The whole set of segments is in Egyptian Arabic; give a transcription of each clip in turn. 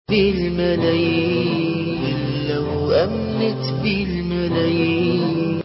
بالملايين لو أمنت بالملايين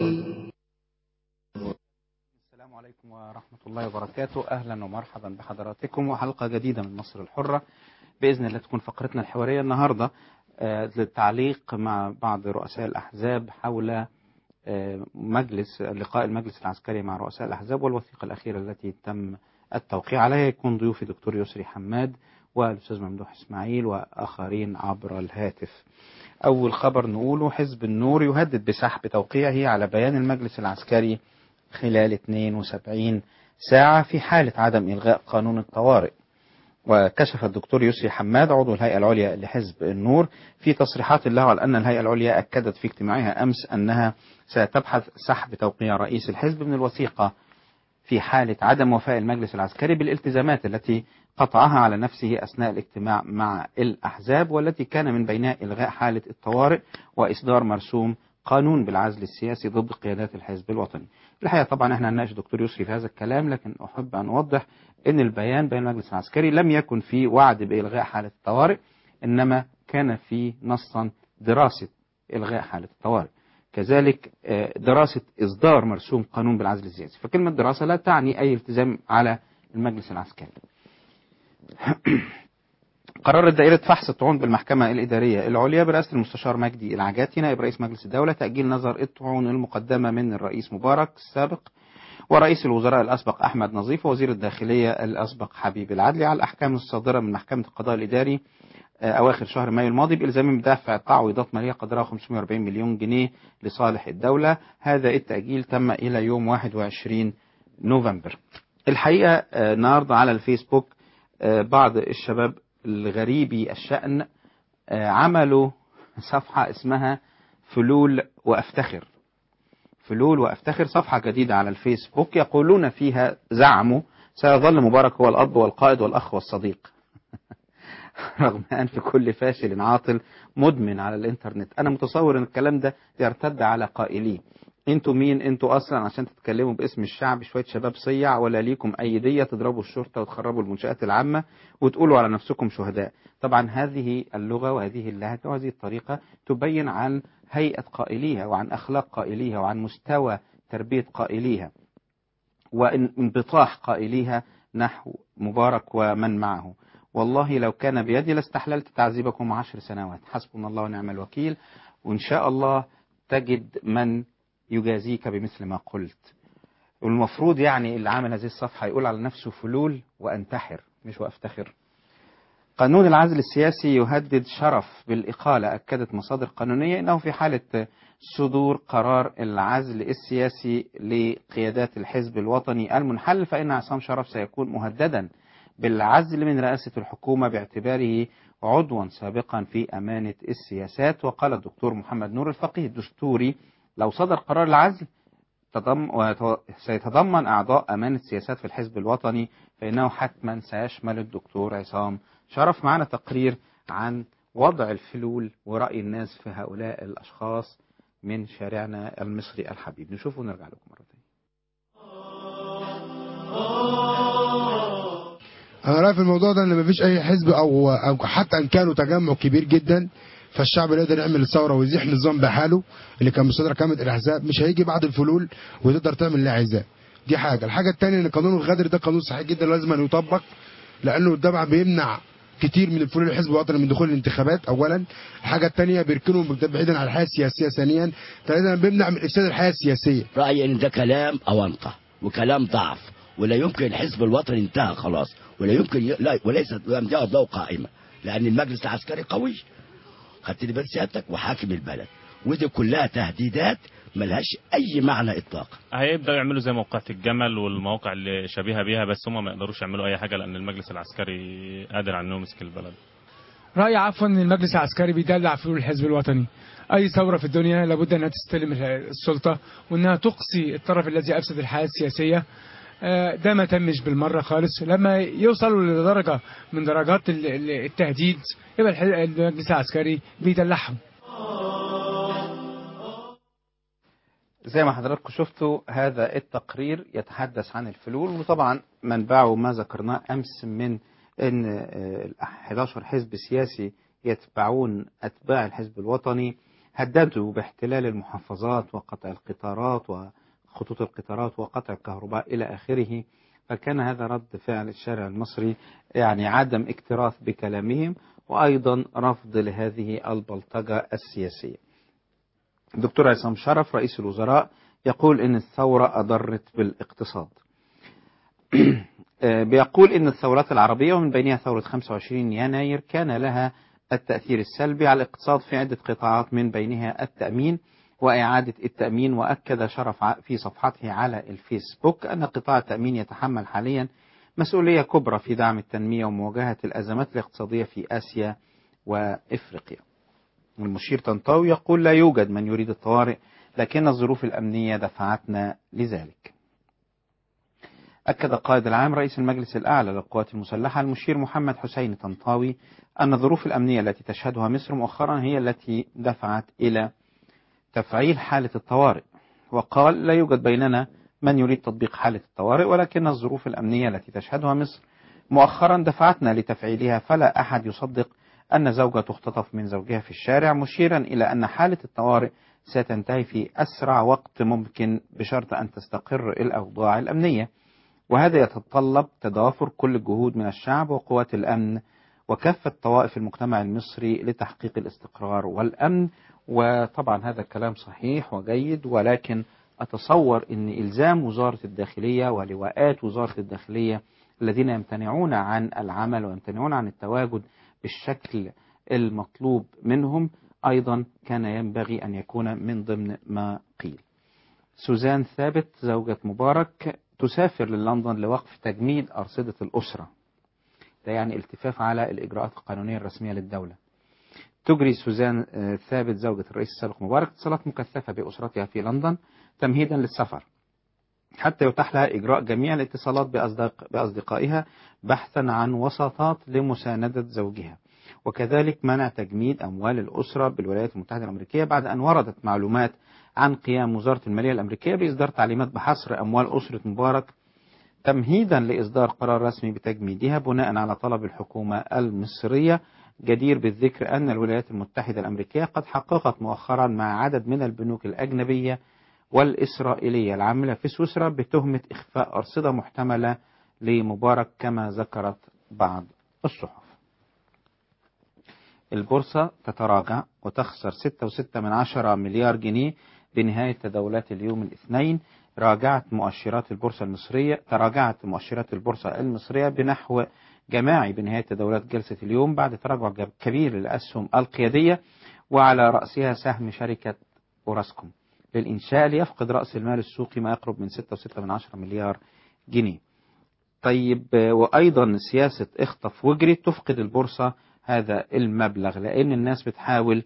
السلام عليكم ورحمة الله وبركاته أهلا ومرحبا بحضراتكم وحلقة جديدة من مصر الحرة بإذن الله تكون فقرتنا الحوارية النهاردة آه، للتعليق مع بعض رؤساء الأحزاب حول آه، مجلس لقاء المجلس العسكري مع رؤساء الأحزاب والوثيقة الأخيرة التي تم التوقيع عليها يكون ضيوفي دكتور يسري حماد والأستاذ ممدوح إسماعيل وآخرين عبر الهاتف أول خبر نقوله حزب النور يهدد بسحب توقيعه على بيان المجلس العسكري خلال 72 ساعة في حالة عدم إلغاء قانون الطوارئ وكشف الدكتور يسري حماد عضو الهيئة العليا لحزب النور في تصريحات له على أن الهيئة العليا أكدت في اجتماعها أمس أنها ستبحث سحب توقيع رئيس الحزب من الوثيقة في حالة عدم وفاء المجلس العسكري بالالتزامات التي قطعها على نفسه أثناء الاجتماع مع الأحزاب والتي كان من بينها إلغاء حالة الطوارئ وإصدار مرسوم قانون بالعزل السياسي ضد قيادات الحزب الوطني الحقيقة طبعا احنا هنناقش دكتور يسري في هذا الكلام لكن أحب أن أوضح أن البيان بين المجلس العسكري لم يكن فيه وعد بإلغاء حالة الطوارئ إنما كان فيه نصا دراسة إلغاء حالة الطوارئ كذلك آه، دراسة إصدار مرسوم قانون بالعزل السياسي فكلمة دراسة لا تعني أي التزام على المجلس العسكري قررت دائرة فحص الطعون بالمحكمة الإدارية العليا برئاسة المستشار مجدي العجاتي نائب رئيس مجلس الدولة تأجيل نظر الطعون المقدمة من الرئيس مبارك السابق ورئيس الوزراء الأسبق أحمد نظيف ووزير الداخلية الأسبق حبيب العدلي على الأحكام الصادرة من محكمة القضاء الإداري آه، أواخر شهر مايو الماضي بإلزام بدفع تعويضات مالية قدرها 540 مليون جنيه لصالح الدولة هذا التأجيل تم إلى يوم 21 نوفمبر الحقيقة آه، النهاردة على الفيسبوك آه، بعض الشباب الغريبي الشأن آه، عملوا صفحة اسمها فلول وأفتخر فلول وأفتخر صفحة جديدة على الفيسبوك يقولون فيها زعموا سيظل مبارك هو الأب والقائد والأخ والصديق رغم أن في كل فاشل عاطل مدمن على الإنترنت أنا متصور أن الكلام ده يرتد على قائليه انتوا مين انتوا اصلا عشان تتكلموا باسم الشعب شويه شباب صيع ولا ليكم اي ديه تضربوا الشرطه وتخربوا المنشات العامه وتقولوا على نفسكم شهداء طبعا هذه اللغه وهذه اللهجه وهذه الطريقه تبين عن هيئه قائليها وعن اخلاق قائليها وعن مستوى تربيه قائليها وانبطاح قائليها نحو مبارك ومن معه والله لو كان بيدي لاستحللت تعذيبكم عشر سنوات حسبنا الله ونعم الوكيل وإن شاء الله تجد من يجازيك بمثل ما قلت والمفروض يعني اللي عامل هذه الصفحة يقول على نفسه فلول وأنتحر مش وأفتخر قانون العزل السياسي يهدد شرف بالإقالة أكدت مصادر قانونية أنه في حالة صدور قرار العزل السياسي لقيادات الحزب الوطني المنحل فإن عصام شرف سيكون مهددا بالعزل من رئاسة الحكومة باعتباره عضوا سابقا في أمانة السياسات وقال الدكتور محمد نور الفقيه الدستوري لو صدر قرار العزل تضم ويت- سيتضمن أعضاء أمانة السياسات في الحزب الوطني فإنه حتما سيشمل الدكتور عصام شرف معنا تقرير عن وضع الفلول ورأي الناس في هؤلاء الأشخاص من شارعنا المصري الحبيب نشوفه ونرجع لكم مرة تانية انا رايي في الموضوع ده ان مفيش اي حزب او او حتى ان كانوا تجمع كبير جدا فالشعب اللي يقدر يعمل الثوره ويزيح نظام بحاله اللي كان مصدر كامل الاحزاب مش هيجي بعد الفلول وتقدر تعمل اللي عايزاه دي حاجه الحاجه الثانيه ان قانون الغدر ده قانون صحيح جدا لازم أن يطبق لانه طبعا بيمنع كتير من الفلول الحزب الوطني من دخول الانتخابات اولا الحاجه الثانيه بيركنهم بعيدا عن الحياه السياسيه ثانيا ثالثا بيمنع من افساد الحياه السياسيه رأيي ان ده كلام اونطه وكلام ضعف ولا يمكن الحزب الوطني انتهى خلاص ولا يمكن ي... لا وليست لم يعد له قائمه لان المجلس العسكري قوي خدت لي بال سيادتك وحاكم البلد ودي كلها تهديدات ملهاش اي معنى اطلاقا هيبداوا يعملوا زي موقعة الجمل والمواقع اللي شبيهة بيها بس هم ما يقدروش يعملوا اي حاجة لان المجلس العسكري قادر على انه يمسك البلد رأي عفوا ان المجلس العسكري بيدلع فلول الحزب الوطني اي ثورة في الدنيا لابد انها تستلم السلطة وانها تقصي الطرف الذي افسد الحياة السياسية آه، ده ما تمش بالمرة خالص لما يوصلوا لدرجة من درجات ال- ال- التهديد يبقى الح- المجلس العسكري بيدلعهم زي ما حضراتكم شفتوا هذا التقرير يتحدث عن الفلول وطبعا منبعه ما ذكرناه امس من ان آه، ال 11 حزب سياسي يتبعون أتباع الحزب الوطني هددوا باحتلال المحافظات وقطع القطارات وخطوط القطارات وقطع الكهرباء إلى آخره فكان هذا رد فعل الشارع المصري يعني عدم اكتراث بكلامهم وأيضا رفض لهذه البلطجة السياسية دكتور عصام شرف رئيس الوزراء يقول إن الثورة أضرت بالاقتصاد بيقول إن الثورات العربية ومن بينها ثورة 25 يناير كان لها التأثير السلبي على الاقتصاد في عدة قطاعات من بينها التأمين وإعادة التأمين وأكد شرف في صفحته على الفيسبوك أن قطاع التأمين يتحمل حاليا مسؤولية كبرى في دعم التنمية ومواجهة الأزمات الاقتصادية في آسيا وإفريقيا المشير طنطاوي يقول لا يوجد من يريد الطوارئ لكن الظروف الأمنية دفعتنا لذلك أكد القائد العام رئيس المجلس الأعلى للقوات المسلحة المشير محمد حسين طنطاوي أن الظروف الأمنية التي تشهدها مصر مؤخرا هي التي دفعت إلى تفعيل حالة الطوارئ وقال لا يوجد بيننا من يريد تطبيق حالة الطوارئ ولكن الظروف الأمنية التي تشهدها مصر مؤخرا دفعتنا لتفعيلها فلا أحد يصدق أن زوجة تختطف من زوجها في الشارع مشيرا إلى أن حالة الطوارئ ستنتهي في أسرع وقت ممكن بشرط أن تستقر الأوضاع الأمنية وهذا يتطلب تضافر كل الجهود من الشعب وقوات الأمن وكافة طوائف المجتمع المصري لتحقيق الاستقرار والأمن وطبعا هذا الكلام صحيح وجيد ولكن أتصور أن إلزام وزارة الداخلية ولواءات وزارة الداخلية الذين يمتنعون عن العمل ويمتنعون عن التواجد بالشكل المطلوب منهم أيضا كان ينبغي أن يكون من ضمن ما قيل سوزان ثابت زوجة مبارك تسافر للندن لوقف تجميد أرصدة الأسرة ده يعني التفاف على الإجراءات القانونية الرسمية للدولة تجري سوزان ثابت زوجة الرئيس السابق مبارك اتصالات مكثفة بأسرتها في لندن تمهيدا للسفر حتى يتاح لها إجراء جميع الاتصالات بأصدق بأصدقائها بحثا عن وساطات لمساندة زوجها وكذلك منع تجميد أموال الأسرة بالولايات المتحدة الأمريكية بعد أن وردت معلومات عن قيام وزارة المالية الأمريكية بإصدار تعليمات بحصر أموال أسرة مبارك تمهيدا لإصدار قرار رسمي بتجميدها بناء على طلب الحكومة المصرية جدير بالذكر أن الولايات المتحدة الأمريكية قد حققت مؤخرا مع عدد من البنوك الأجنبية والإسرائيلية العاملة في سويسرا بتهمة إخفاء أرصدة محتملة لمبارك كما ذكرت بعض الصحف البورصة تتراجع وتخسر 6.6 من عشرة مليار جنيه بنهاية تداولات اليوم الاثنين راجعت مؤشرات البورصة المصرية تراجعت مؤشرات البورصة المصرية بنحو جماعي بنهاية تداولات جلسة اليوم بعد تراجع كبير للأسهم القيادية وعلى رأسها سهم شركة أوراسكوم للإنشاء ليفقد رأس المال السوقي ما يقرب من 6.6 من عشرة مليار جنيه طيب وأيضا سياسة اخطف واجري تفقد البورصة هذا المبلغ لأن الناس بتحاول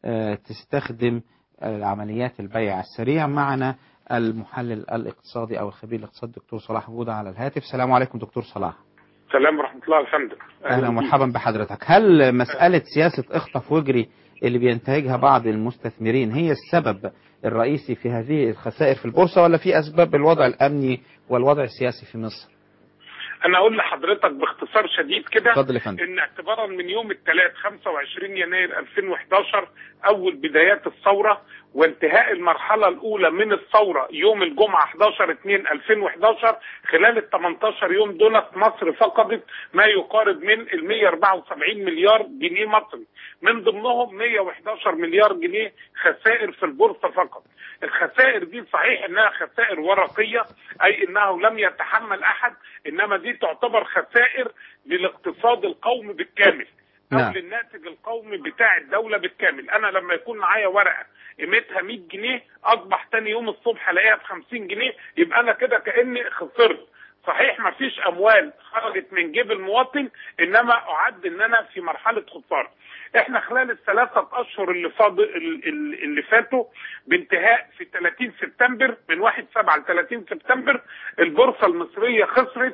تستخدم عمليات البيع السريع معنا المحلل الاقتصادي أو الخبير الاقتصادي دكتور صلاح جودة على الهاتف السلام عليكم دكتور صلاح السلام ورحمة الله الحمد أهلا ومرحبا بحضرتك هل مسألة سياسة اخطف واجري اللي بينتهجها بعض المستثمرين هي السبب الرئيسي في هذه الخسائر في البورصة ولا في أسباب الوضع الأمني والوضع السياسي في مصر؟ انا اقول لحضرتك باختصار شديد كده اتفضل يا فندم ان اعتبارا من يوم الثلاث 25 يناير 2011 اول بدايات الثوره وانتهاء المرحله الاولى من الثوره يوم الجمعه 11 2 2011 خلال ال 18 يوم دولت مصر فقدت ما يقارب من ال 174 مليار جنيه مصري من ضمنهم 111 مليار جنيه خسائر في البورصه فقط الخسائر دي صحيح انها خسائر ورقيه اي انه لم يتحمل احد انما دي تعتبر خسائر للاقتصاد القومي بالكامل او نعم. للناتج القومي بتاع الدوله بالكامل انا لما يكون معايا ورقه قيمتها 100 جنيه اصبح تاني يوم الصبح الاقيها ب 50 جنيه يبقى انا كده كاني خسرت صحيح ما فيش اموال خرجت من جيب المواطن انما اعد ان انا في مرحله خساره احنا خلال الثلاثه اشهر اللي فاض اللي فاتوا بانتهاء في 30 سبتمبر من 1 7 ل 30 سبتمبر البورصه المصريه خسرت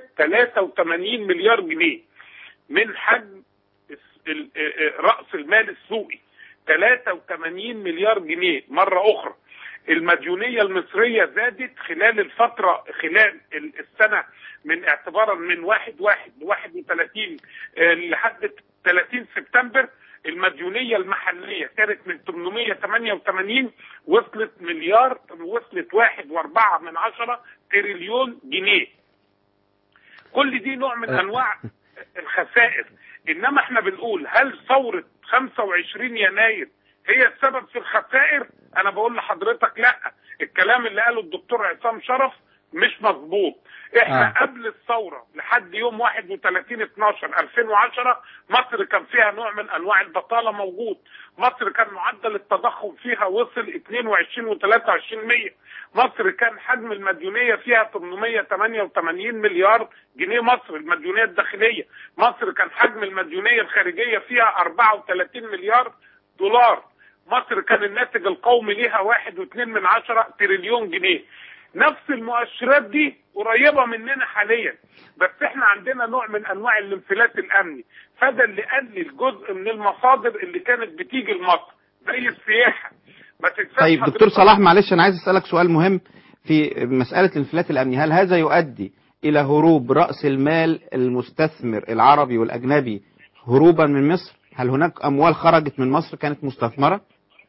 83 مليار جنيه من حجم ال- راس المال السوقي 83 مليار جنيه مره اخرى المديونيه المصريه زادت خلال الفتره خلال ال- السنه من اعتبارا من 1 1 ل 31 آه، لحد 30 سبتمبر المديونيه المحليه كانت من 888 وصلت مليار وصلت واحد واربعة من عشرة تريليون جنيه كل دي نوع من انواع الخسائر انما احنا بنقول هل ثوره 25 يناير هي السبب في الخسائر انا بقول لحضرتك لا الكلام اللي قاله الدكتور عصام شرف مش مظبوط احنا آه. آه. قبل الثوره لحد يوم 31 12 2010 مصر كان فيها نوع من انواع البطاله موجود مصر كان معدل التضخم فيها وصل 22 و23 مصر كان حجم المديونيه فيها 888 مليار جنيه مصر المديونيه الداخليه مصر كان حجم المديونيه الخارجيه فيها 34 مليار دولار مصر كان الناتج القومي ليها واحد واتنين من عشرة تريليون جنيه نفس المؤشرات دي قريبة مننا حاليا بس احنا عندنا نوع من انواع الانفلات الامني فده اللي قلل جزء من المصادر اللي كانت بتيجي لمصر زي السياحة ما تنساش طيب حضرتك- دكتور صلاح معلش انا عايز اسالك سؤال مهم في مساله الانفلات الامني هل هذا يؤدي الى هروب راس المال المستثمر العربي والاجنبي هروبا من مصر هل هناك اموال خرجت من مصر كانت مستثمره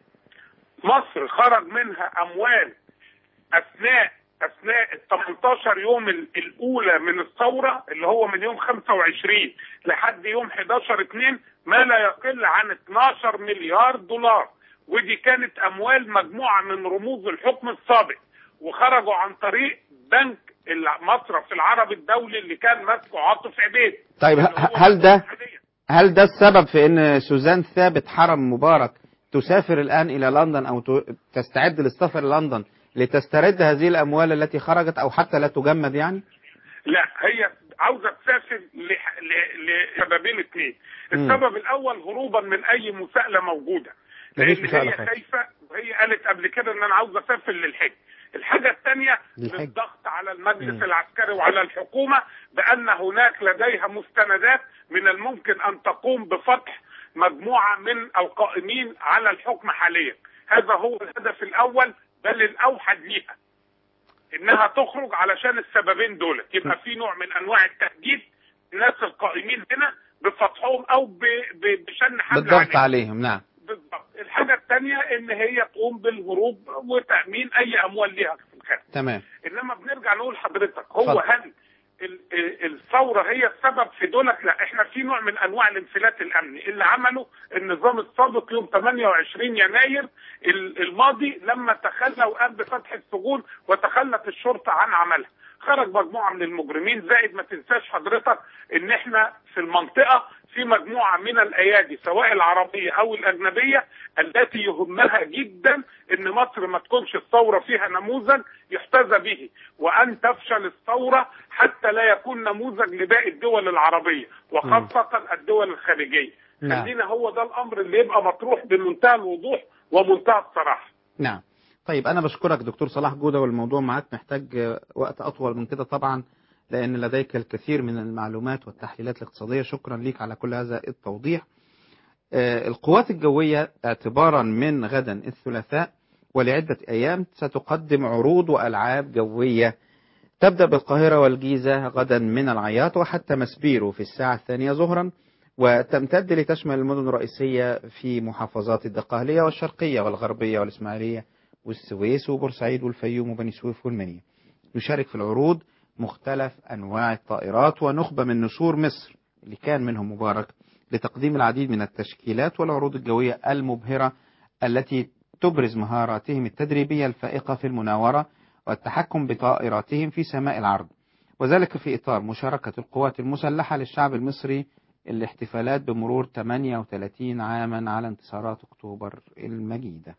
مصر خرج منها اموال اثناء اثناء ال 18 يوم ال- الاولى من الثوره اللي هو من يوم 25 لحد يوم 11 2 ما لا يقل عن 12 مليار دولار ودي كانت اموال مجموعه من رموز الحكم السابق وخرجوا عن طريق بنك المصرف العربي الدولي اللي كان ماسكه عاطف عبيد طيب اللي ه- هو هل ده حالياً. هل ده السبب في ان سوزان ثابت حرم مبارك تسافر الان الى لندن او ت- تستعد للسفر لندن لتسترد هذه الاموال التي خرجت او حتى لا تجمد يعني لا هي عاوزه تسافر لح- ل- لسببين اثنين مم. السبب الاول هروبا من اي مساءله موجوده مفيش لان مساءلة هي خالص. خايفه وهي قالت قبل كده ان انا عاوزه اسافر للحج الحاجه الثانيه للحج. الضغط على المجلس مم. العسكري وعلى الحكومه بان هناك لديها مستندات من الممكن ان تقوم بفتح مجموعه من القائمين على الحكم حاليا هذا هو الهدف الاول بل الاوحد ليها انها تخرج علشان السببين دول يبقى في نوع من انواع التهديد الناس القائمين هنا بفتحهم او ب- ب- بشن حمل بالضغط عليهم. عليهم نعم بالضبط الحاجه الثانيه ان هي تقوم بالهروب وتامين اي اموال ليها في الخارج تمام انما بنرجع نقول لحضرتك هو اتفضل. هل ال- ال- الثوره هي السبب في دولت لا احنا في نوع من انواع الانفلات الامني اللي عمله النظام السابق يوم 28 يناير ال- الماضي لما تخلى وقام بفتح السجون وتخلت الشرطه عن عملها خرج مجموعه من المجرمين زائد ما تنساش حضرتك ان احنا في المنطقه في مجموعه من الايادي سواء العربيه او الاجنبيه التي يهمها جدا ان مصر ما تكونش الثوره فيها نموذج يحتذى به وان تفشل الثوره حتى لا يكون نموذج لباقي الدول العربيه وخاصه الدول الخارجيه نعم. خلينا هو ده الامر اللي يبقى مطروح بمنتهى الوضوح ومنتهى الصراحه نعم طيب أنا بشكرك دكتور صلاح جودة والموضوع معك محتاج آه، وقت أطول من كده طبعا لأن لديك الكثير من المعلومات والتحليلات الاقتصادية شكرا ليك على كل هذا التوضيح آه، القوات الجوية اعتبارا من غدا الثلاثاء ولعدة أيام ستقدم عروض وألعاب جوية تبدأ بالقاهرة والجيزة غدا من العياط وحتى مسبيرو في الساعة الثانية ظهرا وتمتد لتشمل المدن الرئيسية في محافظات الدقهلية والشرقية والغربية والإسماعيلية والسويس وبورسعيد والفيوم وبني سويف والمنيا يشارك في العروض مختلف أنواع الطائرات ونخبة من نسور مصر اللي كان منهم مبارك لتقديم العديد من التشكيلات والعروض الجوية المبهرة التي تبرز مهاراتهم التدريبية الفائقة في المناورة والتحكم بطائراتهم في سماء العرض وذلك في إطار مشاركة القوات المسلحة للشعب المصري الاحتفالات بمرور 38 عاما على انتصارات أكتوبر المجيدة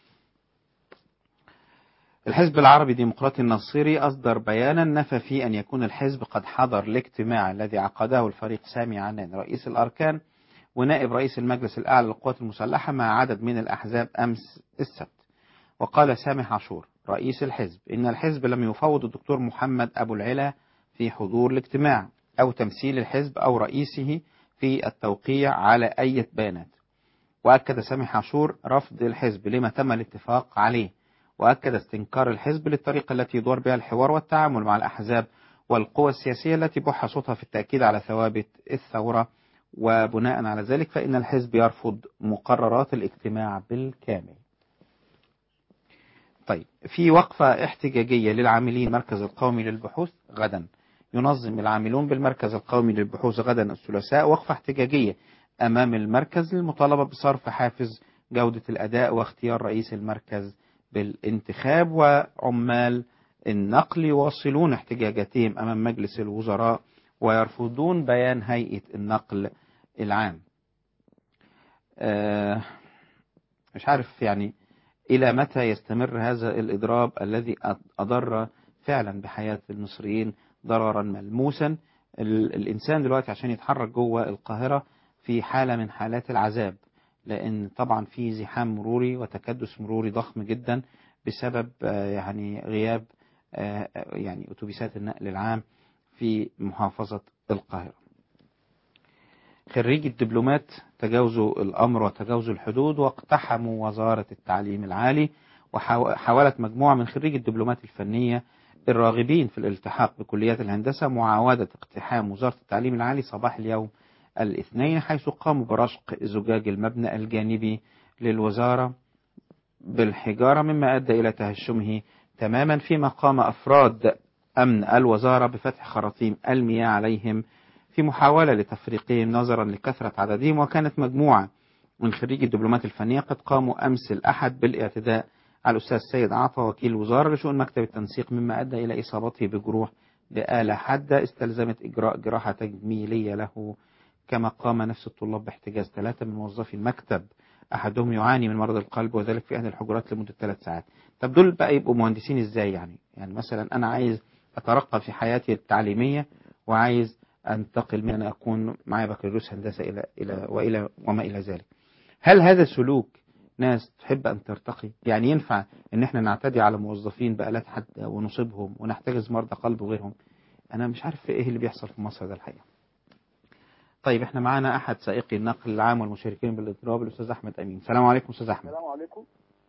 الحزب العربي الديمقراطي النصيري أصدر بيانا نفى فيه أن يكون الحزب قد حضر الاجتماع الذي عقده الفريق سامي عنان رئيس الأركان ونائب رئيس المجلس الأعلى للقوات المسلحة مع عدد من الأحزاب أمس السبت وقال سامح عاشور رئيس الحزب إن الحزب لم يفوض الدكتور محمد أبو العلا في حضور الاجتماع أو تمثيل الحزب أو رئيسه في التوقيع على أي بيانات وأكد سامح عاشور رفض الحزب لما تم الاتفاق عليه وأكد استنكار الحزب للطريقة التي يدور بها الحوار والتعامل مع الأحزاب والقوى السياسية التي بح صوتها في التأكيد على ثوابت الثورة وبناء على ذلك فإن الحزب يرفض مقررات الاجتماع بالكامل طيب في وقفة احتجاجية للعاملين مركز القومي للبحوث غدا ينظم العاملون بالمركز القومي للبحوث غدا الثلاثاء وقفة احتجاجية أمام المركز للمطالبة بصرف حافز جودة الأداء واختيار رئيس المركز بالانتخاب وعمال النقل يواصلون احتجاجاتهم أمام مجلس الوزراء ويرفضون بيان هيئة النقل العام آه، مش عارف يعني إلى متى يستمر هذا الإضراب الذي أضر فعلا بحياة المصريين ضررا ملموسا ال- الإنسان دلوقتي عشان يتحرك جوه القاهرة في حالة من حالات العذاب لأن طبعا في زحام مروري وتكدس مروري ضخم جدا بسبب آه، يعني غياب آه، يعني أتوبيسات النقل العام في محافظة القاهرة خريج الدبلومات تجاوزوا الأمر وتجاوزوا الحدود واقتحموا وزارة التعليم العالي وحاولت مجموعة من خريج الدبلومات الفنية الراغبين في الالتحاق بكليات الهندسة معاودة اقتحام وزارة التعليم العالي صباح اليوم الاثنين حيث قاموا برشق زجاج المبنى الجانبي للوزارة بالحجارة مما أدى إلى تهشمه تماما فيما قام أفراد أمن الوزارة بفتح خراطيم المياه عليهم في محاولة لتفريقهم نظرا لكثرة عددهم وكانت مجموعة من خريج الدبلومات الفنية قد قاموا أمس الأحد بالاعتداء على الأستاذ سيد عطا وكيل الوزارة لشؤون مكتب التنسيق مما أدى إلى إصابته بجروح بآلة حادة استلزمت إجراء جراحة تجميلية له كما قام نفس الطلاب باحتجاز ثلاثة من موظفي المكتب أحدهم يعاني من مرض القلب وذلك في أحد الحجرات لمدة ثلاث ساعات طب دول بقى يبقوا مهندسين إزاي يعني يعني مثلا أنا عايز أترقى في حياتي التعليمية وعايز أنتقل من أن أكون معي بكالوريوس هندسة إلى إلى وإلى وما إلى ذلك هل هذا سلوك ناس تحب أن ترتقي يعني ينفع أن احنا نعتدي على موظفين بآلات حادة ونصيبهم ونحتجز مرضى قلب وغيرهم أنا مش عارف إيه اللي بيحصل في مصر ده الحقيقة طيب احنا معانا أحد سائقي النقل العام والمشاركين بالإضراب الأستاذ أحمد أمين السلام عليكم أستاذ أحمد السلام عليكم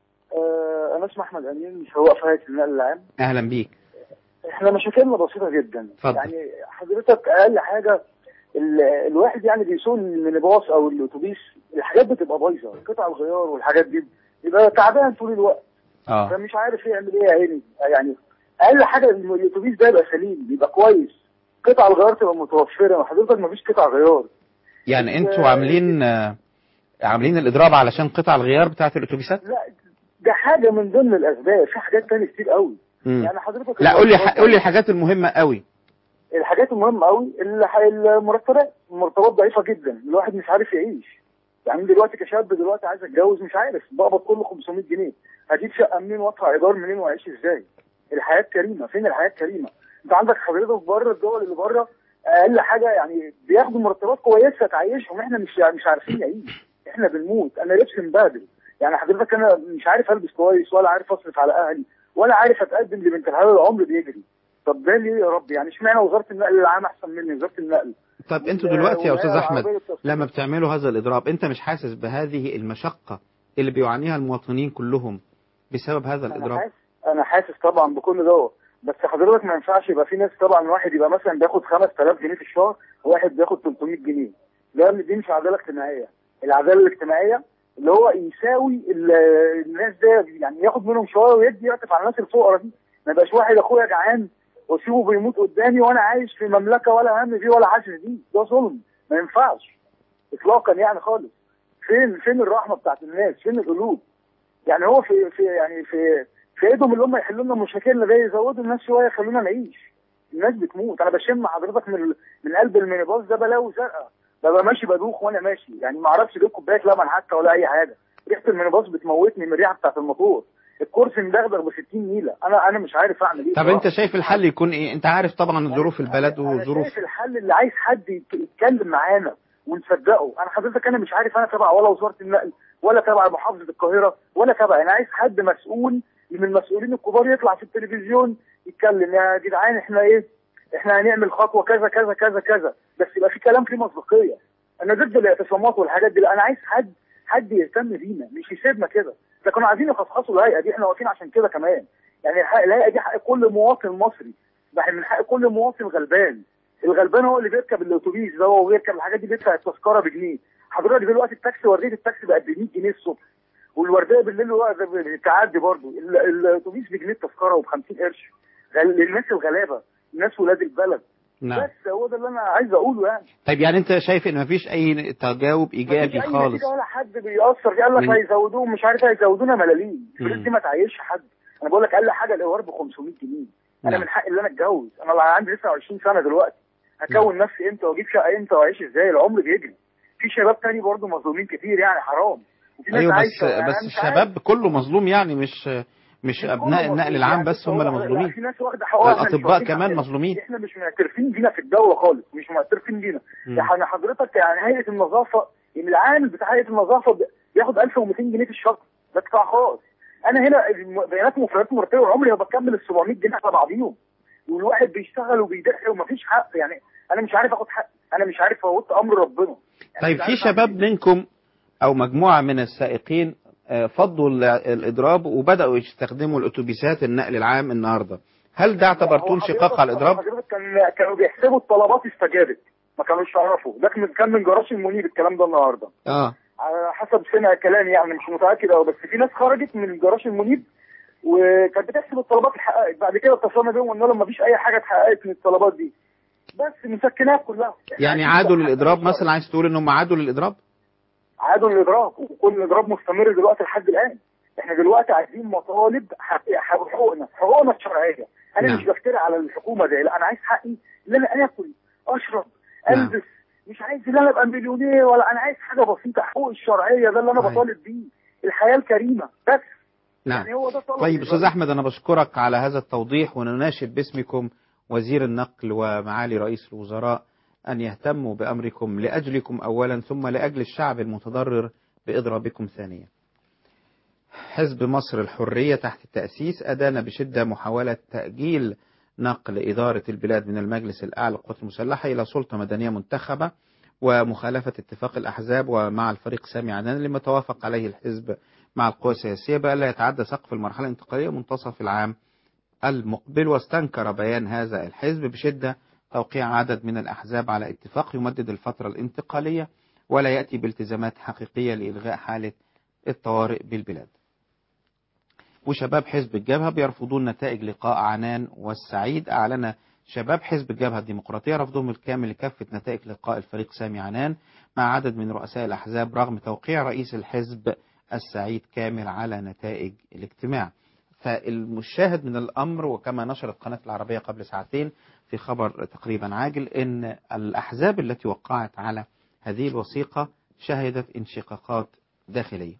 آه انا اسمي احمد امين سواق في هيئه النقل العام أهلا بيك احنا مشاكلنا بسيطه جدا اتفضل. يعني حضرتك اقل حاجه ال- الواحد يعني بيسوق المينيباص او الاتوبيس الحاجات بتبقى بايظه قطع الغيار والحاجات دي بيبقى تعبان طول الوقت اه فمش عارف يعمل ايه يا عيني يعني اقل حاجه الم- الاتوبيس ده يبقى سليم يبقى كويس قطع الغيار تبقى متوفره حضرتك مفيش قطع غيار يعني انتوا عاملين آه، عاملين الإضراب علشان قطع الغيار بتاعت الأتوبيسات لا ده حاجه من ضمن الاسباب في حاجات تانية كتير قوي مم. يعني حضرتك لا قول لي قول لي الحاجات المهمة قوي الحاجات المهمة قوي الح- المرتبات المرتبات ضعيفة جدا الواحد مش عارف يعيش يعني دلوقتي كشاب دلوقتي عايز اتجوز مش عارف بقبض كله 500 جنيه هجيب شقة منين وادفع ايجار منين واعيش ازاي الحياة كريمة فين الحياة كريمة انت عندك حضرتك بره الدول اللي بره اقل حاجة يعني بياخدوا مرتبات كويسة تعيشهم احنا مش مش عارفين نعيش احنا بنموت انا لبس مبهدل يعني حضرتك انا مش عارف البس كويس ولا عارف اصرف على اهلي ولا عارف اتقدم لبنت الحلال العمر بيجري طب ده ليه يا رب يعني اشمعنى وزاره النقل العام احسن مني وزاره النقل طب انتوا وال- دلوقتي يا والهيئة أستاذ أحمد العربية للتصنيع. لما بتعملوا هذا الإضراب انت مش حاسس بهذه المشقة اللي بيعانيها المواطنين كلهم بسبب هذا انا الإضراب حاسس انا حاسس طبعا بكل ده بس حضرتك ما ينفعش يبقى في ناس طبعا واحد يبقى مثلا بياخد 5000 جنيه في الشهر وواحد بياخد 300 جنيه ده دي مش عداله اجتماعيه العداله الاجتماعيه اللي هو يساوي ال- الناس ده يعني ياخد منهم شويه ويدي يعطف على الناس الفقراء دي ما يبقاش واحد اخويا جعان واسيبه بيموت قدامي وانا عايش في مملكه ولا هم فيه ولا حاسس بيه ده ظلم ما ينفعش اطلاقا يعني خالص فين فين الرحمه بتاعت الناس فين القلوب يعني هو في في يعني في في ايدهم اللي هم يحلوا لنا مشاكلنا ده يزودوا الناس شويه يخلونا نعيش الناس بتموت انا بشم حضرتك من ال- من قلب المينيباص ده بلاوي زرقاء ببقى ماشي بدوخ وانا ماشي يعني ما اعرفش اجيب كوبايه لبن حتى ولا اي حاجه ريحه المينيباص بتموتني من الريحه بتاعت الموتور الكرسي مدغدغ ب 60 نيله انا انا مش عارف اعمل ايه طب بصراحة. انت شايف الحل يكون ايه انت عارف طبعا ظروف البلد انا وظروف شايف الحل اللي عايز حد يت- يتكلم معانا ونصدقه انا حضرتك انا مش عارف انا تبع ولا وزاره النقل ولا تبع محافظه القاهره ولا تبع انا عايز حد مسؤول من المسؤولين الكبار يطلع في التلفزيون يتكلم يا جدعان احنا ايه احنا هنعمل خطوه كذا كذا كذا كذا بس يبقى في كلام فيه مصداقيه انا ضد الاعتصامات والحاجات دي لا انا عايز حد حد يهتم بينا مش يسيبنا كده ده كانوا عايزين يخصخصوا الهيئه دي احنا واقفين عشان كده كمان يعني الحق- الهيئه دي حق كل مواطن مصري ده من حق كل مواطن غلبان الغلبان هو اللي بيركب الاتوبيس ده هو بيركب الحاجات دي بيدفع التذكره بجنيه حضرتك دلوقتي التاكسي ورديه التاكسي بقت ب 100 جنيه الصبح والورديه بالليل الوقت تعدي برضه ال- الاتوبيس بجنيه التذكره وب 50 قرش غل- للناس الغلابه الناس ولاد البلد نعم بس هو ده اللي انا عايز اقوله يعني طيب يعني انت شايف ان مفيش اي تجاوب ايجابي مفيش أي خالص نتيجة ولا حد بيأثر قال لك من- هيزودوه مش عارف هيزودونا ملاليم الفلوس مم. دي ما تعيش حد انا بقول لك اقل حاجه الايجار ب 500 جنيه انا نعم. من حقي ان انا اتجوز انا عندي 29 سنه دلوقتي هكون نفسي امتى واجيب شقه امتى واعيش ازاي العمر بيجري في شباب تاني برضه مظلومين كتير يعني حرام وفي ناس ايوه بس عايشة، يعني بس أنا مش عارف. الشباب كله مظلوم يعني مش مش كله ابناء النقل مظلوم. العام يعني بس هم هو- اللي لا، مظلومين في ناس واخده حقوقها إحنا مش والاطباء واخدين كمان حقنا. مظلومين احنا مش معترفين بينا في الدوله خالص مش معترفين بينا مم. يعني حضرتك يعني هيئه النظافه يعني العامل بتاع هيئه النظافه ب- بياخد 1200 جنيه في الشهر ده قطاع خاص انا هنا الم- بيانات مفردات مرتبه وعمري ما بكمل ال 700 جنيه على بعضيهم والواحد بيشتغل وبيدخل ومفيش حق يعني انا مش عارف اخد حق انا مش عارف فوت امر ربنا يعني طيب مش في عارف شباب أعمل إيه. منكم او مجموعه من السائقين آه، فضوا ال- الاضراب وبداوا يستخدموا الاتوبيسات النقل العام النهارده هل ده اعتبرتوه هو انشقاق على حضرتك- الاضراب حضرتك كان كانوا بيحسبوا الطلبات استجابت ما كانوش يعرفوا ده كان كان من جراش المنيب الكلام ده النهارده اه على حسب سمع كلامي يعني مش متاكد قوي بس في ناس خرجت من جراج المنيب وكانت بتحسب الطلبات اللي اتحققت بعد كده اتصلنا بيهم وقلنا لهم مفيش اي حاجه اتحققت من الطلبات دي بس مسكناها كلها يعني عادوا للاضراب مثلا عايز تقول انهم عادوا للاضراب عادوا للاضراب وكل الاضراب مستمر دلوقتي لحد الان احنا دلوقتي عايزين مطالب حق- حق- حقوقنا حقوقنا الشرعيه انا نعم. مش بفتري على الحكومه دي لا انا عايز حقي ان انا اكل اشرب نعم. البس مش عايز ان انا ابقى مليونير ولا انا عايز حاجه بسيطه حقوق الشرعيه ده اللي انا صحيح. بطالب بيه الحياه الكريمه بس نعم يعني هو ده طلب طيب دلوقتي. استاذ احمد انا بشكرك على هذا التوضيح ونناشد باسمكم وزير النقل ومعالي رئيس الوزراء ان يهتموا بامركم لاجلكم اولا ثم لاجل الشعب المتضرر باضرابكم ثانيا. حزب مصر الحريه تحت التاسيس ادان بشده محاوله تاجيل نقل اداره البلاد من المجلس الاعلى للقوات المسلحه الى سلطه مدنيه منتخبه ومخالفه اتفاق الاحزاب ومع الفريق سامي عنان لما توافق عليه الحزب مع القوى السياسية بألا يتعدى سقف المرحلة الانتقالية منتصف العام المقبل واستنكر بيان هذا الحزب بشدة توقيع عدد من الأحزاب على اتفاق يمدد الفترة الانتقالية ولا يأتي بالتزامات حقيقية لإلغاء حالة الطوارئ بالبلاد وشباب حزب الجبهة بيرفضون نتائج لقاء عنان والسعيد أعلن شباب حزب الجبهة الديمقراطية رفضهم الكامل لكافة نتائج لقاء الفريق سامي عنان مع عدد من رؤساء الأحزاب رغم توقيع رئيس الحزب السعيد كامل على نتائج الاجتماع فالمشاهد من الأمر وكما نشرت قناة العربية قبل ساعتين في خبر تقريبا عاجل أن الأحزاب التي وقعت على هذه الوثيقة شهدت انشقاقات داخلية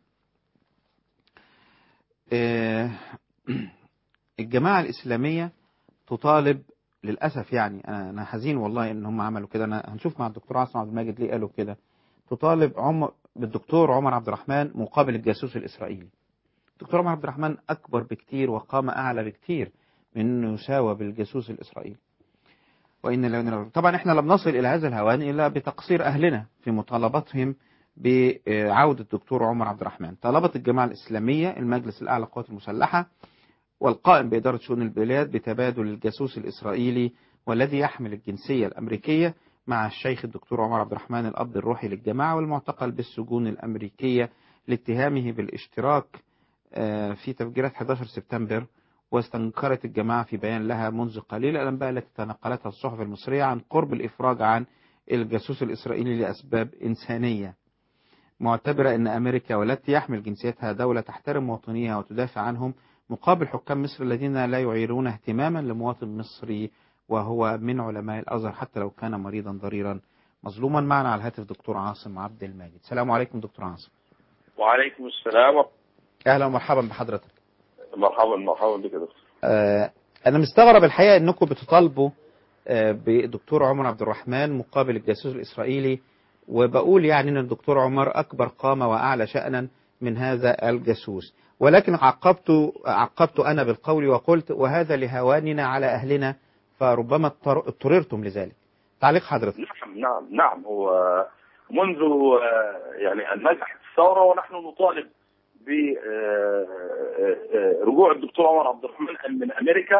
آه، الجماعة الإسلامية تطالب للأسف يعني أنا أنا حزين والله إن هم عملوا كده أنا هنشوف مع الدكتور عاصم عبد الماجد ليه قالوا كده تطالب عمر بالدكتور عمر عبد الرحمن مقابل الجاسوس الإسرائيلي الدكتور عمر عبد الرحمن أكبر بكتير وقامة أعلى بكتير من إنه يساوى بالجاسوس الإسرائيلي وإن لو طبعا إحنا لم نصل إلى هذا الهوان إلا بتقصير أهلنا في مطالبتهم بعودة الدكتور عمر عبد الرحمن طلبت الجماعة الإسلامية المجلس الأعلى للقوات المسلحة والقائم بإدارة شؤون البلاد بتبادل الجاسوس الإسرائيلي والذي يحمل الجنسية الأمريكية مع الشيخ الدكتور عمر عبد الرحمن الأب الروحي للجماعة والمعتقل بالسجون الأمريكية لاتهامه بالاشتراك آه، في تفجيرات 11 سبتمبر واستنكرت الجماعة في بيان لها منذ قليل الأنباء التي تنقلتها الصحف المصرية عن قرب الإفراج عن الجاسوس الإسرائيلي لأسباب إنسانية معتبرة أن أمريكا والتي يحمل جنسيتها دولة تحترم مواطنيها وتدافع عنهم مقابل حكام مصر الذين لا يعيرون اهتماما لمواطن مصري وهو من علماء الأزهر حتى لو كان مريضا ضريرا مظلوما معنا على الهاتف دكتور عاصم عبد الماجد السلام عليكم دكتور عاصم وعليكم السلام أهلا ومرحبا بحضرتك مرحبا مرحبا بك يا دكتور آه أنا مستغرب الحقيقة أنكم بتطالبوا آه بدكتور عمر عبد الرحمن مقابل الجاسوس الإسرائيلي وبقول يعني أن الدكتور عمر أكبر قامة وأعلى شأنا من هذا الجاسوس ولكن عقبت عقبت أنا بالقول وقلت وهذا لهواننا على أهلنا فربما اضطر- اضطررتم لذلك تعليق حضرتك نعم نعم نعم هو منذ آه، يعني أن نجحت الثورة ونحن نطالب برجوع الدكتور عمر عبد الرحمن من أمريكا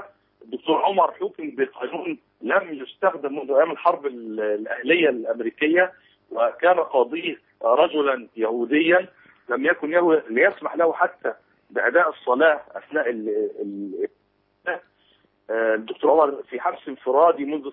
الدكتور عمر حكم بقانون لم يستخدم منذ ايام الحرب ال- الاهليه الامريكيه وكان قاضيه رجلا يهوديا لم يكن يهوي ليسمح له حتى باداء الصلاه اثناء ال ال آه، الدكتور عمر في حبس انفرادي منذ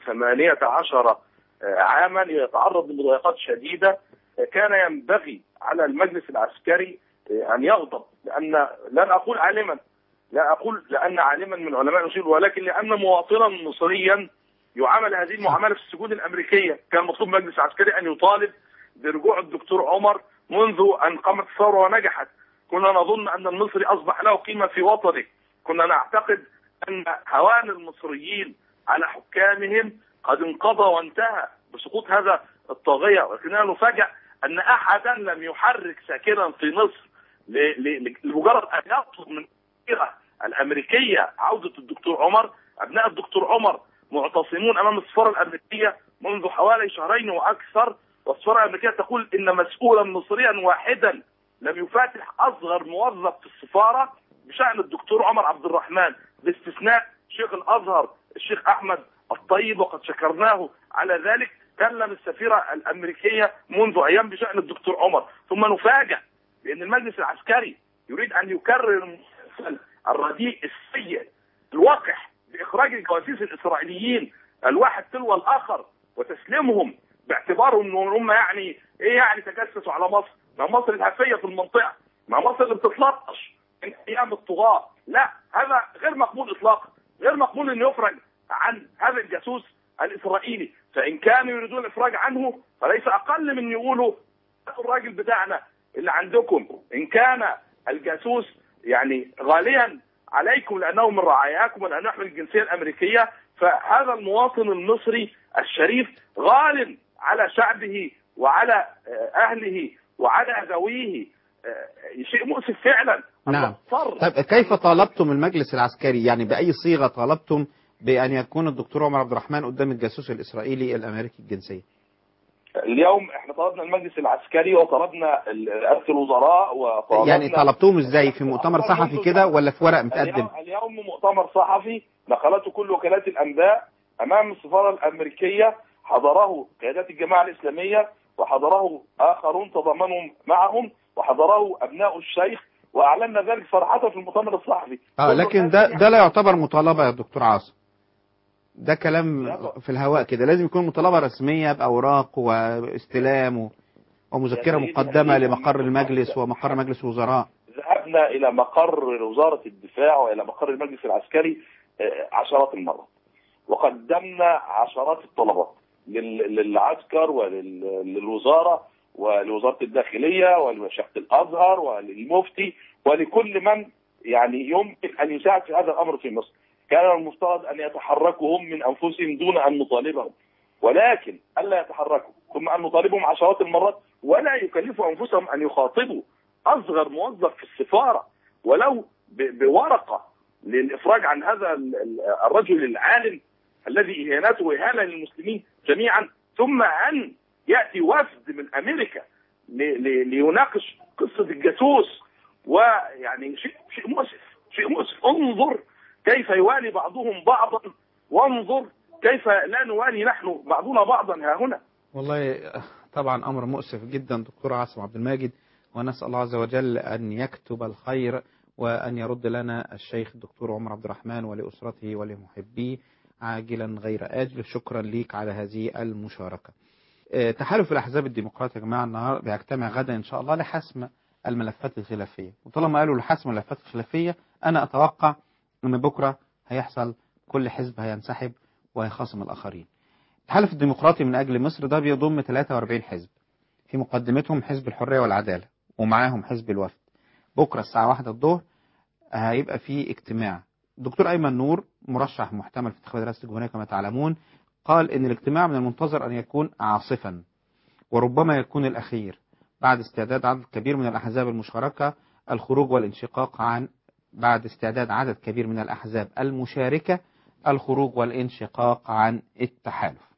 18 آه، عاما يتعرض لمضايقات شديده آه، كان ينبغي على المجلس العسكري آه، ان يغضب لان لن اقول عالما لا اقول لان عالما من علماء المسلمين ولكن لان مواطنا مصريا يعامل هذه المعامله في السجون الامريكيه، كان مطلوب مجلس عسكري ان يطالب برجوع الدكتور عمر منذ ان قامت الثوره ونجحت. كنا نظن ان المصري اصبح له قيمه في وطنه، كنا نعتقد ان هوان المصريين على حكامهم قد انقضى وانتهى بسقوط هذا الطاغيه، ولكننا نفاجأ ان احدا لم يحرك ساكنا في مصر ل- ل- لمجرد ان يطلب من الوزيرة الامريكيه عوده الدكتور عمر، ابناء الدكتور عمر معتصمون امام السفاره الامريكيه منذ حوالي شهرين واكثر، والسفاره الامريكيه تقول ان مسؤولا مصريا واحدا لم يفاتح اصغر موظف في السفاره بشان الدكتور عمر عبد الرحمن باستثناء شيخ الازهر الشيخ احمد الطيب وقد شكرناه على ذلك كلم السفيره الامريكيه منذ ايام بشان الدكتور عمر ثم نفاجأ بان المجلس العسكري يريد ان يكرر المسلسل الرديء السيء الوقح باخراج الجواسيس الاسرائيليين الواحد تلو الاخر وتسليمهم باعتبارهم ان هم يعني ايه يعني تجسسوا على مصر؟ ما مصر الهفيه في المنطقه، ما مصر اللي بتتلطش من ايام الطغاه، لا هذا غير مقبول اطلاقا، غير مقبول انه يفرج عن هذا الجاسوس الاسرائيلي، فان كانوا يريدون الافراج عنه فليس اقل من يقولوا هاتوا الراجل بتاعنا اللي عندكم ان كان الجاسوس يعني غاليا عليكم لانه من رعاياكم ولانه يحمل الجنسيه الامريكيه فهذا المواطن المصري الشريف غال على شعبه وعلى آه، اهله وعلى ذويه آه، شيء مؤسف فعلا نعم اضطر طيب كيف طالبتم المجلس العسكري يعني بأي صيغة طالبتم بأن يكون الدكتور عمر عبد الرحمن قدام الجاسوس الإسرائيلي الأمريكي الجنسية اليوم احنا طلبنا المجلس العسكري وطلبنا رئاسه الوزراء وطلبنا يعني طلبتوهم ازاي في مؤتمر صحفي كده ولا في ورق متقدم اليوم, اليوم مؤتمر صحفي نقلته كل وكالات الانباء امام السفاره الامريكيه حضره قيادات الجماعه الاسلاميه وحضره اخرون تضامنوا معهم وحضره ابناء الشيخ واعلنا ذلك صراحه في المؤتمر الصحفي اه لكن ده ده لا يعتبر مطالبة يا دكتور عاصم ده كلام في الهواء كده لازم يكون مطالبة رسمية بأوراق واستلام و- ومذكرة يا سيدي مقدمة خليل، لمقر المجلس ومقر مجلس الوزراء ذهبنا الى مقر وزاره الدفاع والى مقر المجلس العسكري آه، عشرات المرات وقدمنا عشرات الطلبات لل- للعسكر وللوزاره ولوزاره الداخليه ولشيخ الازهر وللمفتي ولكل من يعني يمكن ان يساعد في هذا الامر في مصر كان المفترض ان يتحركوا هم من انفسهم دون ان نطالبهم ولكن الا يتحركوا ثم ان نطالبهم عشرات المرات ولا يكلفوا انفسهم ان يخاطبوا اصغر موظف في السفاره ولو ب- بورقه للافراج عن هذا ال- ال- الرجل العالم الذي اهانته اهانه للمسلمين جميعا ثم ان ياتي وفد من امريكا ل- ل- ليناقش قصه الجاسوس ويعني شيء شيء مؤسف شيء مؤسف انظر كيف يوالي بعضهم بعضا وانظر كيف لا نوالي نحن بعضنا بعضا ها هنا والله طبعا أمر مؤسف جدا دكتور عاصم عبد الماجد ونسأل الله عز وجل أن يكتب الخير وأن يرد لنا الشيخ الدكتور عمر عبد الرحمن ولأسرته ولمحبيه عاجلا غير آجل شكرا ليك على هذه المشاركة آه، تحالف الأحزاب الديمقراطية يا جماعة النهار بيجتمع غدا إن شاء الله لحسم الملفات الخلافية وطالما قالوا لحسم الملفات الخلافية أنا أتوقع أن بكرة هيحصل كل حزب هينسحب وهيخاصم الآخرين التحالف الديمقراطي من أجل مصر ده بيضم 43 حزب في مقدمتهم حزب الحرية والعدالة ومعاهم حزب الوفد بكرة الساعة واحدة الظهر هيبقى في اجتماع الدكتور أيمن نور مرشح محتمل في انتخابات رئاسة الجمهورية كما تعلمون قال إن الاجتماع من المنتظر أن يكون عاصفا وربما يكون الأخير بعد استعداد عدد كبير من الأحزاب المشاركة الخروج والانشقاق عن بعد استعداد عدد كبير من الأحزاب المشاركة الخروج والانشقاق عن التحالف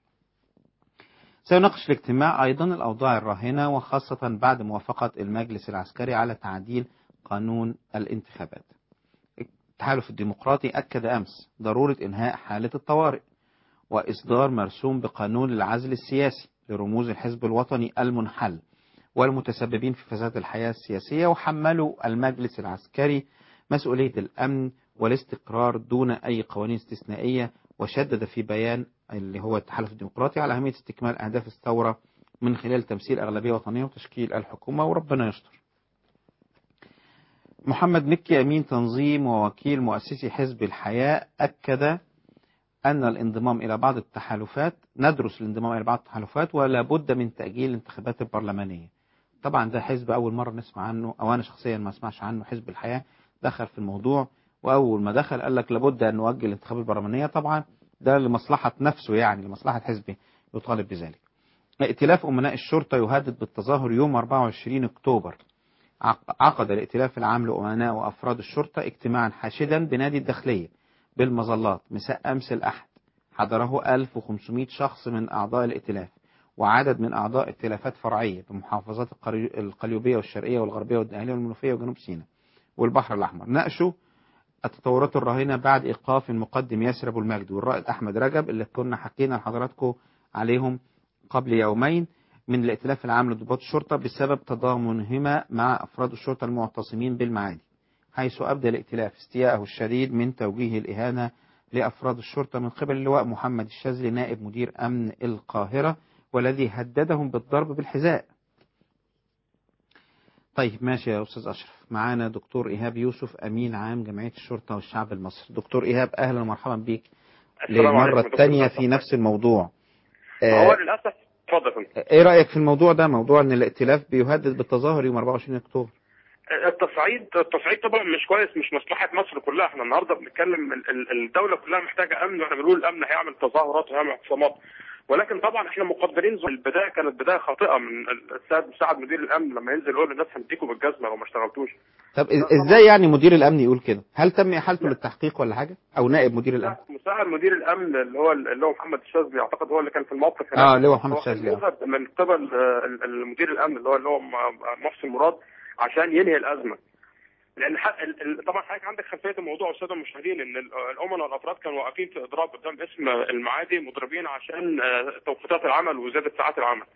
سيناقش الاجتماع أيضا الأوضاع الراهنة وخاصة بعد موافقة المجلس العسكري على تعديل قانون الانتخابات التحالف الديمقراطي أكد أمس ضرورة إنهاء حالة الطوارئ وإصدار مرسوم بقانون العزل السياسي لرموز الحزب الوطني المنحل والمتسببين في فساد الحياة السياسية وحملوا المجلس العسكري مسؤولية الأمن والاستقرار دون أي قوانين استثنائية وشدد في بيان اللي هو التحالف الديمقراطي على أهمية استكمال أهداف الثورة من خلال تمثيل أغلبية وطنية وتشكيل الحكومة وربنا يستر محمد مكي أمين تنظيم ووكيل مؤسسي حزب الحياة أكد أن الانضمام إلى بعض التحالفات ندرس الانضمام إلى بعض التحالفات ولا بد من تأجيل الانتخابات البرلمانية طبعا ده حزب أول مرة نسمع عنه أو أنا شخصيا ما أسمعش عنه حزب الحياة دخل في الموضوع وأول ما دخل قال لك لابد أن نؤجل الانتخابات البرلمانية طبعا ده لمصلحة نفسه يعني لمصلحة حزبه يطالب بذلك ائتلاف أمناء الشرطة يهدد بالتظاهر يوم 24 أكتوبر عق- عقد الائتلاف العام لأمناء وأفراد الشرطة اجتماعا حاشدا بنادي الداخلية بالمظلات مساء أمس الأحد حضره 1500 شخص من أعضاء الائتلاف وعدد من أعضاء ائتلافات فرعية بمحافظات القري- القليوبية والشرقية والغربية والدقهلية والمنوفية وجنوب سيناء والبحر الأحمر ناقشوا التطورات الراهنة بعد إيقاف المقدم ياسر أبو المجد والرائد أحمد رجب اللي كنا حكينا لحضراتكم عليهم قبل يومين من الائتلاف العام لضباط الشرطة بسبب تضامنهما مع أفراد الشرطة المعتصمين بالمعادي حيث أبدى الائتلاف استياءه الشديد من توجيه الإهانة لأفراد الشرطة من قبل اللواء محمد الشاذلي نائب مدير أمن القاهرة والذي هددهم بالضرب بالحذاء طيب ماشي يا أستاذ أشرف معانا دكتور إيهاب يوسف أمين عام جمعية الشرطة والشعب المصري دكتور إيهاب أهلا ومرحبا بيك السلام عليكم للمرة يا دكتور الثانية حسن. في نفس الموضوع هو آه، للاسف اتفضل يا فندم. ايه رأيك في الموضوع ده موضوع ان الائتلاف بيهدد بالتظاهر يوم 24 اكتوبر التصعيد التصعيد طبعا مش كويس مش مصلحه مصر كلها احنا النهارده بنتكلم ال- ال- الدوله كلها محتاجه امن واحنا بنقول الامن هيعمل تظاهرات وهيعمل اعتصامات ولكن طبعا احنا مقدرين ظروف البدايه كانت بدايه خاطئه من السيد مساعد مدير الامن لما ينزل يقول للناس هنديكم بالجزمه لو ما اشتغلتوش طب إز- ازاي يعني مدير الامن يقول كده هل تم احالته للتحقيق ولا حاجة او نائب مدير الامن مساعد مدير الامن اللي هو اللي هو محمد الشاذلي اعتقد هو اللي كان في الموقف هناك. اه اللي هو محمد هو كان شاذلي آه. يؤخذ من قبل آه، ال- المدير الامن اللي هو اللي هو م- محسن مراد عشان ينهي الازمه لان ح- ال- ال- طبعا حضرتك عندك خلفيه الموضوع والساده المشاهدين ان ال- الامناء والافراد كانوا واقفين في اضراب قدام اسم المعادي مضربين عشان آه، توقيتات العمل وزياده ساعات العمل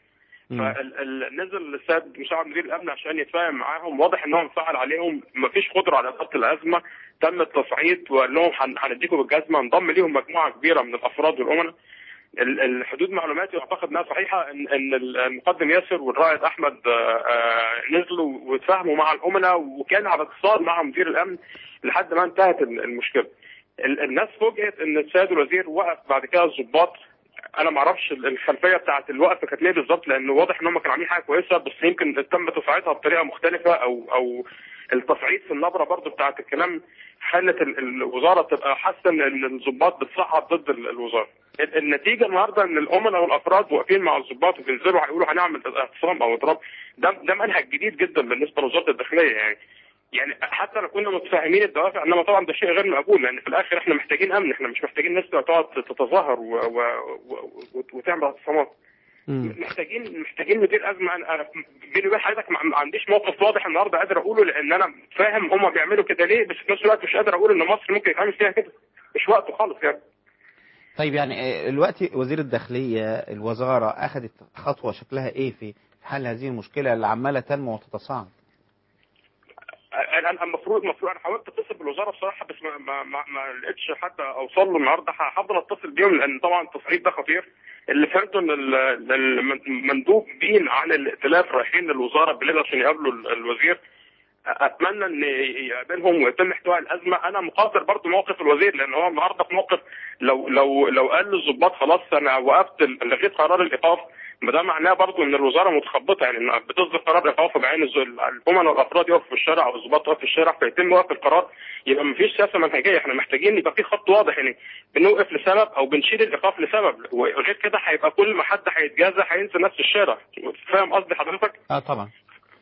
فنزل السيد مساعد مدير الامن عشان يتفاهم معاهم واضح ان هو انفعل عليهم مفيش قدره على اداره الازمه تم التصعيد وقال لهم هن- هنديكم بالجزمه انضم ليهم مجموعه كبيره من الافراد والامناء ال- الحدود معلوماتي اعتقد انها صحيحه ان ان المقدم ياسر والرائد احمد آه، آه، نزلوا وتفاهموا مع الامناء وكان على اتصال مع مدير الامن لحد ما انتهت ال- المشكله. ال- الناس فوجئت ان السيد الوزير وقف بعد كده الضباط انا ما اعرفش ال- الخلفيه بتاعت الوقفه كانت ليه بالظبط لانه واضح ان هم كانوا عاملين حاجه كويسه بس يمكن تم تصعيدها بطريقه مختلفه او او التصعيد في النبره برضو بتاعت الكلام خلت ال- الوزاره تبقى حاسه ان إن الضباط بتصعد ضد ال- الوزاره. ال- النتيجه النهارده ان الامناء والافراد واقفين مع الضباط وبينزلوا هيقولوا هنعمل اعتصام او اضراب ده ده منهج جديد جدا بالنسبه لوزاره الداخليه يعني يعني حتى لو كنا متفاهمين الدوافع انما طبعا ده شيء غير مقبول لان في الاخر احنا محتاجين امن احنا مش محتاجين ناس تقعد تتظاهر و... و... و... وتعمل اعتصامات محتاجين محتاجين مدير ازمه انا أنا بيني وبين حضرتك ما ما عنديش موقف واضح النهارده قادر اقوله لان انا فاهم هم بيعملوا كده ليه بس في نفس الوقت مش قادر اقول ان مصر ممكن يتعمل فيها كده مش وقته خالص يعني طيب يعني آه، دلوقتي وزير الداخلية الوزارة اخذت خطوة شكلها ايه في حل هذه المشكلة اللي عمالة تنمو وتتصاعد انا أنا المفروض المفروض انا حاولت اتصل بالوزاره بصراحه بس ما ما ما, ما لقيتش حد اوصل له النهارده هفضل اتصل بيهم لان طبعا التصعيد ده خطير اللي فهمته ان ال- ال- المندوبين عن الائتلاف رايحين للوزاره بالليل عشان يقابلوا ال- الوزير اتمنى ان يقابلهم ويتم احتواء الازمه انا مقدر برضو موقف الوزير لان هو النهارده في موقف لو لو لو قال للظباط خلاص انا وقفت ال- لغيت قرار الايقاف ما ده معناه برضو ان الوزاره متخبطه يعني إنها بتصدر قرار ايقاف بعين الز- الامناء والافراد يقفوا في الشارع او الظباط يقفوا في الشارع فيتم وقف القرار يبقى ما فيش سياسه منهجيه احنا محتاجين يبقى في خط واضح يعني بنوقف لسبب او بنشيل الايقاف لسبب وغير كده هيبقى كل ما حد هيتجازى هينزل ناس في الشارع فاهم قصدي حضرتك؟ اه طبعا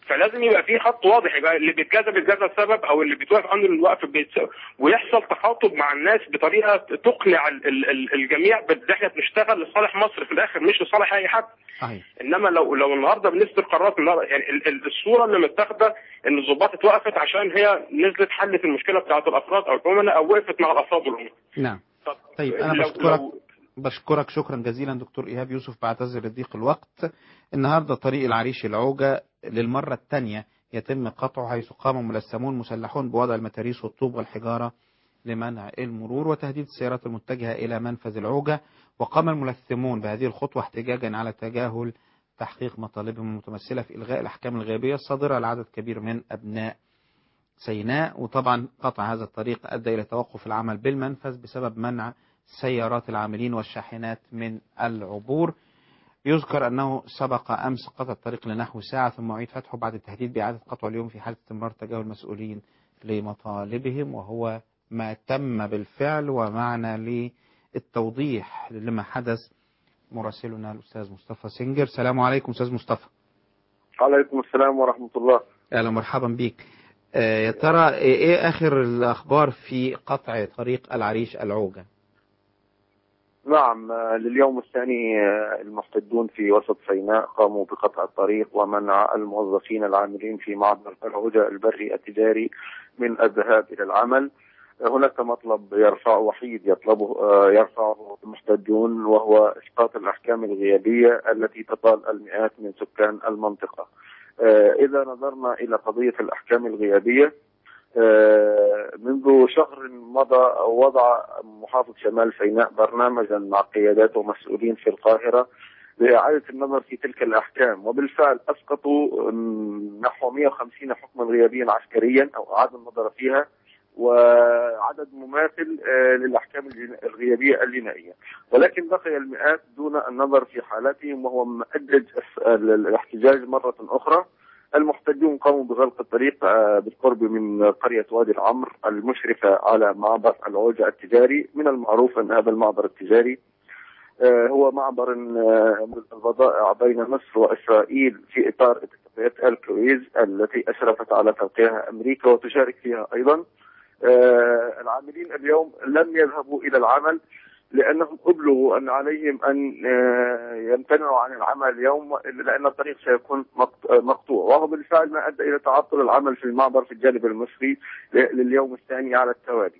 فلازم يبقى في خط واضح يبقى اللي بيتجازى بيتجازى السبب او اللي بيتوقف عنه الوقف بيتس- ويحصل تخاطب مع الناس بطريقه تقنع ال- ال- ال- الجميع بان احنا بنشتغل لصالح مصر في الاخر مش لصالح اي حد صحيح انما لو لو النهارده بنصدر قرارات النهارده يعني ال- ال- الصوره اللي متاخده ان الضباط اتوقفت عشان هي نزلت حلت المشكله بتاعت الافراد او الامناء او وقفت مع الافراد والامناء نعم طب طيب انا لو- بشكرك لو- بشكرك شكرا جزيلا دكتور ايهاب يوسف بعتذر لضيق الوقت النهارده طريق العريش العوجه للمره الثانيه يتم قطعه حيث قام ملثمون مسلحون بوضع المتاريس والطوب والحجاره لمنع المرور وتهديد السيارات المتجهه الى منفذ العوجه وقام الملثمون بهذه الخطوه احتجاجا على تجاهل تحقيق مطالبهم المتمثله في الغاء الاحكام الغيابيه الصادره لعدد كبير من ابناء سيناء وطبعا قطع هذا الطريق أدى إلى توقف العمل بالمنفذ بسبب منع سيارات العاملين والشاحنات من العبور يذكر أنه سبق أمس قطع الطريق لنحو ساعة ثم أعيد فتحه بعد التهديد بإعادة قطعه اليوم في حالة استمرار تجاهل المسؤولين لمطالبهم وهو ما تم بالفعل ومعنا للتوضيح لما حدث مراسلنا الأستاذ مصطفى سنجر السلام عليكم أستاذ مصطفى عليكم السلام ورحمة الله أهلا مرحبا بك آه، يا ترى ايه اخر الاخبار في قطع طريق العريش العوجة نعم آه، لليوم الثاني آه، المحتجون في وسط سيناء قاموا بقطع الطريق ومنع الموظفين العاملين في معبر الهدى البري التجاري من الذهاب إلى العمل آه، هناك مطلب يرفع وحيد يطلبه آه، يرفعه المحتجون وهو إسقاط الأحكام الغيابية التي تطال المئات من سكان المنطقة آه، إذا نظرنا إلى قضية الأحكام الغيابية آه، منذ شهر مضى وضع محافظ شمال سيناء برنامجا مع قيادات ومسؤولين في القاهرة لإعادة النظر في تلك الأحكام وبالفعل أسقطوا آم، نحو 150 حكما غيابيا عسكريا أو أعادوا النظر فيها وعدد مماثل آه، للأحكام الجنا- الغيابية الجنائية ولكن بقي المئات دون النظر في حالاتهم وهو مؤجج الس- ال- الاحتجاج مرة أخرى المحتجون قاموا بغلق الطريق آه، بالقرب من قرية وادي العمر المشرفة على معبر العوجة التجاري من المعروف أن هذا المعبر التجاري آه، هو معبر آه، البضائع بين مصر وإسرائيل في إطار اتفاقية الكويز التي أشرفت على توقيعها أمريكا وتشارك فيها أيضا آه، العاملين اليوم لم يذهبوا إلى العمل لأنهم أبلغوا أن عليهم أن آه، يمتنعوا عن العمل اليوم لأن الطريق سيكون مقط- آه، مقطوع وهو بالفعل ما أدى إلى تعطل العمل في المعبر في الجانب المصري ل- لليوم الثاني على التوالي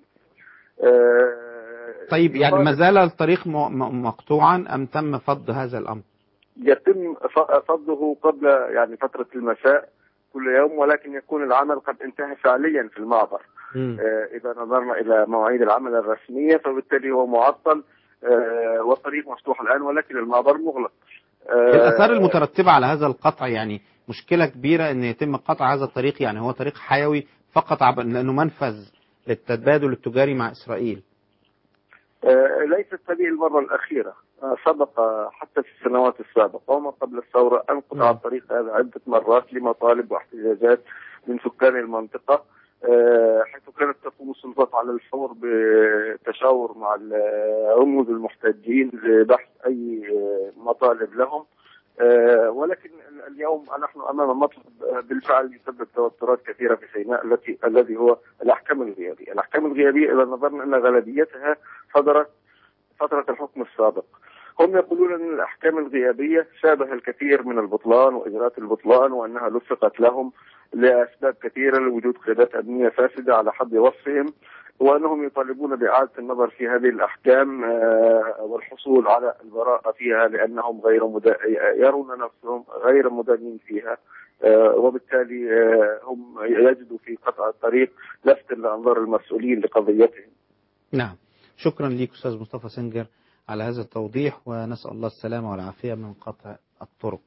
آه، طيب يعني ما زال الطريق م- م- مقطوعا ام تم فض هذا الامر يتم ف- فضه قبل يعني فترة المساء كل يوم ولكن يكون العمل قد انتهى فعليا في المعبر مم. آه، إذا نظرنا إلى مواعيد العمل الرسمية فبالتالي هو معطل آه، والطريق مفتوح الآن ولكن المعبر مغلق آه، الاثار المترتبة على هذا القطع يعني مشكلة كبيرة ان يتم قطع هذا الطريق يعني هو طريق حيوي فقط عب... لانه منفذ للتبادل التجاري مع اسرائيل آه، ليست هذه المرة الأخيرة آه، سبق آه، حتى في السنوات السابقة وما قبل الثورة أن قطع الطريق هذا عدة مرات لمطالب واحتجاجات من سكان المنطقة آه، حيث كانت تقوم السلطات على الفور بتشاور مع الرموز المحتجين لبحث أي آه، مطالب لهم آه، ولكن ال- اليوم نحن امام مطلب آه، بالفعل يسبب توترات كثيره في سيناء التي الذي هو الاحكام الغيابيه، الاحكام الغيابيه اذا نظرنا ان غالبيتها صدرت فتره الحكم السابق. هم يقولون ان الاحكام الغيابيه شابه الكثير من البطلان واجراءات البطلان وانها لصقت لهم لاسباب كثيره لوجود قيادات امنيه فاسده على حد وصفهم وانهم يطالبون باعاده النظر في هذه الاحكام آه، والحصول على البراءه فيها لانهم غير مدا... يرون نفسهم غير مدانين فيها آه، وبالتالي آه، هم يجدوا في قطع الطريق لفت لانظار المسؤولين لقضيتهم. نعم شكرا لك استاذ مصطفى سنجر على هذا التوضيح ونسال الله السلامه والعافيه من قطع الطرق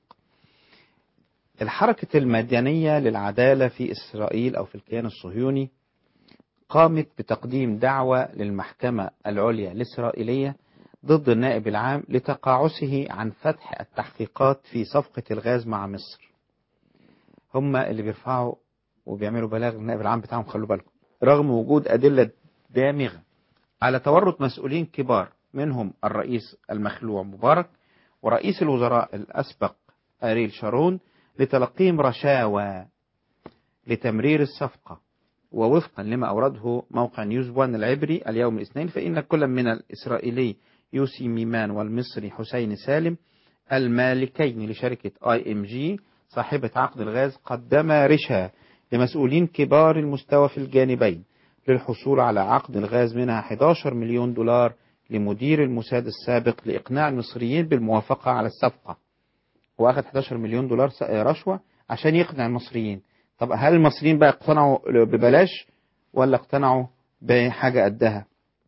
الحركه المدنيه للعداله في اسرائيل او في الكيان الصهيوني قامت بتقديم دعوة للمحكمة العليا الإسرائيلية ضد النائب العام لتقاعسه عن فتح التحقيقات في صفقة الغاز مع مصر هم اللي بيرفعوا وبيعملوا بلاغ للنائب العام بتاعهم خلوا بالكم رغم وجود أدلة دامغة على تورط مسؤولين كبار منهم الرئيس المخلوع مبارك ورئيس الوزراء الأسبق أريل شارون لتلقيهم رشاوى لتمرير الصفقة ووفقا لما أورده موقع نيوز وان العبري اليوم الاثنين فإن كل من الإسرائيلي يوسي ميمان والمصري حسين سالم المالكين لشركة اي ام جي صاحبة عقد الغاز قدما رشا لمسؤولين كبار المستوى في الجانبين للحصول على عقد الغاز منها 11 مليون دولار لمدير الموساد السابق لإقناع المصريين بالموافقة على الصفقة وأخذ 11 مليون دولار رشوة عشان يقنع المصريين طب هل المصريين بقى اقتنعوا ببلاش ولا اقتنعوا بحاجة قدها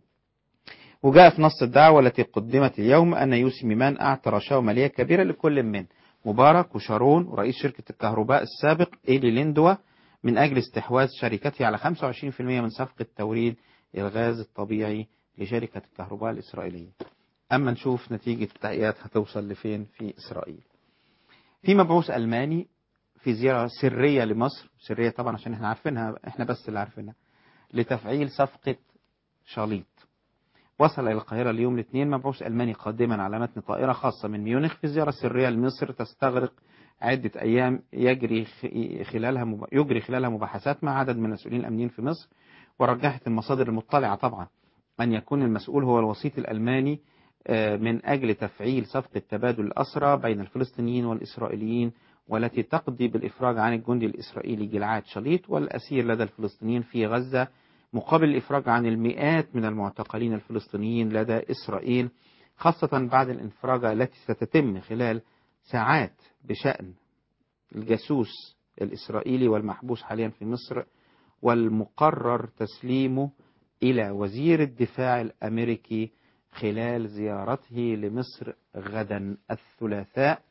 وجاء في نص الدعوة التي قدمت اليوم أن يوسي ميمان أعطى رشاوى مالية كبيرة لكل من مبارك وشارون ورئيس شركة الكهرباء السابق إيلي ليندوا من أجل استحواذ شركته على 25% من صفقة توريد الغاز الطبيعي لشركة الكهرباء الإسرائيلية أما نشوف نتيجة التحقيقات هتوصل لفين في إسرائيل في مبعوث ألماني في زيارة سرية لمصر سرية طبعا عشان احنا عارفينها احنا بس اللي عارفينها لتفعيل صفقة شاليط وصل إلى القاهرة اليوم الاثنين مبعوث ألماني قادما على متن طائرة خاصة من ميونخ في زيارة سرية لمصر تستغرق عدة أيام يجري خلالها مب... يجري خلالها مباحثات مع عدد من المسؤولين الأمنيين في مصر ورجحت المصادر المطلعة طبعا أن يكون المسؤول هو الوسيط الألماني من أجل تفعيل صفقة تبادل الأسرى بين الفلسطينيين والإسرائيليين والتي تقضي بالإفراج عن الجندي الإسرائيلي جلعاد شليط والأسير لدى الفلسطينيين في غزة مقابل الإفراج عن المئات من المعتقلين الفلسطينيين لدى إسرائيل خاصة بعد الانفراجة التي ستتم خلال ساعات بشأن الجاسوس الإسرائيلي والمحبوس حاليا في مصر والمقرر تسليمه إلى وزير الدفاع الأمريكي خلال زيارته لمصر غدا الثلاثاء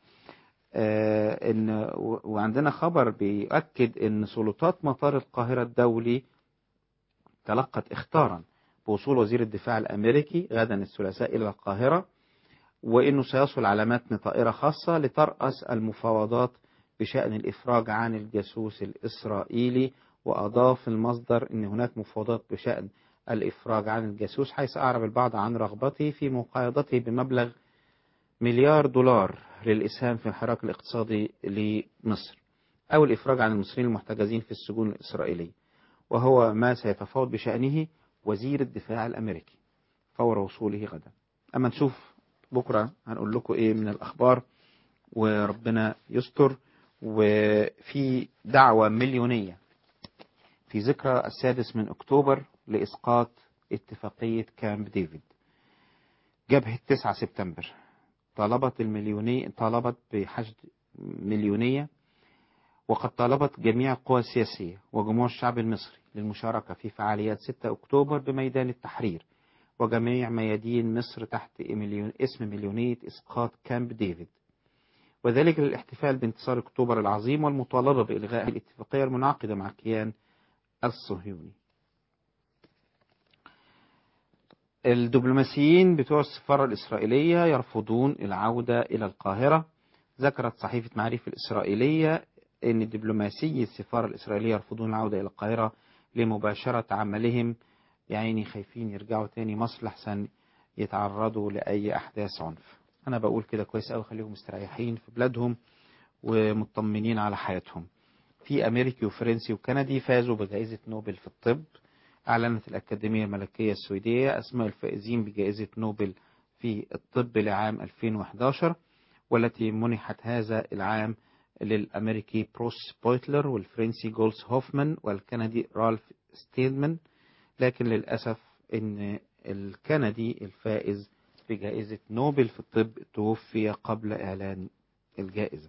آه إن وعندنا خبر بيؤكد أن سلطات مطار القاهرة الدولي تلقت اختارا بوصول وزير الدفاع الأمريكي غدا الثلاثاء إلى القاهرة وأنه سيصل على متن طائرة خاصة لترأس المفاوضات بشأن الإفراج عن الجاسوس الإسرائيلي وأضاف المصدر أن هناك مفاوضات بشأن الإفراج عن الجاسوس حيث أعرب البعض عن رغبته في مقايضته بمبلغ مليار دولار للإسهام في الحراك الاقتصادي لمصر أو الإفراج عن المصريين المحتجزين في السجون الإسرائيلية وهو ما سيتفاوض بشأنه وزير الدفاع الأمريكي فور وصوله غدا أما نشوف بكرة هنقول لكم إيه من الأخبار وربنا يستر وفي دعوة مليونية في ذكرى السادس من أكتوبر لإسقاط اتفاقية كامب ديفيد جبهة 9 سبتمبر طلبت المليونية طلبت بحشد مليونية وقد طالبت جميع القوى السياسية وجموع الشعب المصري للمشاركة في فعاليات 6 أكتوبر بميدان التحرير وجميع ميادين مصر تحت مليون اسم مليونية إسقاط كامب ديفيد وذلك للاحتفال بانتصار أكتوبر العظيم والمطالبة بإلغاء الاتفاقية المنعقدة مع الكيان الصهيوني الدبلوماسيين بتوع السفارة الإسرائيلية يرفضون العودة إلى القاهرة ذكرت صحيفة معرفة الإسرائيلية أن دبلوماسي السفارة الإسرائيلية يرفضون العودة إلى القاهرة لمباشرة عملهم يعني خايفين يرجعوا تاني مصر لحسن يتعرضوا لأي أحداث عنف أنا بقول كده كويس أوي خليهم مستريحين في بلادهم ومطمنين على حياتهم في أمريكي وفرنسي وكندي فازوا بجائزة نوبل في الطب أعلنت الأكاديمية الملكية السويدية أسماء الفائزين بجائزة نوبل في الطب لعام 2011 والتي منحت هذا العام للأمريكي بروس بويتلر والفرنسي جولز هوفمان والكندي رالف ستيدمان لكن للأسف أن الكندي الفائز بجائزة نوبل في الطب توفي قبل إعلان الجائزة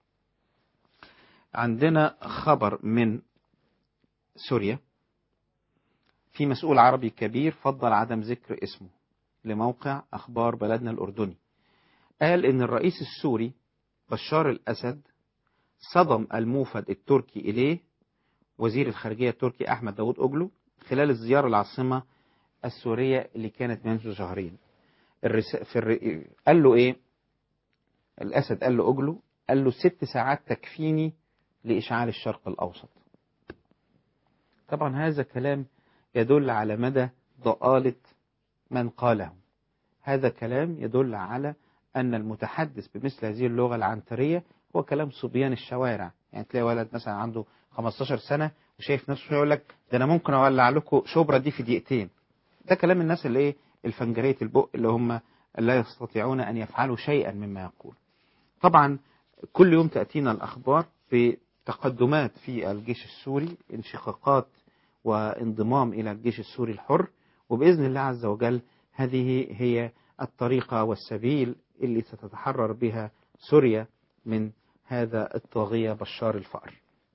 عندنا خبر من سوريا في مسؤول عربي كبير فضل عدم ذكر اسمه لموقع أخبار بلدنا الأردني قال إن الرئيس السوري بشار الأسد صدم الموفد التركي إليه وزير الخارجية التركي أحمد داود أوغلو خلال الزيارة العاصمة السورية اللي كانت منذ شهرين الرس... في الر... قال له إيه الأسد قال له أوغلو قال له ست ساعات تكفيني لإشعال الشرق الأوسط طبعا هذا كلام يدل على مدى ضآلة من قاله هذا كلام يدل على أن المتحدث بمثل هذه اللغة العنترية هو كلام صبيان الشوارع يعني تلاقي ولد مثلا عنده 15 سنة وشايف نفسه يقول لك ده أنا ممكن أولع لكم شبرا دي في دقيقتين ده كلام الناس اللي إيه الفنجرية البق اللي هم لا يستطيعون أن يفعلوا شيئا مما يقول طبعا كل يوم تأتينا الأخبار بتقدمات في الجيش السوري انشقاقات وانضمام إلى الجيش السوري الحر وبإذن الله عز وجل هذه هي الطريقة والسبيل اللي ستتحرر بها سوريا من هذا الطاغية بشار الفأر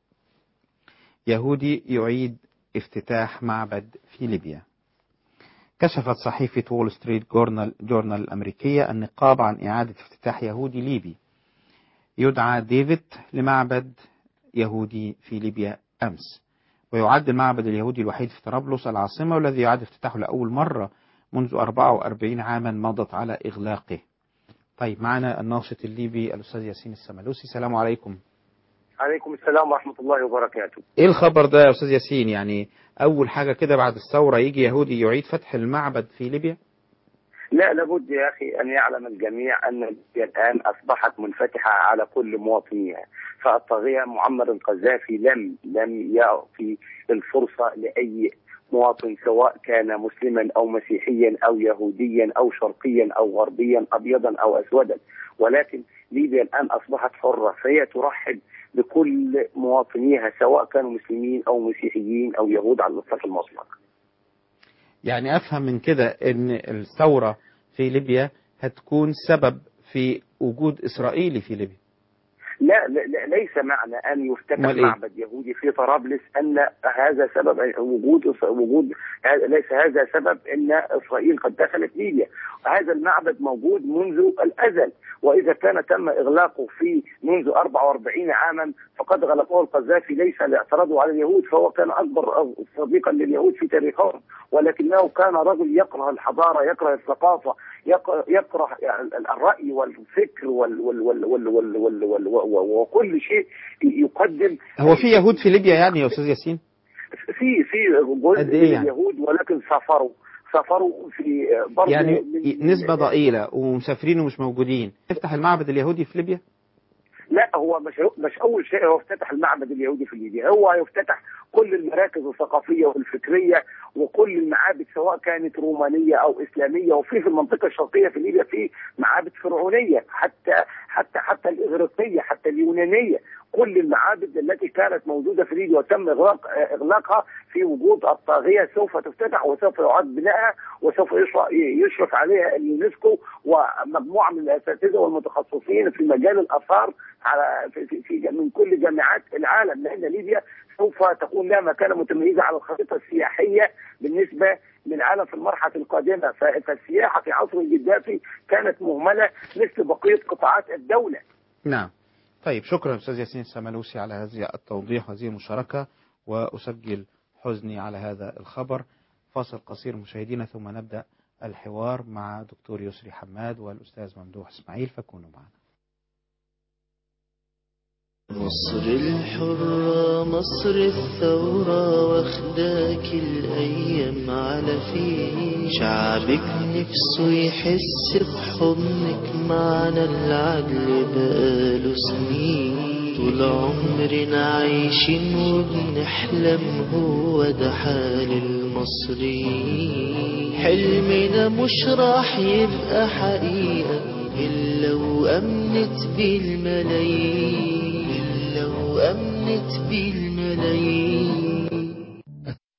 يهودي يعيد افتتاح معبد في ليبيا كشفت صحيفة وول ستريت جورنال, جورنال الأمريكية النقاب عن إعادة افتتاح يهودي ليبي يدعى ديفيد لمعبد يهودي في ليبيا أمس ويعد المعبد اليهودي الوحيد في طرابلس العاصمة والذي يعاد افتتاحه لأول مرة منذ 44 عاما مضت على إغلاقه طيب معنا الناشط الليبي الأستاذ ياسين السملوسي السلام عليكم عليكم السلام ورحمة الله وبركاته ايه الخبر ده يا استاذ ياسين يعني اول حاجة كده بعد الثورة يجي يهودي يعيد فتح المعبد في ليبيا لا لابد يا أخي أن يعلم الجميع أن ليبيا الآن أصبحت منفتحة على كل مواطنيها فالطاغية معمر القذافي لم لم يعطي الفرصة لأي مواطن سواء كان مسلما أو مسيحيا أو يهوديا أو شرقيا أو غربيا أبيضا أو أسودا ولكن ليبيا الآن أصبحت حرة فهي ترحب بكل مواطنيها سواء كانوا مسلمين أو مسيحيين أو يهود على الإطلاق المطلق يعني افهم من كده ان الثورة في ليبيا هتكون سبب في وجود اسرائيلي في ليبيا لا, لا, لا ليس معنى ان يفتتح أمال إيه؟ معبد يهودي في طرابلس ان هذا سبب وجود وجود هذا- ليس هذا سبب ان اسرائيل قد دخلت ليبيا هذا المعبد موجود منذ الازل واذا كان تم اغلاقه في منذ 44 عاما فقد غلقه القذافي ليس لاعتراضه على اليهود فهو كان اكبر صديقا لليهود في تاريخهم ولكنه كان رجل يكره الحضاره يكره الثقافه يكره, يكره يعني الراي والفكر وال وال وال وال وال وال وال وال وكل شيء يقدم هو في يهود في ليبيا يعني يا استاذ ياسين في في جزء قد من إيه يعني؟ اليهود ولكن سافروا سافروا في برضه يعني من- نسبة ضئيلة ومسافرين ومش موجودين نفتح المعبد اليهودي في ليبيا لا هو مش مش اول شيء هو افتتح المعبد اليهودي في ليبيا هو هيفتتح كل المراكز الثقافيه والفكريه وكل المعابد سواء كانت رومانيه او اسلاميه وفي في المنطقه الشرقيه في ليبيا في معابد فرعونيه حتى حتى حتى الاغريقيه حتى اليونانيه كل المعابد التي كانت موجوده في ليبيا وتم اغلاق اغلاقها في وجود الطاغيه سوف تفتتح وسوف يعاد بنائها وسوف يشرف, يشرف عليها اليونسكو ومجموعه من الاساتذه والمتخصصين في مجال الاثار على في, في, في من كل جامعات العالم لان ليبيا سوف تكون لها مكانه متميزه على الخريطه السياحيه بالنسبه للعالم في المرحله القادمه ف- فالسياحه في عصر الجدافي كانت مهمله مثل بقيه قطاعات الدوله نعم طيب شكرا أستاذ ياسين السملوسي على هذه التوضيح وهذه المشاركة وأسجل حزني على هذا الخبر فاصل قصير مشاهدينا ثم نبدأ الحوار مع دكتور يسري حماد والأستاذ ممدوح إسماعيل فكونوا معنا مصر الحرة مصر الثورة واخداك الأيام على فيه شعبك نفسه يحس بحضنك معنا العدل بقاله سنين طول عمرنا عايشين وبنحلم هو ده حال المصريين حلمنا مش راح يبقى حقيقة إلا وأمنت بيه الملايين إلا وأمنت بيه الملايين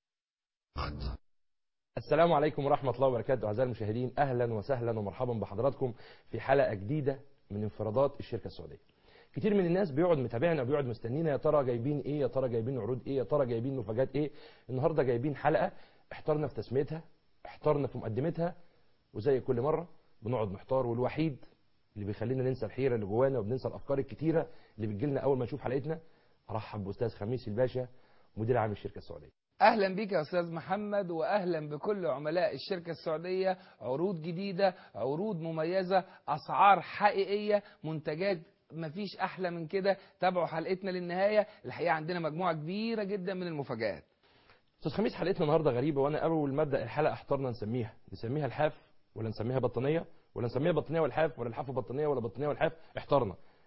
السلام عليكم ورحمة الله وبركاته أعزائي المشاهدين أهلا وسهلا ومرحبا بحضراتكم في حلقة جديدة من انفرادات الشركة السعودية كتير من الناس بيقعد متابعنا وبيقعد مستنينا يا ترى جايبين ايه يا ترى جايبين عروض ايه يا ترى جايبين مفاجآت ايه النهارده جايبين حلقة احترنا في تسميتها احترنا في مقدمتها وزي كل مرة بنقعد محتار والوحيد اللي بيخلينا ننسى الحيرة اللي جوانا وبننسى الأفكار الكتيرة اللي بتجيلنا أول ما نشوف حلقتنا أرحب بأستاذ خميس الباشا مدير عام الشركة السعودية اهلا بك يا استاذ محمد واهلا بكل عملاء الشركه السعوديه عروض جديده عروض مميزه اسعار حقيقيه منتجات مفيش احلى من كده تابعوا حلقتنا للنهايه الحقيقه عندنا مجموعه كبيره جدا من المفاجات استاذ خميس حلقتنا النهارده غريبه وانا اول ما ابدا الحلقه احترنا نسميها نسميها الحاف ولا نسميها بطانيه ولا نسميها بطانيه والحاف ولا الحاف وبطانيه ولا بطانيه والحاف احترنا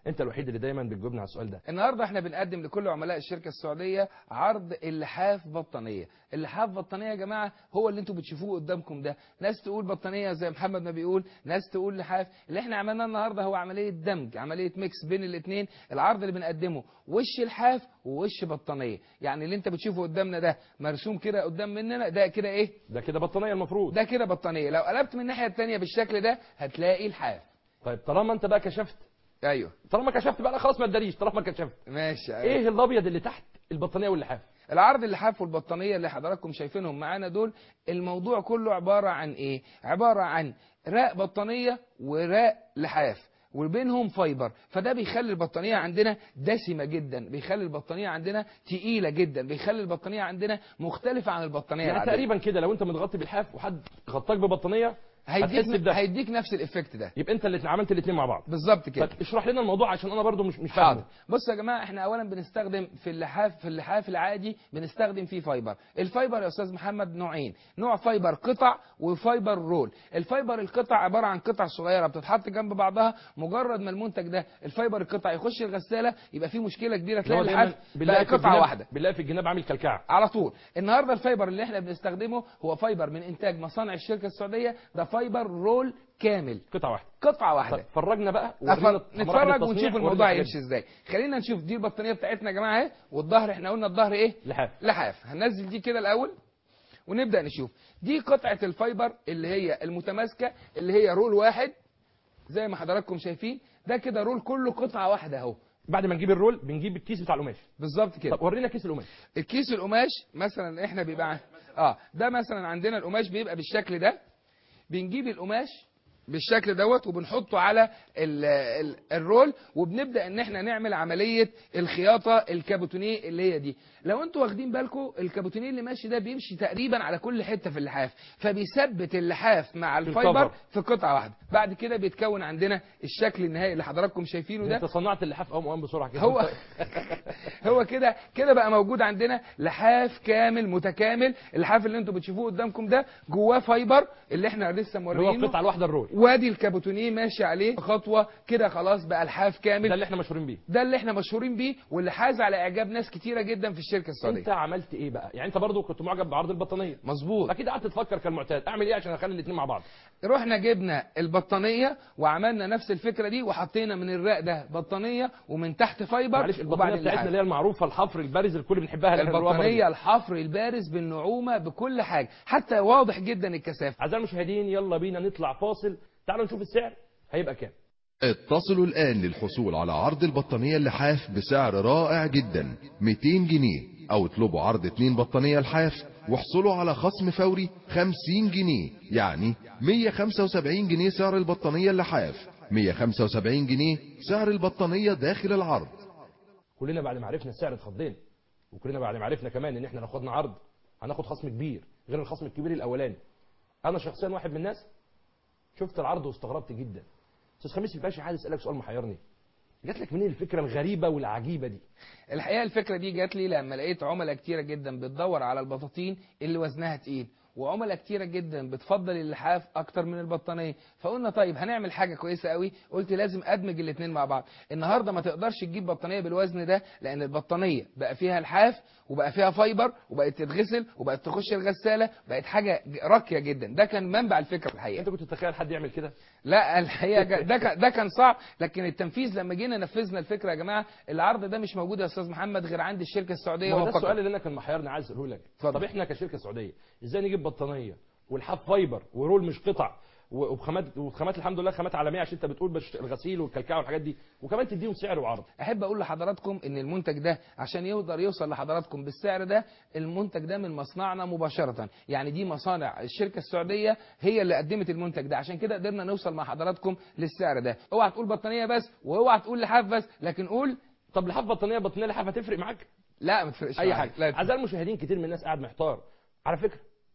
انت الوحيد اللي دايما بتجاوبنا على السؤال ده النهارده احنا بنقدم لكل عملاء الشركه السعوديه عرض اللحاف بطانيه اللحاف بطانيه يا جماعه هو اللي انتوا بتشوفوه قدامكم ده ناس تقول بطانيه زي محمد ما بيقول ناس تقول لحاف اللي احنا عملناه النهارده هو عمليه دمج عمليه ميكس بين الاثنين العرض اللي بنقدمه وش الحاف ووش بطانيه يعني اللي انت بتشوفه قدامنا ده مرسوم كده قدام مننا ده كده ايه ده كده بطانيه المفروض ده كده بطانيه لو قلبت من الناحيه الثانيه بالشكل ده هتلاقي الحاف طيب طالما انت بقى كشفت ايوه طالما كشفت بقى لا خلاص ما تداريش طالما كشفت ماشي ايه الابيض اللي تحت البطانيه واللحاف العرض اللحاف والبطانيه اللي حضراتكم شايفينهم معانا دول الموضوع كله عباره عن ايه عباره عن راق بطانيه وراق لحاف وبينهم فايبر فده بيخلي البطانية عندنا دسمة جدا بيخلي البطانية عندنا تقيلة جدا بيخلي البطانية عندنا مختلفة عن البطانية يعني العادية. تقريبا كده لو انت متغطي بالحاف وحد غطاك ببطانيه هتحس هيديك بده هيديك نفس الافكت ده يبقى انت اللي عملت الاثنين مع بعض بالظبط كده طب اشرح لنا الموضوع عشان انا برضو مش مش حاضر فاهم بصوا يا جماعه احنا اولا بنستخدم في اللحاف في اللحاف العادي بنستخدم فيه فايبر الفايبر يا استاذ محمد نوعين نوع فايبر قطع وفايبر رول الفايبر القطع عباره عن قطع صغيره بتتحط جنب بعضها مجرد ما المنتج ده الفايبر القطع يخش الغساله يبقى في مشكله كبيره تلاقي اللي هو دايماً اللحاف بنلاقي بقى في قطعه الجناب- واحده بنلاقي في الجناب عامل كلكعه على طول النهارده الفايبر اللي احنا بنستخدمه هو فايبر من انتاج مصانع الشركه السعوديه ده فايبر رول كامل قطعه واحده قطعه واحده طب فرجنا بقى أفر- ورينا مراحل نتفرج التصنيع ونشوف ورينا الموضوع الحاجات هيمشي ازاي خلينا نشوف دي البطانيه بتاعتنا يا جماعه اهي والظهر احنا قلنا الظهر ايه لحاف لحاف هننزل دي كده الاول ونبدا نشوف دي قطعه الفايبر اللي هي المتماسكه اللي هي رول واحد زي ما حضراتكم شايفين ده كده رول كله قطعه واحده اهو بعد ما نجيب الرول بنجيب الكيس بتاع القماش بالظبط كده طب ورينا كيس القماش الكيس القماش مثلا احنا بيبقى ع- اه ده مثلا عندنا القماش بيبقى بالشكل ده بنجيب القماش بالشكل دوت وبنحطه على ال ال الرول وبنبدا ان احنا نعمل عمليه الخياطه الكابوتونيه اللي هي دي لو انتوا واخدين بالكم الكابوتونيه اللي ماشي ده بيمشي تقريبا على كل حته في اللحاف فبيثبت اللحاف مع الفايبر الكفر. في قطعه واحده بعد كده بيتكون عندنا الشكل النهائي اللي حضراتكم شايفينه ده انت صنعت اللحاف قوم قوم بسرعه كده هو هو كده كده بقى موجود عندنا لحاف كامل متكامل اللحاف اللي انتوا بتشوفوه قدامكم ده جواه فايبر اللي احنا لسه اللي هو موريينه القطعه الواحده الرول وادي الكابوتونيه ماشي عليه خطوه كده خلاص بقى الحاف كامل ده اللي احنا مشهورين بيه ده اللي احنا مشهورين بيه واللي حاز على اعجاب ناس كتيره جدا في الشركه السعوديه انت عملت ايه بقى يعني انت برضو كنت معجب بعرض البطانيه مظبوط اكيد قعدت تفكر كالمعتاد اعمل ايه عشان اخلي الاثنين مع بعض رحنا جبنا البطانيه وعملنا نفس الفكره دي وحطينا من الراق ده بطانيه ومن تحت فايبر معلش البطانيه وبعدين بتاعتنا لحاف. اللي هي المعروفه الحفر البارز الكل بنحبها اللي احنا بنقولها البطانيه مرة الحفر البارز بالنعومه بكل حاجه حتى واضح جدا الكثافه اعزائي المشاهدين يلا بينا نطلع فاصل تعالوا نشوف السعر هيبقى كام اتصلوا الآن للحصول على عرض البطانية اللحاف بسعر رائع جدا 200 جنيه أو اطلبوا عرض اتنين بطانية لحاف واحصلوا على خصم فوري 50 جنيه يعني 175 جنيه سعر البطانية اللحاف 175 جنيه سعر البطانية داخل العرض كلنا بعد ما عرفنا السعر اتخضينا وكلنا بعد ما عرفنا كمان ان احنا لو خدنا عرض هناخد خصم كبير غير الخصم الكبير الاولاني انا شخصيا واحد من الناس شفت العرض واستغربت جدا استاذ خميس الباشا عايز اسالك سؤال محيرني جات لك منين الفكره الغريبه والعجيبه دي الحقيقه الفكره دي جات لي لما لقيت عملاء كتيره جدا بتدور على البطاطين اللي وزنها تقيل وعملاء كتيرة جدا بتفضل اللحاف اكتر من البطانيه فقلنا طيب هنعمل حاجه كويسه قوي قلت لازم ادمج الاثنين مع بعض النهارده ما تقدرش تجيب بطانيه بالوزن ده لان البطانيه بقى فيها لحاف وبقى فيها فايبر وبقت تتغسل وبقت تخش الغساله بقت حاجه راقيه جدا ده كان منبع الفكره الحقيقه انت كنت تتخيل حد يعمل كده لا الحقيقه جا- ده كان- ده كان صعب لكن التنفيذ لما جينا نفذنا الفكره يا جماعه العرض ده مش موجود يا استاذ محمد غير عند الشركه السعوديه ما هو ده وفقط. السؤال اللي انا كان محيرني عايز اساله لك اتفضل. طب احنا كشركه سعوديه ازاي نجيب بطانيه والحاف فايبر ورول مش قطع و- وبخامات وخامات الحمد لله خامات عالميه عشان انت بتقول بش الغسيل والكلكعه والحاجات دي وكمان تديهم سعر وعرض احب اقول لحضراتكم ان المنتج ده عشان يقدر يوصل لحضراتكم بالسعر ده المنتج ده من مصنعنا مباشره يعني دي مصانع الشركه السعوديه هي اللي قدمت المنتج ده عشان كده قدرنا نوصل مع حضراتكم للسعر ده اوعى تقول بطانيه بس واوعى تقول لحاف بس لكن قول طب لحاف بطانيه بطانيه لحاف هتفرق معاك لا ما تفرقش اي معايا. حاجه لا اعزائي المشاهدين كتير من الناس قاعد محتار على فكره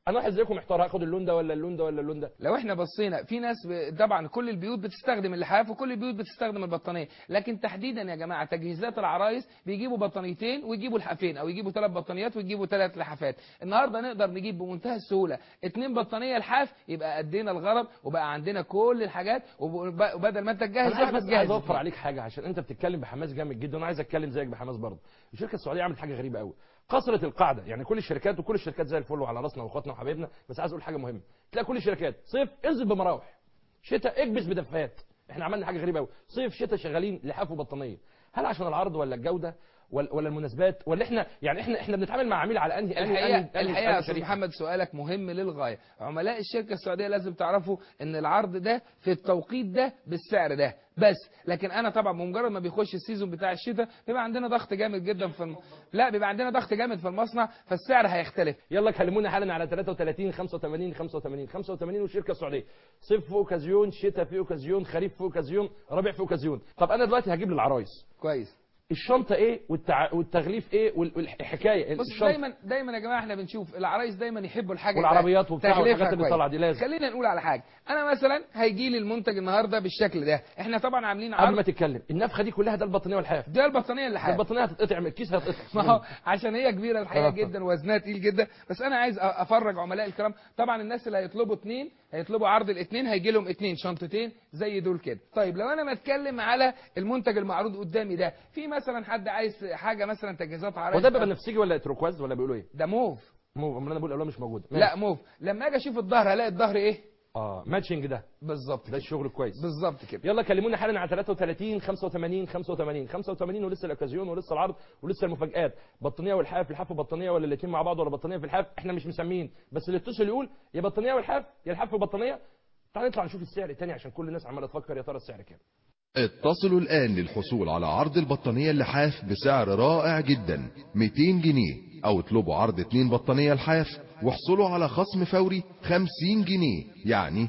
انا واحد زيكم محتار هاخد اللون ده ولا اللون ده ولا اللون ده لو احنا بصينا في ناس ب... طبعا كل البيوت بتستخدم اللحاف وكل البيوت بتستخدم البطانيه لكن تحديدا يا جماعه تجهيزات العرايس بيجيبوا بطانيتين ويجيبوا لحافين او يجيبوا ثلاث بطانيات ويجيبوا ثلاث لحافات النهارده نقدر نجيب بمنتهى السهوله اثنين بطانيه لحاف يبقى ادينا الغرض وبقى عندنا كل الحاجات وب- وبدل ما انت تجهز انا عايز واحد بس تجهز عايز اوفر عليك حاجه عشان انت بتتكلم بحماس جامد جدا وانا عايز اتكلم زيك بحماس برضه الشركه السعوديه عملت حاجه غريبه قوي كسرت القاعده يعني كل الشركات وكل الشركات زي الفل وعلى راسنا واخواتنا وحبايبنا بس عايز اقول حاجه مهمه تلاقي كل الشركات صيف انزل بمراوح شتاء اكبس بدفايات احنا عملنا حاجه غريبه قوي صيف شتاء شغالين لحاف وبطانيه هل عشان العرض ولا الجوده ولا ولا المناسبات ولا احنا يعني احنا احنا بنتعامل مع عميل على انهي انهي الحقيقه انهي- أنهي- الحقيقه أنهي يا استاذ شريحة؟ محمد سؤالك مهم للغايه عملاء الشركه السعوديه لازم تعرفوا ان العرض ده في التوقيت ده بالسعر ده بس لكن انا طبعا بمجرد ما بيخش السيزون بتاع الشتاء بيبقى عندنا ضغط جامد جدا في الم... لا بيبقى عندنا ضغط جامد في المصنع فالسعر هيختلف يلا كلمونا حالا على 33 85 85 85 والشركه السعوديه صيف في اوكازيون شتاء في اوكازيون خريف في اوكازيون ربيع في اوكازيون طب انا دلوقتي هجيب للعرايس كويس الشنطه ايه والتع... والتغليف ايه وال- والحكايه بص الشنطه دايما دايما يا جماعه احنا بنشوف العرايس دايما يحبوا الحاجه والعربيات وبتاع تغليفها والحاجات اللي كويس. طالعه دي لازم. خلينا نقول على حاجه انا مثلا هيجي لي المنتج النهارده بالشكل ده احنا طبعا عاملين قبل ما عرض تتكلم النفخه دي كلها ده البطانيه والحاف ده البطانيه اللي ده حاجه البطانيه هتتقطع من الكيس هتتقطع ما هو عشان هي كبيره الحقيقه آه. جدا وزنها تقيل جدا بس انا عايز أ- افرج عملاء الكرام طبعا الناس اللي هيطلبوا اثنين هيطلبوا عرض الاثنين هيجي لهم اثنين شنطتين زي دول كده طيب لو انا بتكلم على المنتج المعروض قدامي ده في مثلا حد عايز حاجه مثلا تجهيزات عرايس هو ده بيبقى نفسجي ولا تروكواز ولا بيقولوا ايه ده موف موف امال انا بقول الالوان مش موجوده لا موف لما اجي اشوف الظهر هلاقي الظهر ايه اه ماتشنج ده بالظبط ده الشغل كويس بالظبط كده يلا كلمونا حالا على 33 85 85 85 ولسه الاوكازيون ولسه العرض ولسه المفاجآت بطانيه والحاف الحاف وبطانيه ولا الاثنين مع بعض ولا بطانيه في الحاف احنا مش مسمين بس اللي اتصل يقول يا بطانيه والحاف يا الحاف وبطانيه تعال نطلع نشوف السعر الثاني عشان كل الناس عماله تفكر يا ترى السعر كام اتصلوا الآن للحصول على عرض البطانية اللحاف بسعر رائع جدا 200 جنيه أو اطلبوا عرض اتنين بطانية لحاف واحصلوا على خصم فوري 50 جنيه يعني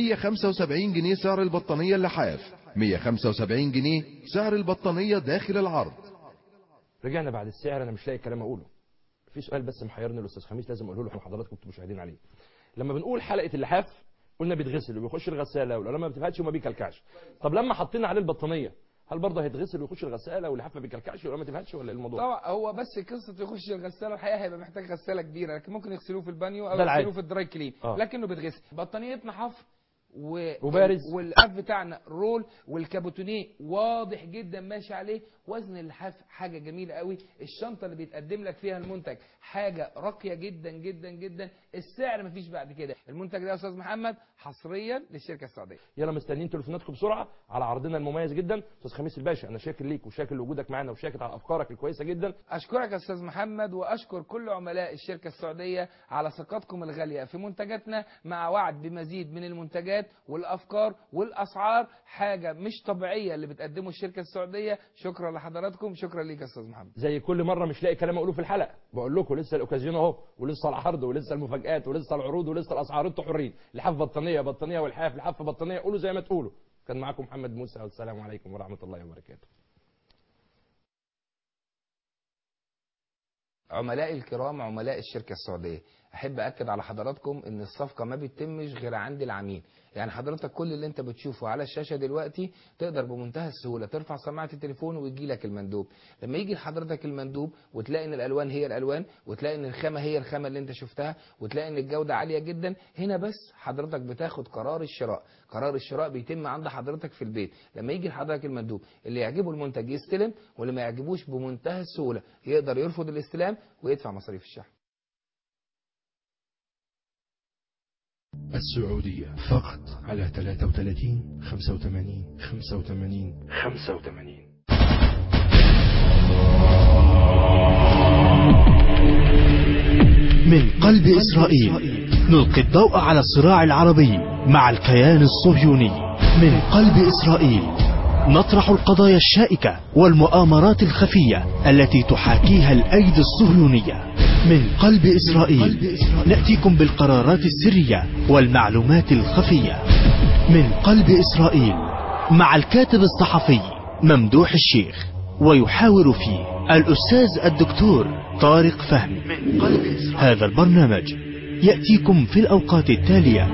175 جنيه سعر البطانية اللحاف 175 جنيه سعر البطانية داخل العرض رجعنا بعد السعر انا مش لاقي كلام اقوله في سؤال بس محيرني الاستاذ خميس لازم اقوله له حضراتكم انتم مشاهدين عليه لما بنقول حلقه اللحاف قلنا بيتغسل وبيخش الغساله ولما ما بتفهمش وما بيكلكعش طب لما حطينا عليه البطانيه هل برضه هيتغسل ويخش الغساله واللحاف ما بيكلكعش ولا ما تفهمش ولا إيه الموضوع طبعا هو بس قصه يخش الغساله الحقيقه هيبقى محتاج غساله كبيره لكن ممكن يغسلوه في البانيو او ده العادي. يغسلوه في الدراي كلين آه. لكنه بيتغسل بطانيتنا حفر و... وبارز. واللحاف بتاعنا رول والكابوتونيه واضح جدا ماشي عليه وزن اللحاف حاجه جميله قوي الشنطه اللي بيتقدم لك فيها المنتج حاجه راقيه جدا جدا جدا السعر مفيش بعد كده المنتج ده يا استاذ محمد حصريا للشركه السعوديه يلا مستنيين تليفوناتكم بسرعه على عرضنا المميز جدا استاذ خميس الباشا انا شاكر ليك وشاكر لوجودك معانا وشاكر على افكارك الكويسه جدا أشكرك يا أستاذ محمد وأشكر كل عملاء الشركة السعودية على ثقتكم الغالية في منتجاتنا مع وعد بمزيد من المنتجات والأفكار والأسعار حاجة مش طبيعية اللي بتقدمه الشركة السعودية شكرا لحضراتكم شكرا ليك يا أستاذ محمد زي كل مره مش لاقي كلام اقوله في الحلقه بقول لكم لسه الاوكازيون اهو ولسه العرض ولسه المفاجات ولسه العروض ولسه الاسعار انتوا حرين لحاف بطانيه بطانيه والحاف لحاف بطانيه قولوا زي ما تقولوا كان معاكم محمد موسى والسلام عليكم ورحمه الله وبركاته عملاء الكرام عملاء الشركة السعودية أحب أكد على حضراتكم إن الصفقة ما بتتمش غير عند العميل يعني حضرتك كل اللي أنت بتشوفه على الشاشة دلوقتي تقدر بمنتهى السهولة ترفع سماعة التليفون ويجي لك المندوب لما يجي لحضرتك المندوب وتلاقي إن الألوان هي الألوان وتلاقي إن الخامة هي الخامة اللي أنت شفتها وتلاقي إن الجودة عالية جدا هنا بس حضرتك بتاخد قرار الشراء قرار الشراء بيتم عند حضرتك في البيت لما يجي لحضرتك المندوب اللي يعجبه المنتج يستلم واللي ما يعجبوش بمنتهى السهولة يقدر يرفض الاستلام ويدفع مصاريف الشحن السعودية فقط على 33 85 85 85 من قلب إسرائيل نلقي الضوء على الصراع العربي مع الكيان الصهيوني من قلب إسرائيل نطرح القضايا الشائكة والمؤامرات الخفية التي تحاكيها الأيدي الصهيونية من قلب إسرائيل نأتيكم بالقرارات السرية والمعلومات الخفية من قلب إسرائيل مع الكاتب الصحفي ممدوح الشيخ ويحاور فيه الأستاذ الدكتور طارق فهمي هذا البرنامج يأتيكم في الأوقات التالية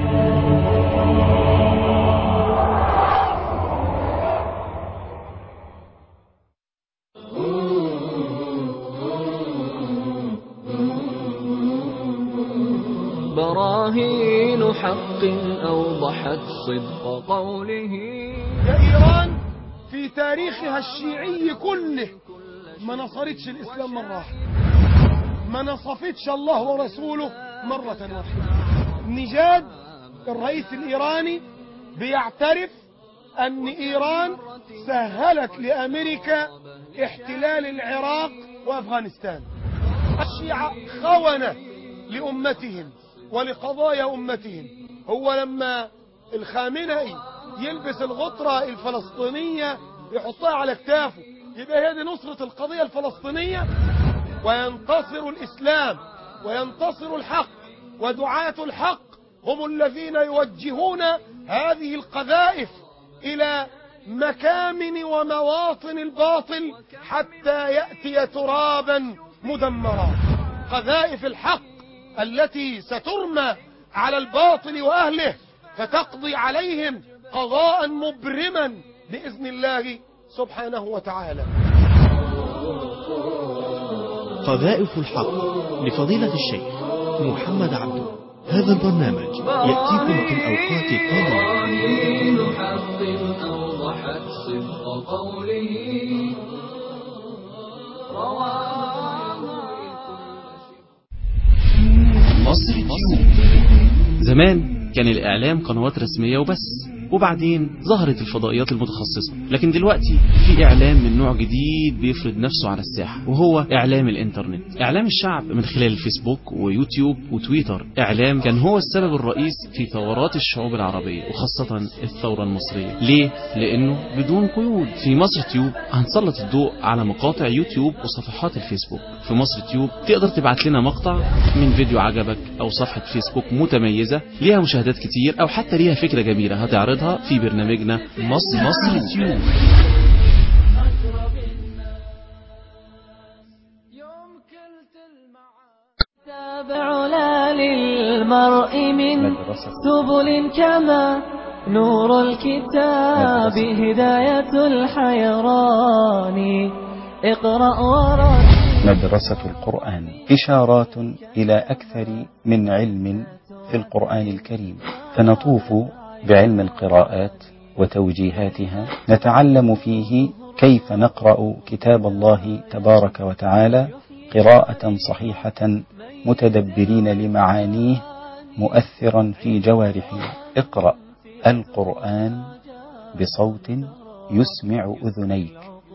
براهين حق أوضحت صدق قوله يا إيران في تاريخها الشيعي كله ما نصرتش الإسلام مرة واحدة ما نصفتش الله ورسوله مرة واحدة نجاد الرئيس الإيراني بيعترف أن إيران سهلت لأمريكا احتلال العراق وأفغانستان الشيعة خونة لأمتهم ولقضايا أمتهم هو لما الخامنئي يلبس الغطرة الفلسطينية يحطها على كتافه يبقى هي دي نصرة القضية الفلسطينية وينتصر الإسلام وينتصر الحق ودعاة الحق هم الذين يوجهون هذه القذائف إلى مكامن ومواطن الباطل حتى يأتي ترابا مدمرا قذائف الحق التي سترمى على الباطل وأهله فتقضي عليهم قضاء مبرما بإذن الله سبحانه وتعالى قذائف الحق لفضيلة الشيخ محمد عبده هذا البرنامج يأتيكم في الأوقات التالية براهين حق أوضحت صدق قوله مصر تيوب زمان كان الإعلام قنوات رسمية وبس وبعدين ظهرت الفضائيات المتخصصة لكن دلوقتي في إعلام من نوع جديد بيفرض نفسه على الساحة وهو إعلام الإنترنت إعلام الشعب من خلال الفيسبوك ويوتيوب وتويتر إعلام كان هو السبب الرئيس في ثورات الشعوب العربية وخاصة الثورة المصرية ليه؟ لأنه بدون قيود في مصر تيوب هنسلط الضوء على مقاطع يوتيوب وصفحات الفيسبوك في مصر تيوب تقدر تبعت لنا مقطع من فيديو عجبك أو صفحة فيسبوك متميزة ليها مشاهدات كتير أو حتى ليها فكرة جميلة هتعرضها في برنامجنا مصر مصر تيوب تابع لا للمرء من سبل كما نور الكتاب هداية الحيران اقرأ ورد مدرسة القرآن إشارات إلى أكثر من علم في القرآن الكريم فنطوف بعلم القراءات وتوجيهاتها نتعلم فيه كيف نقرأ كتاب الله تبارك وتعالى قراءة صحيحة متدبرين لمعانيه مؤثرا في جوارحنا اقرأ القرآن بصوت يسمع أذنيك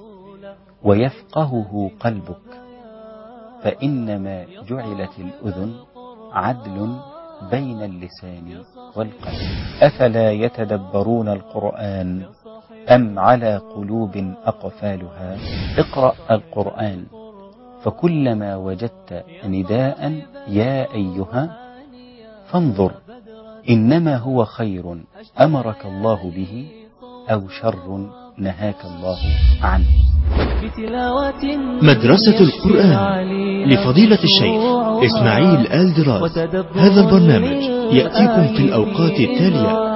ويفقهه قلبك فإنما جعلت الأذن عدل بين اللسان والقلب أفلا يتدبرون القرآن أم على قلوب أقفالها اقرأ القرآن فكلما وجدت نداء يا أيها فانظر إنما هو خير أمرك الله به أو شر نهاك الله عنه بتلاوة مدرسة القرآن لفضيلة الشيخ إسماعيل آل دراز هذا البرنامج يأتيكم في الأوقات التالية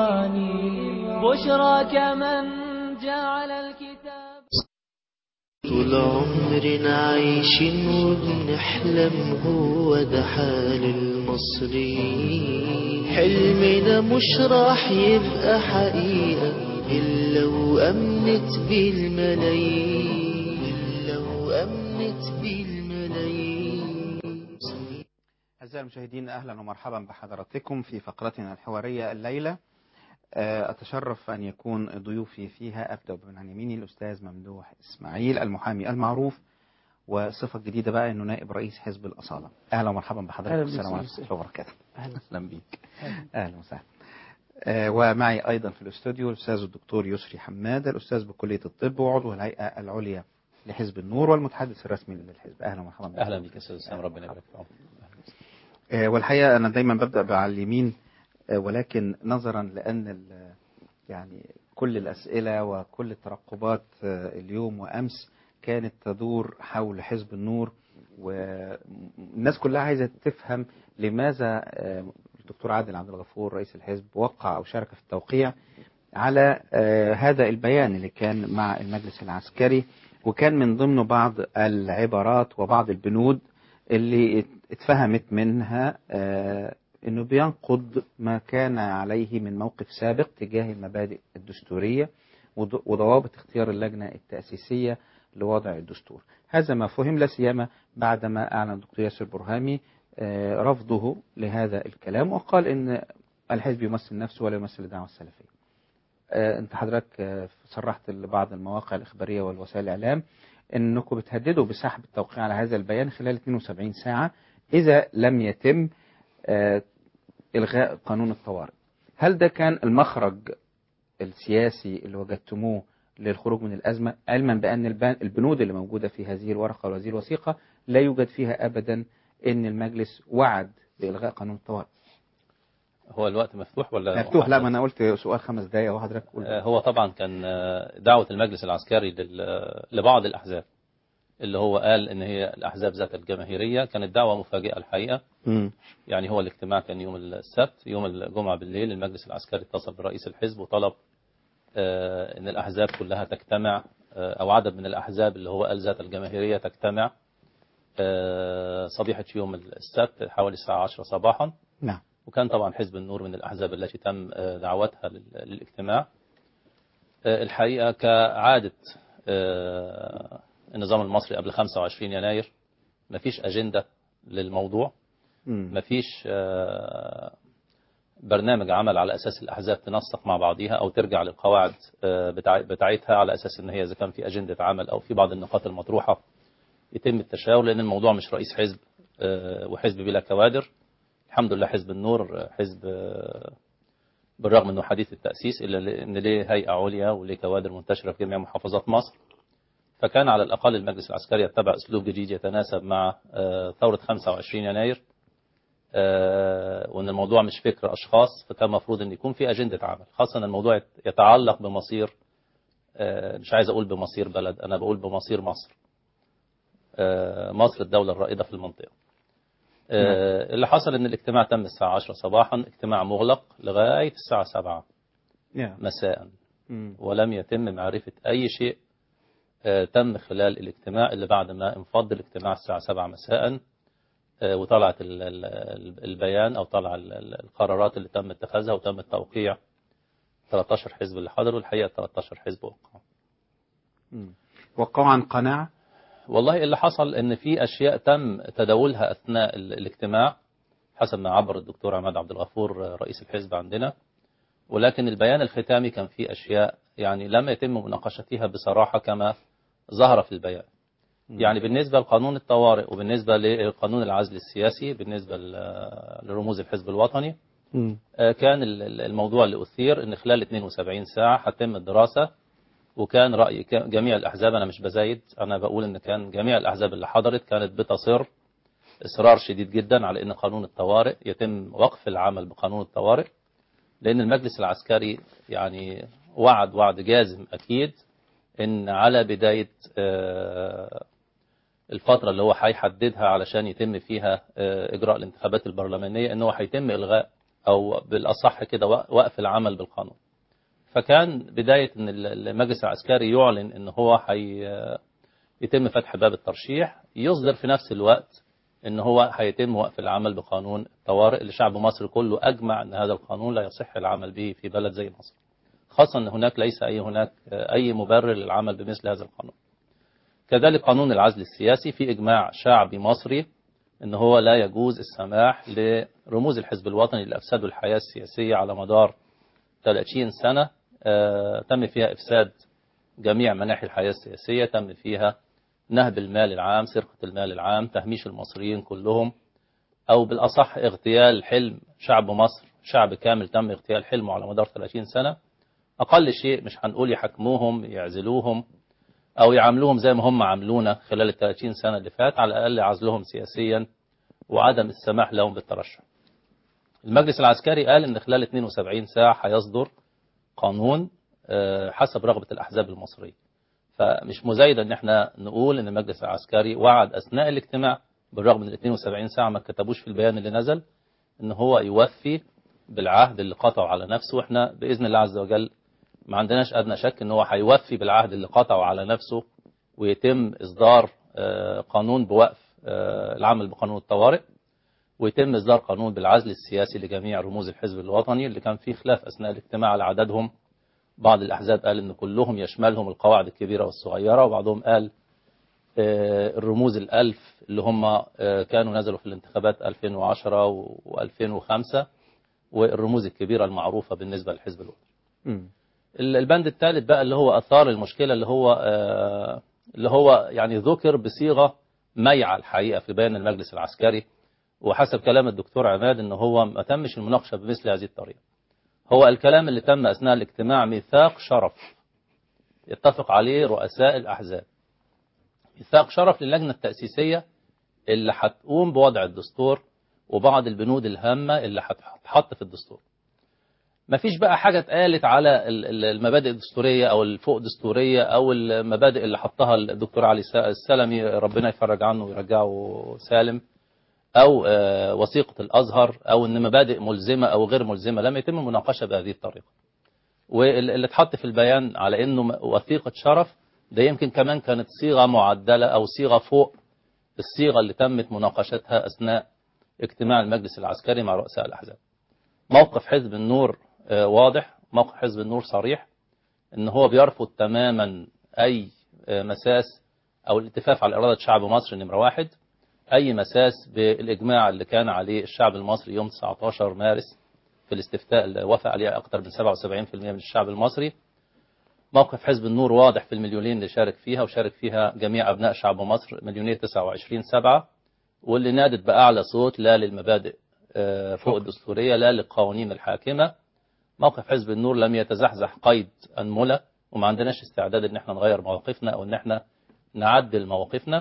بشراك من جعل الكتاب طول عمرنا عايشين وبنحلم هو ده حال المصريين حلمنا مش راح يبقى حقيقة إلا وأمنت بالملايين إلا وأمنت بالملايين أعزائي المشاهدين أهلا ومرحبا بحضراتكم في فقرتنا الحوارية الليلة آه، أتشرف أن يكون ضيوفي فيها أبدأ من عن يميني الأستاذ ممدوح إسماعيل المحامي المعروف وصفة جديدة بقى أنه نائب رئيس حزب الأصالة أهلا ومرحبا بحضرتك أهلا بك السلام عليكم أستاذ ورحمة الله وبركاته أهلا. أهلا بيك أهلا وسهلا آه، ومعي أيضا في الاستوديو الأستاذ الدكتور يسري حماد الأستاذ بكلية الطب وعضو الهيئة العليا لحزب النور والمتحدث الرسمي للحزب أهلا ومرحبا بك. اهلا بك يا استاذ اسامه ربنا يبارك في عمرك آه، والحقيقة أنا دايما ببدأ على اليمين آه، ولكن نظرا لأن ال- يعني كل الأسئلة وكل الترقبات آه، اليوم وأمس كانت تدور حول حزب النور والناس كلها عايزة تفهم لماذا آه، الدكتور عادل عبد الغفور رئيس الحزب وقع أو شارك في التوقيع على آه، هذا البيان اللي كان مع المجلس العسكري وكان من ضمنه بعض العبارات وبعض البنود اللي ات- اتفهمت منها آه، انه بينقض ما كان عليه من موقف سابق تجاه المبادئ الدستورية وض- وضوابط اختيار اللجنة التأسيسية لوضع الدستور هذا ما فهم لا سيما بعدما أعلن الدكتور ياسر برهامي آه، رفضه لهذا الكلام وقال ان الحزب يمثل نفسه ولا يمثل الدعوة السلفية آه، انت حضرتك آه، صرحت لبعض المواقع الإخبارية والوسائل الإعلام انكم بتهددوا بسحب التوقيع على هذا البيان خلال 72 ساعة إذا لم يتم آه، إلغاء قانون الطوارئ هل ده كان المخرج السياسي اللي وجدتموه للخروج من الأزمة علما بأن البن- البنود اللي موجودة في هذه الورقة وهذه الوثيقة لا يوجد فيها أبدا أن المجلس وعد بإلغاء قانون الطوارئ هو الوقت مفتوح ولا مفتوح لا ما أنا قلت سؤال خمس دقايق وحضرتك قلت آه، هو طبعا كان آه، دعوة المجلس العسكري لل- لبعض الأحزاب اللي هو قال إن هي الأحزاب ذات الجماهيرية كانت دعوة مفاجئة الحقيقة مم. يعني هو الاجتماع كان يوم السبت يوم الجمعة بالليل المجلس العسكري اتصل برئيس الحزب وطلب آه، إن الأحزاب كلها تجتمع آه، أو عدد من الأحزاب اللي هو قال ذات الجماهيرية تجتمع آه، صبيحة يوم السبت حوالي الساعة 10 صباحا نعم وكان طبعا حزب النور من الأحزاب التي تم آه، دعوتها لل- للاجتماع آه، الحقيقة كعادة آه، النظام المصري قبل 25 يناير مفيش أجندة للموضوع مفيش آه، برنامج عمل على أساس الأحزاب تنسق مع بعضها أو ترجع للقواعد آه، بتاع- بتاعتها على أساس إن هي إذا كان في أجندة عمل أو في بعض النقاط المطروحة يتم التشاور لأن الموضوع مش رئيس حزب آه، وحزب بلا كوادر الحمد لله حزب النور آه، حزب آه، بالرغم انه حديث التأسيس الا ل- ان ليه هيئة عليا وليه كوادر منتشرة في جميع محافظات مصر فكان على الأقل المجلس العسكري يتبع أسلوب جديد يتناسب مع آه، ثورة 25 يناير آه، وأن الموضوع مش فكر أشخاص فكان المفروض أن يكون في أجندة عمل خاصة أن الموضوع يت- يتعلق بمصير آه، مش عايز أقول بمصير بلد أنا بقول بمصير مصر آه، مصر الدولة الرائدة في المنطقة آه، اللي حصل أن الاجتماع تم الساعة 10 صباحا اجتماع مغلق لغاية الساعة 7 نعم. مساء مم. ولم يتم معرفة أي شيء آه، تم خلال الاجتماع اللي بعد ما انفض الاجتماع الساعة 7 مساء آه، وطلعت ال- ال- البيان أو طلع ال- ال- القرارات اللي تم اتخاذها وتم التوقيع 13 حزب اللي حضروا الحقيقة 13 حزب وقعوا مم. وقعوا عن قناعة والله اللي حصل ان في اشياء تم تداولها اثناء ال- الاجتماع حسب ما عبر الدكتور عماد عبد الغفور آه، رئيس الحزب عندنا ولكن البيان الختامي كان فيه اشياء يعني لم يتم مناقشتها بصراحة كما ظهر في البيان يعني بالنسبة لقانون الطوارئ وبالنسبة لقانون العزل السياسي بالنسبة ل- لرموز الحزب الوطني آه، كان ال- ال- الموضوع اللي أثير أن خلال 72 ساعة هتم الدراسة وكان رأي ك- جميع الأحزاب أنا مش بزايد أنا بقول أن كان جميع الأحزاب اللي حضرت كانت بتصر إصرار شديد جدا على أن قانون الطوارئ يتم وقف العمل بقانون الطوارئ لأن المجلس العسكري يعني وعد وعد جازم أكيد أن على بداية آه، الفترة اللي هو هيحددها علشان يتم فيها آه، إجراء الانتخابات البرلمانية أنه هيتم إلغاء أو بالأصح كده وق- وقف العمل بالقانون فكان بداية أن المجلس العسكري يعلن أن هو حي يتم فتح باب الترشيح يصدر في نفس الوقت أن هو هيتم وقف العمل بقانون الطوارئ اللي شعب مصر كله أجمع أن هذا القانون لا يصح العمل به في بلد زي مصر خاصة أن هناك ليس أي هناك أي مبرر للعمل بمثل هذا القانون كذلك قانون العزل السياسي في إجماع شعبي مصري أن هو لا يجوز السماح لرموز الحزب الوطني اللي أفسدوا الحياة السياسية على مدار 30 سنة آه، تم فيها إفساد جميع مناحي الحياة السياسية تم فيها نهب المال العام سرقة المال العام تهميش المصريين كلهم أو بالأصح اغتيال حلم شعب مصر شعب كامل تم اغتيال حلمه على مدار 30 سنة أقل شيء مش هنقول يحكموهم يعزلوهم أو يعاملوهم زي ما هم عاملونا خلال ال 30 سنة اللي فات على الأقل عزلهم سياسيا وعدم السماح لهم بالترشح المجلس العسكري قال ان خلال 72 ساعة هيصدر قانون آه، حسب رغبة الأحزاب المصرية فمش مزايدة ان احنا نقول ان المجلس العسكري وعد أثناء الاجتماع بالرغم من ال 72 ساعة ما كتبوش في البيان اللي نزل ان هو يوفي بالعهد اللي قطعه على نفسه واحنا باذن الله عز وجل ما عندناش ادنى شك ان هو هيوفي بالعهد اللي قطعه على نفسه ويتم اصدار آه، قانون بوقف آه، العمل بقانون الطوارئ ويتم اصدار قانون بالعزل السياسي لجميع رموز الحزب الوطني اللي كان فيه خلاف اثناء الاجتماع على عددهم بعض الاحزاب قال ان كلهم يشملهم القواعد الكبيره والصغيره وبعضهم قال آه، الرموز الألف اللي هم آه، كانوا نزلوا في الانتخابات 2010 و2005 والرموز الكبيرة المعروفة بالنسبة للحزب الوطني مم. ال- البند الثالث بقى اللي هو أثار المشكلة اللي هو آه، اللي هو يعني ذكر بصيغة ميعة الحقيقة في بيان المجلس العسكري وحسب كلام الدكتور عماد ان هو ما تمش المناقشة بمثل هذه الطريقة هو الكلام اللي تم أثناء الاجتماع ميثاق شرف يتفق عليه رؤساء الأحزاب ميثاق شرف للجنة التأسيسية اللي هتقوم بوضع الدستور وبعض البنود الهامة اللي هتتحط في الدستور مفيش بقى حاجة اتقالت على ال- ال- المبادئ الدستورية أو الفوق دستورية أو المبادئ اللي حطها الدكتور علي س- السلمي ربنا يفرج عنه ويرجعه سالم أو آه، وثيقة الأزهر أو إن مبادئ ملزمة أو غير ملزمة لم يتم المناقشة بهذه الطريقة واللي اتحط في البيان على إنه م- وثيقة شرف ده يمكن كمان كانت صيغة معدلة أو صيغة فوق الصيغة اللي تمت مناقشتها أثناء اجتماع المجلس العسكري مع رؤساء الأحزاب موقف حزب النور آه، واضح موقف حزب النور صريح ان هو بيرفض تماما اي آه، مساس او الاتفاق على اراده شعب مصر نمره واحد اي مساس بالاجماع اللي كان عليه الشعب المصري يوم 19 مارس في الاستفتاء اللي وافق عليه اكثر من 77% من الشعب المصري موقف حزب النور واضح في المليونين اللي شارك فيها وشارك فيها جميع ابناء شعب مصر مليونين 29 سبعة واللي نادت باعلى صوت لا للمبادئ آه، فوق الدستوريه لا للقوانين الحاكمه موقف حزب النور لم يتزحزح قيد أنملة وما عندناش استعداد ان احنا نغير مواقفنا او ان احنا نعدل مواقفنا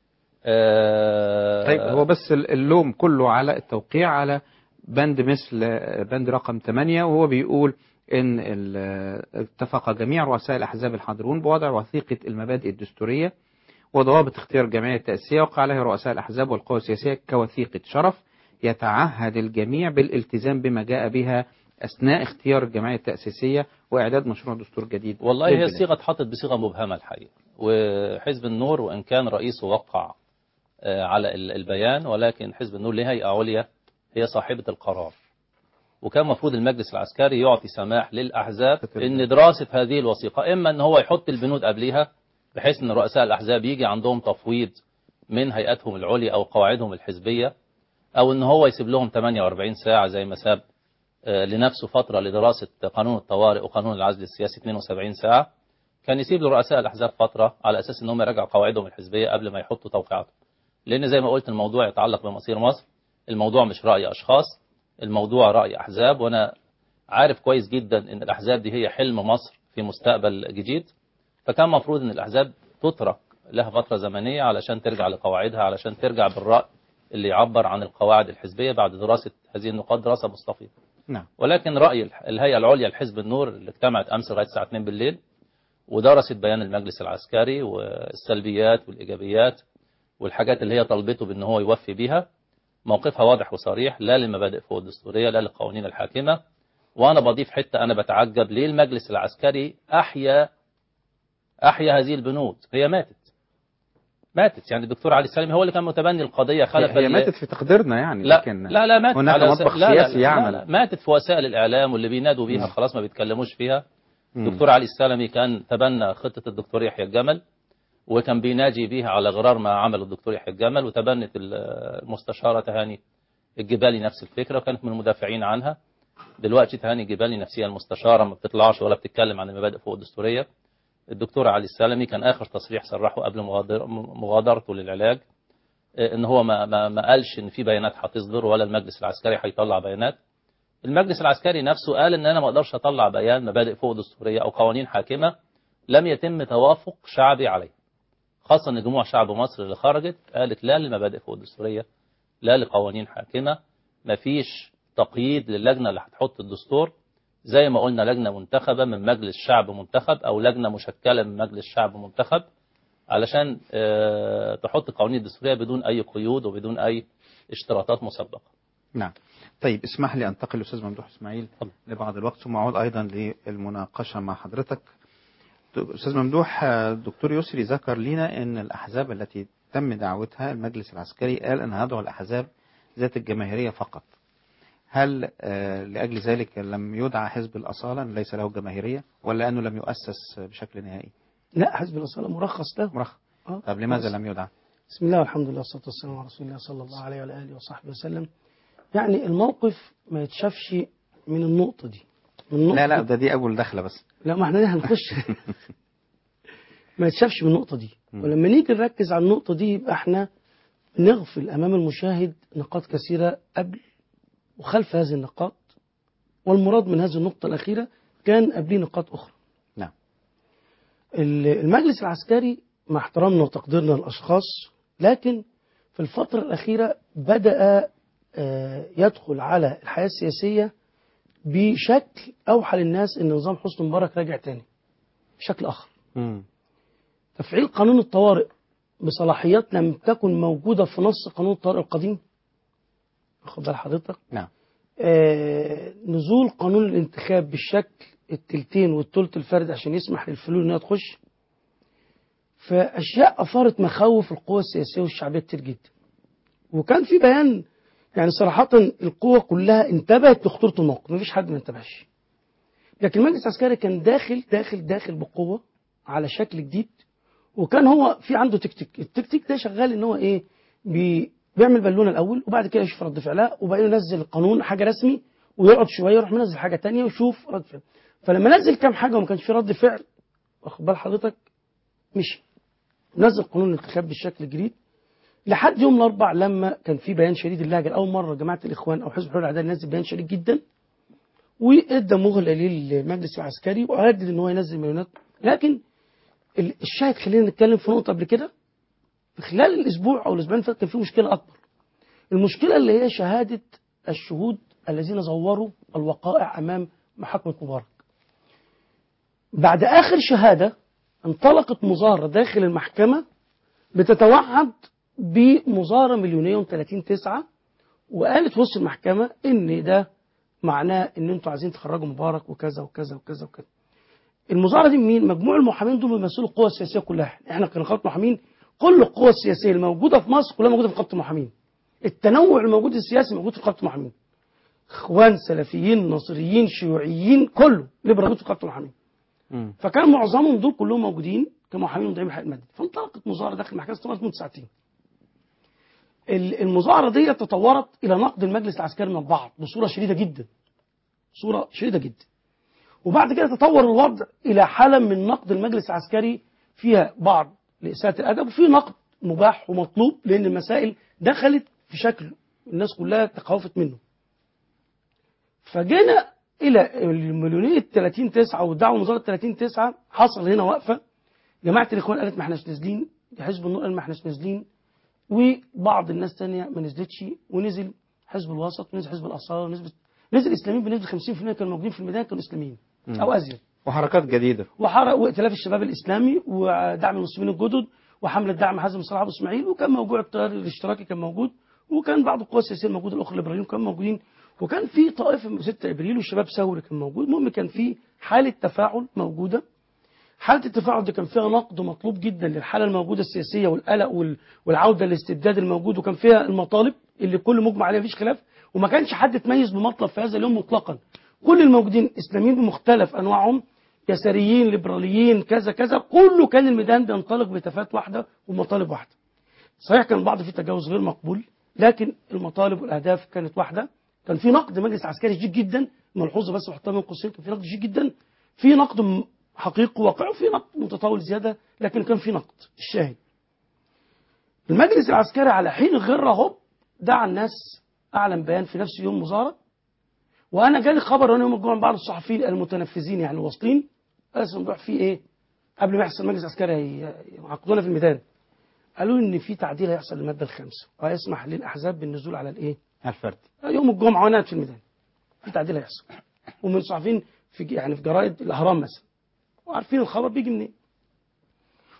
آه، طيب هو بس ال- اللوم كله على التوقيع على بند مثل بند رقم 8 وهو بيقول ان ال- اتفق جميع رؤساء الاحزاب الحاضرون بوضع وثيقه المبادئ الدستوريه وضوابط اختيار الجمعيه التاسيسيه وقع عليها رؤساء الاحزاب والقوى السياسيه كوثيقه شرف يتعهد الجميع بالالتزام بما جاء بها اثناء اختيار الجمعيه التاسيسيه واعداد مشروع دستور جديد والله هي للبلاد. الصيغه اتحطت بصيغه مبهمه الحقيقه وحزب النور وان كان رئيسه وقع آه، على ال- البيان ولكن حزب النور له هيئه عليا هي صاحبه القرار وكان المفروض المجلس العسكري يعطي سماح للاحزاب ان دراسه هذه الوثيقه اما ان هو يحط البنود قبلها بحيث ان رؤساء الاحزاب يجي عندهم تفويض من هيئتهم العليا او قواعدهم الحزبيه او ان هو يسيب لهم 48 ساعه زي ما ساب آه، لنفسه فتره لدراسه قانون الطوارئ وقانون العزل السياسي 72 ساعه كان يسيب لرؤساء الاحزاب فتره على اساس ان هم يراجعوا قواعدهم الحزبيه قبل ما يحطوا توقيعاتهم لان زي ما قلت الموضوع يتعلق بمصير مصر الموضوع مش راي اشخاص الموضوع راي احزاب وانا عارف كويس جدا ان الاحزاب دي هي حلم مصر في مستقبل جديد فكان المفروض ان الاحزاب تترك لها فتره زمنيه علشان ترجع لقواعدها علشان ترجع بالراي اللي يعبر عن القواعد الحزبيه بعد دراسه هذه النقاط دراسه مستفيضه نعم ولكن رأي الح- الهيئة العليا لحزب النور اللي اجتمعت أمس لغاية الساعة 2 بالليل ودرست بيان المجلس العسكري والسلبيات والإيجابيات والحاجات اللي هي طلبته بأن هو يوفي بيها موقفها واضح وصريح لا للمبادئ فوق الدستورية لا للقوانين الحاكمة وأنا بضيف حتة أنا بتعجب ليه المجلس العسكري أحيا أحيا هذه البنود هي ماتت ماتت يعني الدكتور علي السلمي هو اللي كان متبني القضية خلف هي ال- ماتت في تقديرنا يعني لا لكن لا لا ماتت هناك على س- مطبخ لا لا سياسي لا يعمل لا ماتت في وسائل الإعلام واللي بينادوا بيها مم. خلاص ما بيتكلموش فيها مم. الدكتور علي السلمي كان تبنى خطة الدكتور يحيى الجمل وكان بيناجي بيها على غرار ما عمل الدكتور يحيى الجمل وتبنت المستشارة تهاني الجبالي نفس الفكرة وكانت من المدافعين عنها دلوقتي تهاني الجبالي نفسها المستشارة ما بتطلعش ولا بتتكلم عن المبادئ فوق الدستورية الدكتور علي السلمي كان آخر تصريح صرحه قبل مغادر- مغادرته للعلاج آه، ان هو ما, ما, ما قالش ان في بيانات هتصدر ولا المجلس العسكري هيطلع بيانات المجلس العسكري نفسه قال ان انا ما اقدرش اطلع بيان مبادئ فوق دستوريه او قوانين حاكمه لم يتم توافق شعبي عليه خاصه ان جموع شعب مصر اللي خرجت قالت لا للمبادئ فوق الدستوريه لا لقوانين حاكمه ما فيش تقييد للجنه اللي هتحط الدستور زي ما قلنا لجنه منتخبه من مجلس شعب منتخب او لجنه مشكله من مجلس شعب منتخب علشان آه، تحط قوانين دستورية بدون أي قيود وبدون أي اشتراطات مسبقة نعم طيب اسمح لي انتقل للاستاذ ممدوح اسماعيل لبعض الوقت ثم اعود ايضا للمناقشه مع حضرتك استاذ ممدوح آه، دكتور يسري ذكر لنا ان الاحزاب التي تم دعوتها المجلس العسكري قال ان هدعو الاحزاب ذات الجماهيريه فقط هل آه، لاجل ذلك لم يدعى حزب الاصاله ليس له جماهيريه ولا انه لم يؤسس بشكل نهائي لا حزب الأصالة مرخص له مرخص آه. طب لماذا خلاص. لم يدعى بسم الله والحمد لله والصلاة والسلام على رسول الله صلى الله عليه وعلى آله وصحبه وسلم يعني الموقف ما يتشافش من النقطة دي من النقطة لا لا دي. ده دي اول دخله بس لا ما احنا هنخش ما يتشافش من النقطة دي ولما نيجي نركز على النقطة دي يبقى احنا نغفل أمام المشاهد نقاط كثيرة قبل وخلف هذه النقاط والمراد من هذه النقطة الأخيرة كان قبليه نقاط أخرى نعم. ال- المجلس العسكري مع احترامنا وتقديرنا للأشخاص لكن في الفترة الأخيرة بدأ آه، يدخل على الحياة السياسية بشكل أوحى للناس أن نظام حسني مبارك راجع تاني بشكل آخر مم. تفعيل قانون الطوارئ بصلاحيات لم تكن موجودة في نص قانون الطوارئ القديم واخد بال حضرتك نعم آه نزول قانون الانتخاب بالشكل التلتين والتلت الفرد عشان يسمح للفلول انها تخش فاشياء اثارت مخاوف القوى السياسيه والشعبيه كتير جدا وكان في بيان يعني صراحه القوى كلها انتبهت لخطوره الموقف مفيش حد ما انتبهش لكن المجلس العسكري كان داخل داخل داخل بقوه على شكل جديد وكان هو في عنده تكتيك التكتيك ده شغال ان هو ايه بي بيعمل بالونه الاول وبعد كده يشوف رد فعلها وبعدين ينزل القانون حاجه رسمي ويقعد شويه يروح منزل حاجه تانية ويشوف رد فعل فلما نزل كام حاجه وما كانش في رد فعل واخد بال حضرتك مشي نزل قانون الانتخاب بالشكل الجديد لحد يوم الاربع لما كان في بيان شديد اللهجه لاول مره جماعه الاخوان او حزب الحريه والعداله نزل بيان شديد جدا وادى مهله للمجلس العسكري وهدد ان هو ينزل مليونات لكن ال- الشاهد خلينا نتكلم في نقطه قبل كده في خلال الاسبوع او الاسبوعين اللي فاتوا كان في مشكله اكبر المشكله اللي هي شهاده الشهود الذين زوروا الوقائع امام محاكمه مبارك بعد اخر شهاده انطلقت مظاهره داخل المحكمه بتتوعد بمظاهره مليونيه و30 تسعه وقالت في وسط المحكمه ان ده معناه ان انتوا عايزين تخرجوا مبارك وكذا وكذا وكذا وكذا المظاهره دي مين مجموع المحامين دول بيمثلوا القوى السياسيه كلها احنا كنقابه محامين كل القوى السياسيه الموجوده في مصر كلها موجوده في نقابه المحامين التنوع الموجود السياسي موجود في نقابه المحامين اخوان سلفيين نصريين شيوعيين كله ليبرال موجود في نقابه المحامين مم. فكان معظمهم دول كلهم موجودين كمحامين مدعين الحق المادي فانطلقت مظاهره داخل المحكمه استمرت مده ساعتين ال- المظاهره دي تطورت الى نقد المجلس العسكري من البعض بصوره شديده جدا صوره شديده جدا وبعد كده تطور الوضع الى حاله من نقد المجلس العسكري فيها بعض لاساءه الادب وفي نقد مباح ومطلوب لان المسائل دخلت في شكل الناس كلها تخوفت منه فجينا الى المليونيه 30 9 والدعوه مظاهره 30 9 حصل هنا وقفه جماعه الاخوان قالت ما احناش نازلين حزب النور قال ما احناش نازلين وبعض الناس تانية ما نزلتش ونزل حزب الوسط ونزل حزب الاصاله ونزل نزل اسلاميين بنسبه 50% كانوا موجودين في الميدان كانوا اسلاميين مم. او ازيد وحركات جديده وحرق وائتلاف الشباب الاسلامي ودعم المسلمين الجدد وحمله دعم حزم صلاح ابو اسماعيل وكان موجود التيار الاشتراكي كان موجود وكان بعض القوى السياسيه الموجوده الاخرى الليبراليين كانوا موجودين وكان في طائفه من 6 ابريل والشباب ثوري كان موجود المهم كان في حاله تفاعل موجوده حاله التفاعل دي كان فيها نقد مطلوب جدا للحاله الموجوده السياسيه والقلق وال- والعوده للاستبداد الموجود وكان فيها المطالب اللي كل مجمع عليها مفيش خلاف وما كانش حد تميز بمطلب في هذا اليوم مطلقا كل الموجودين اسلاميين بمختلف انواعهم يساريين ليبراليين كذا كذا كله كان الميدان بينطلق بهتافات واحده ومطالب واحده صحيح كان البعض فيه تجاوز غير مقبول لكن المطالب والاهداف كانت واحده كان في نقد مجلس عسكري شديد جدا ملحوظه بس بحطها من قوسين كان في نقد شديد جدا في نقد م- حقيقي واقعي وفي نقد متطاول زياده لكن كان في نقد الشاهد المجلس العسكري على حين غير هوب دعا الناس اعلن بيان في نفس يوم مظاهره وانا جالي خبر وانا يوم الجمعه من بعض الصحفيين المتنفذين يعني واصلين قال ممدوح في ايه قبل ما يحصل مجلس عسكري هي- يعقدونا في الميدان قالوا ان في تعديل هيحصل للماده الخامسه وهيسمح للاحزاب بالنزول على الايه الفردي يوم الجمعه وانا قاعد في الميدان في تعديل هيحصل ومن صحفيين في ج- يعني في جرائد الاهرام مثلا وعارفين الخبر بيجي منين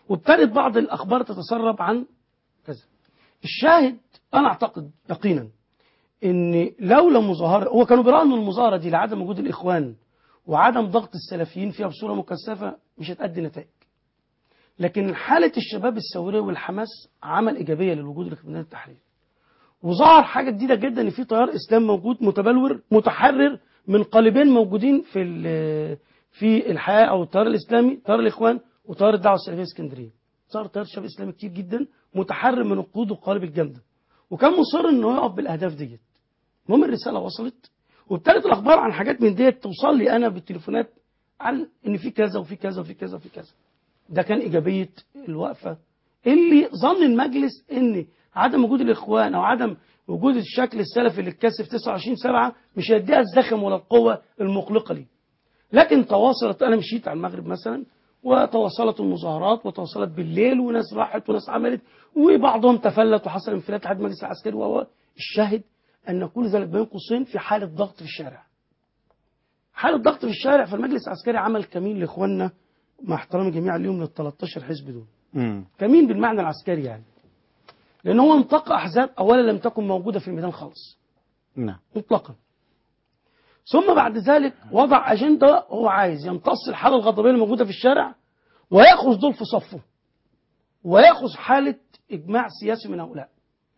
وابتدت بعض الاخبار تتسرب عن كذا الشاهد انا اعتقد يقينا ان لولا مظاهره هو كانوا بيروا ان المظاهره دي لعدم وجود الاخوان وعدم ضغط السلفيين فيها بصوره مكثفه مش هتؤدي نتائج لكن حاله الشباب الثوريه والحماس عمل ايجابيه للوجود اللي في ميدان التحرير وظهر حاجه جديده جدا ان في تيار اسلام موجود متبلور متحرر من قالبين موجودين في ال- في الحياه او التيار الاسلامي تيار الاخوان وتيار الدعوه السلفيه اسكندريه صار تيار شباب اسلامي كتير جدا متحرر من القيود والقوالب الجامده وكان مصر انه يقف بالاهداف ديت المهم الرساله وصلت وابتدت الاخبار عن حاجات من ديت توصل لي انا بالتليفونات عن ان في كذا وفي كذا وفي كذا وفي كذا ده كان ايجابيه الوقفه اللي ظن المجلس ان عدم وجود الاخوان او عدم وجود الشكل السلفي اللي اتكثف 29 7 مش هيديها الزخم ولا القوه المقلقه ليه لكن تواصلت انا مشيت على المغرب مثلا وتواصلت المظاهرات وتواصلت بالليل وناس راحت وناس عملت وبعضهم تفلت وحصل انفلات لحد المجلس العسكري وهو الشاهد ان كل ذلك بين قوسين في حاله ضغط في الشارع. حاله ضغط في الشارع فالمجلس العسكري عمل كمين لاخواننا مع احترامي جميعا اليوم لل 13 حزب دول. مم. كمين بالمعنى العسكري يعني. لان هو انطق احزاب اولا لم تكن موجوده في الميدان خالص. نعم مطلقا ثم بعد ذلك وضع أجندة هو عايز يمتص الحالة الغضبية الموجودة في الشارع ويأخذ دول في صفه ويأخذ حالة إجماع سياسي من هؤلاء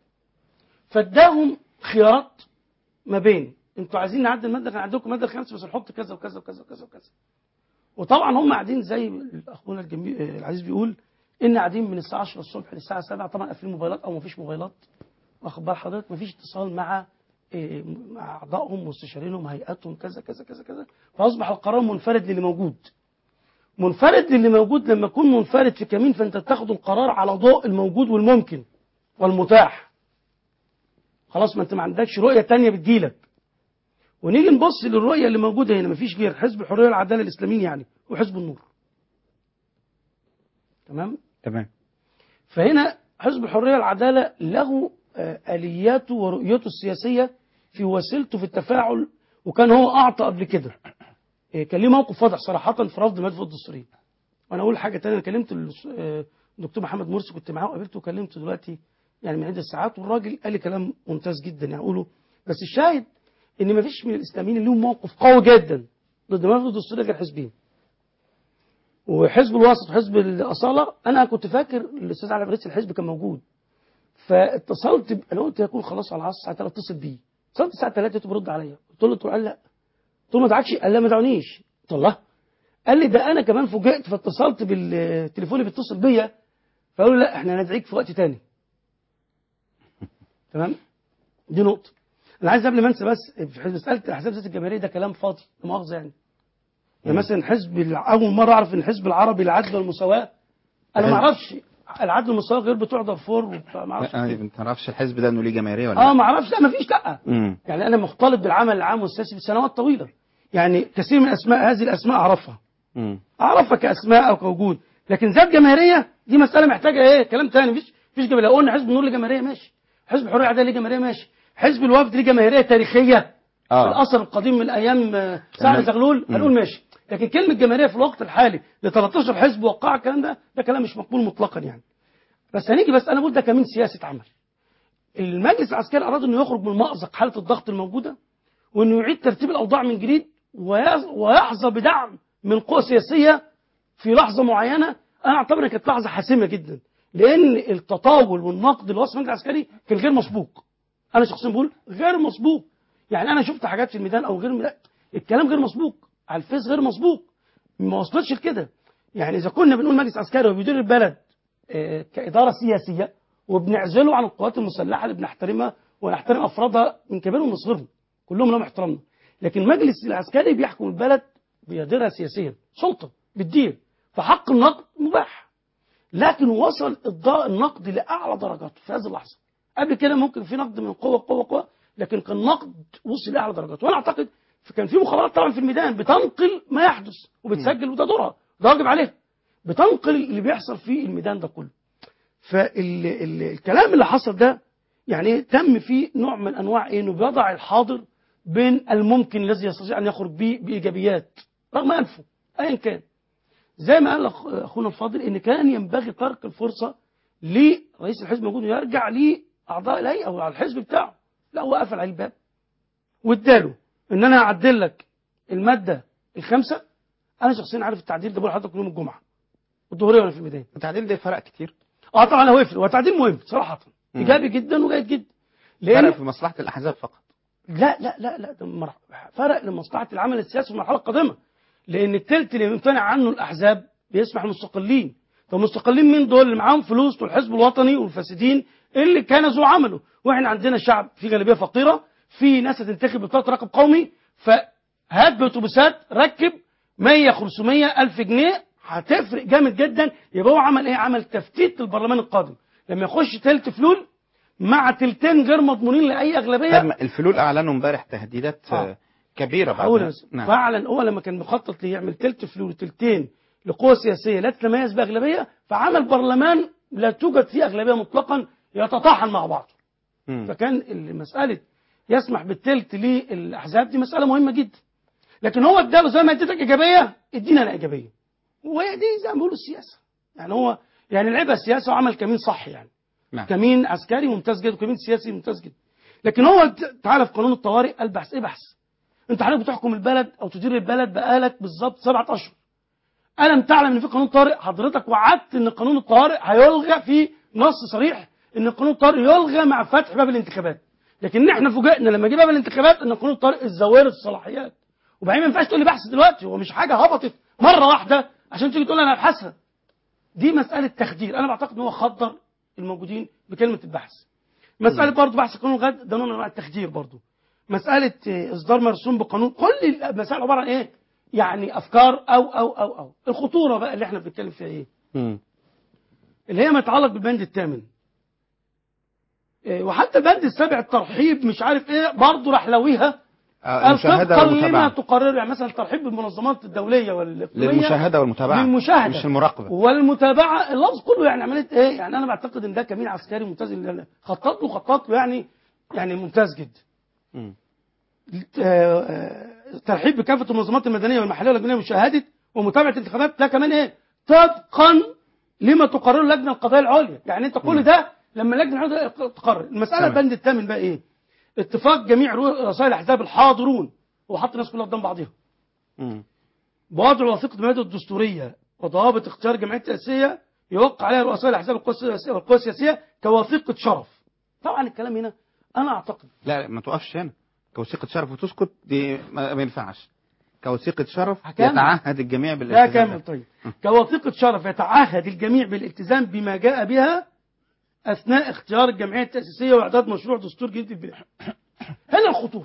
فاداهم خيارات ما بين انتوا عايزين نعدل المادة كان عندكم مادة خمسة بس نحط كذا وكذا وكذا وكذا وكذا وطبعا هم قاعدين زي اخونا الجميل العزيز بيقول ان قاعدين من الساعه 10 الصبح للساعه 7 طبعا قافلين موبايلات او ما فيش موبايلات واخد بال حضرتك ما فيش اتصال مع إيه، مع اعضائهم مستشارينهم هيئاتهم كذا كذا كذا كذا فاصبح القرار منفرد للي موجود منفرد للي موجود لما يكون منفرد في كمين فانت تاخد القرار على ضوء الموجود والممكن والمتاح خلاص ما انت ما عندكش رؤيه تانية بتجيلك ونيجي نبص للرؤيه اللي موجوده هنا مفيش غير حزب الحريه والعداله الاسلاميين يعني وحزب النور تمام تمام فهنا حزب الحريه والعداله له آه، الياته ورؤيته السياسيه في وسيلته في التفاعل وكان هو اعطى قبل كده آه، كان ليه موقف واضح صراحه في رفض مدفع الدستوريه وانا اقول حاجه ثانيه كلمت الس- آه، الدكتور محمد مرسي كنت معاه وقابلته وكلمته دلوقتي يعني من عده ساعات والراجل قال لي كلام ممتاز جدا يعني اقوله بس الشاهد ان ما فيش من الاسلاميين اللي لهم موقف قوي جدا ضد مدفع الدستوريه غير حزبين وحزب الوسط وحزب الاصاله انا كنت فاكر الاستاذ علي رئيس الحزب كان موجود فاتصلت ب... انا قلت هيكون خلاص على العصر الساعه 3 اتصل بيه اتصلت الساعه 3 لقيته بيرد عليا قلت له قلت له قال لا قلت له ما دعكش قال لا ما دعونيش قلت له الله قال لي ده انا كمان فوجئت فاتصلت بالتليفون اللي بيتصل بيا فقالوا لا احنا هندعيك في وقت تاني تمام دي نقطه انا عايز قبل ما انسى بس في مساله الاحزاب الذات الجماهيريه ده كلام فاضي لا مؤاخذه يعني يعني مثلا حزب الع- اول مره اعرف ان الحزب العربي للعدل والمساواه انا ما اعرفش العدل والمساواه غير بتوع دارفور وبتوع ما اعرفش لا، ما تعرفش الحزب ده انه ليه جماهيريه ولا اه ما اعرفش لا ما فيش لا مم. يعني انا مختلط بالعمل العام والسياسي بسنوات طويله يعني كثير من اسماء هذه الاسماء اعرفها مم. اعرفها كاسماء او كوجود لكن ذات جماهيريه دي مساله محتاجه ايه كلام تاني مفيش مفيش جماهيريه لو قلنا حزب النور ليه جماهيريه ماشي حزب الحريه والعداله ليه جماهيريه ماشي حزب الوفد ليه جماهيريه تاريخيه آه. الاثر القديم من ايام آه، سعد تمام. زغلول مم. هنقول ماشي لكن كلمه جماهيريه في الوقت الحالي ل 13 حزب وقع الكلام ده ده كلام مش مقبول مطلقا يعني بس هنيجي بس انا بقول ده كمين سياسي اتعمل المجلس العسكري اراد انه يخرج من مأزق حاله الضغط الموجوده وانه يعيد ترتيب الاوضاع من جديد ويز- ويحظى بدعم من قوى سياسيه في لحظه معينه انا اعتبر انها كانت لحظه حاسمه جدا لان التطاول والنقد اللي وصل المجلس العسكري كان غير مسبوق انا شخصيا بقول غير مسبوق يعني انا شفت حاجات في الميدان او غير لا الكلام غير مسبوق على الفيس غير مسبوق ما وصلتش لكده يعني اذا كنا بنقول مجلس عسكري وبيدير البلد آه، كاداره سياسيه وبنعزله عن القوات المسلحه اللي بنحترمها ونحترم افرادها من كبيرهم ومن صغيرهم كلهم لهم احترامنا لكن المجلس العسكري بيحكم البلد بيديرها سياسيا سلطه بتدير فحق النقد مباح لكن وصل الض- النقد لاعلى درجاته في هذه اللحظه قبل كده ممكن في نقد من قوه قوه قوه لكن كان نقد وصل لاعلى درجاته وانا اعتقد كان في مخابرات طبعا في الميدان بتنقل ما يحدث وبتسجل وده دورها ده واجب عليها بتنقل اللي بيحصل في الميدان ده كله فالكلام اللي حصل ده يعني تم فيه نوع من انواع ايه انه بيضع الحاضر بين الممكن الذي يستطيع ان يخرج به بايجابيات رغم انفه ايا كان زي ما قال أخ- اخونا الفاضل ان كان ينبغي ترك الفرصه لرئيس الحزب موجود يرجع لاعضاء الهيئه او على الحزب بتاعه لا هو قفل عليه الباب واداله ان انا هعدل لك الماده الخامسه انا شخصيا عارف التعديل ده بقول لحضرتك يوم الجمعه الظهريه وانا في الميدان التعديل ده فرق كتير اه طبعا هو يفرق هو تعديل مهم صراحه مم. ايجابي جدا وجيد جدا فرق لان في مصلحه الاحزاب فقط لا لا لا لا ده مر- فرق لمصلحه العمل السياسي في المرحله القادمه لان التلت اللي يمتنع عنه الاحزاب بيسمح المستقلين فالمستقلين مين دول اللي معاهم فلوس والحزب الوطني والفاسدين اللي كنزوا عمله واحنا عندنا شعب في غالبيه فقيره في ناس هتنتخب بطاقه رقم قومي فهات باتوبيسات ركب 100 500 الف جنيه هتفرق جامد جدا يبقى هو عمل ايه عمل تفتيت للبرلمان القادم لما يخش تلت فلول مع تلتين غير مضمونين لاي اغلبيه طب ما الفلول اعلنوا امبارح تهديدات آه. كبيره بعد هقول نعم. فعلا هو لما كان مخطط ليعمل تلت فلول وتلتين لقوى سياسيه لا تتميز باغلبيه فعمل برلمان لا توجد فيه اغلبيه مطلقا يتطاحن مع بعض مم. فكان ال- مساله يسمح بالتلت للاحزاب دي مساله مهمه جدا لكن هو اداله زي ما اديتك ايجابيه ادينا انا ايجابيه وهي دي زي ما بيقولوا السياسه يعني هو يعني لعبها السياسه وعمل كمين صح يعني نعم. كمين عسكري ممتاز جدا وكمين سياسي ممتاز جدا لكن هو ت- تعالى في قانون الطوارئ قال بحث ايه بحث انت حضرتك بتحكم البلد او تدير البلد بقالك بالظبط سبعة اشهر الم تعلم ان في قانون طارئ حضرتك وعدت ان قانون الطوارئ هيلغى في نص صريح ان قانون الطوارئ يلغى مع فتح باب الانتخابات لكن احنا فوجئنا لما جه باب الانتخابات ان قانون الطوارئ اتزورت الصلاحيات وبعدين ما ينفعش تقول لي بحث دلوقتي هو مش حاجه هبطت مره واحده عشان تيجي تقول لي انا ابحثها دي مساله تخدير انا بعتقد ان هو خدر الموجودين بكلمه البحث مساله برضه بحث قانون الغد ده نوع من انواع التخدير برضه مساله آه، اصدار مرسوم بقانون كل المسائل عباره عن ايه يعني افكار او او او او الخطوره بقى اللي احنا بنتكلم فيها ايه مم. اللي هي ما يتعلق بالبند الثامن إيه، وحتى البند السابع الترحيب مش عارف ايه برضه راح لويها آه، قال المشاهدة طبقا لما والمتابعة تقرر يعني مثلا الترحيب بالمنظمات الدوليه والاقليميه للمشاهدة والمتابعة للمشاهده مش المراقبة والمتابعه اللفظ كله يعني عمليه ايه يعني انا بعتقد ان ده كمين عسكري ممتاز اللي خطط له خطط له يعني يعني ممتاز جدا مم. آه، آه، ترحيب بكافه المنظمات المدنيه والمحليه والاجنبيه ومشاهده ومتابعه الانتخابات ده كمان ايه طبقا لما تقرره اللجنه القضائيه العليا يعني انت كل ده لما اللجنه العليا تقرر المساله تمام. البند الثامن بقى ايه اتفاق جميع رؤساء الاحزاب الحاضرون هو حط الناس كلها قدام بعضها مم. بوضع وثيقه المبادئ الدستوريه وضوابط اختيار الجمعيات التاسيسيه يوقع عليها رؤساء الاحزاب والقوى السياسيه والقوى السياسيه كوثيقه شرف طبعا الكلام هنا انا اعتقد لا ما توقفش هنا كوثيقة شرف وتسكت دي ما, ما ينفعش كوثيقة شرف هكمل. يتعهد الجميع لا بالالتزام كامل طيب كوثيقة شرف يتعهد الجميع بالالتزام بما جاء بها أثناء اختيار الجمعية التأسيسية وإعداد مشروع دستور جديد للبناء هنا الخطورة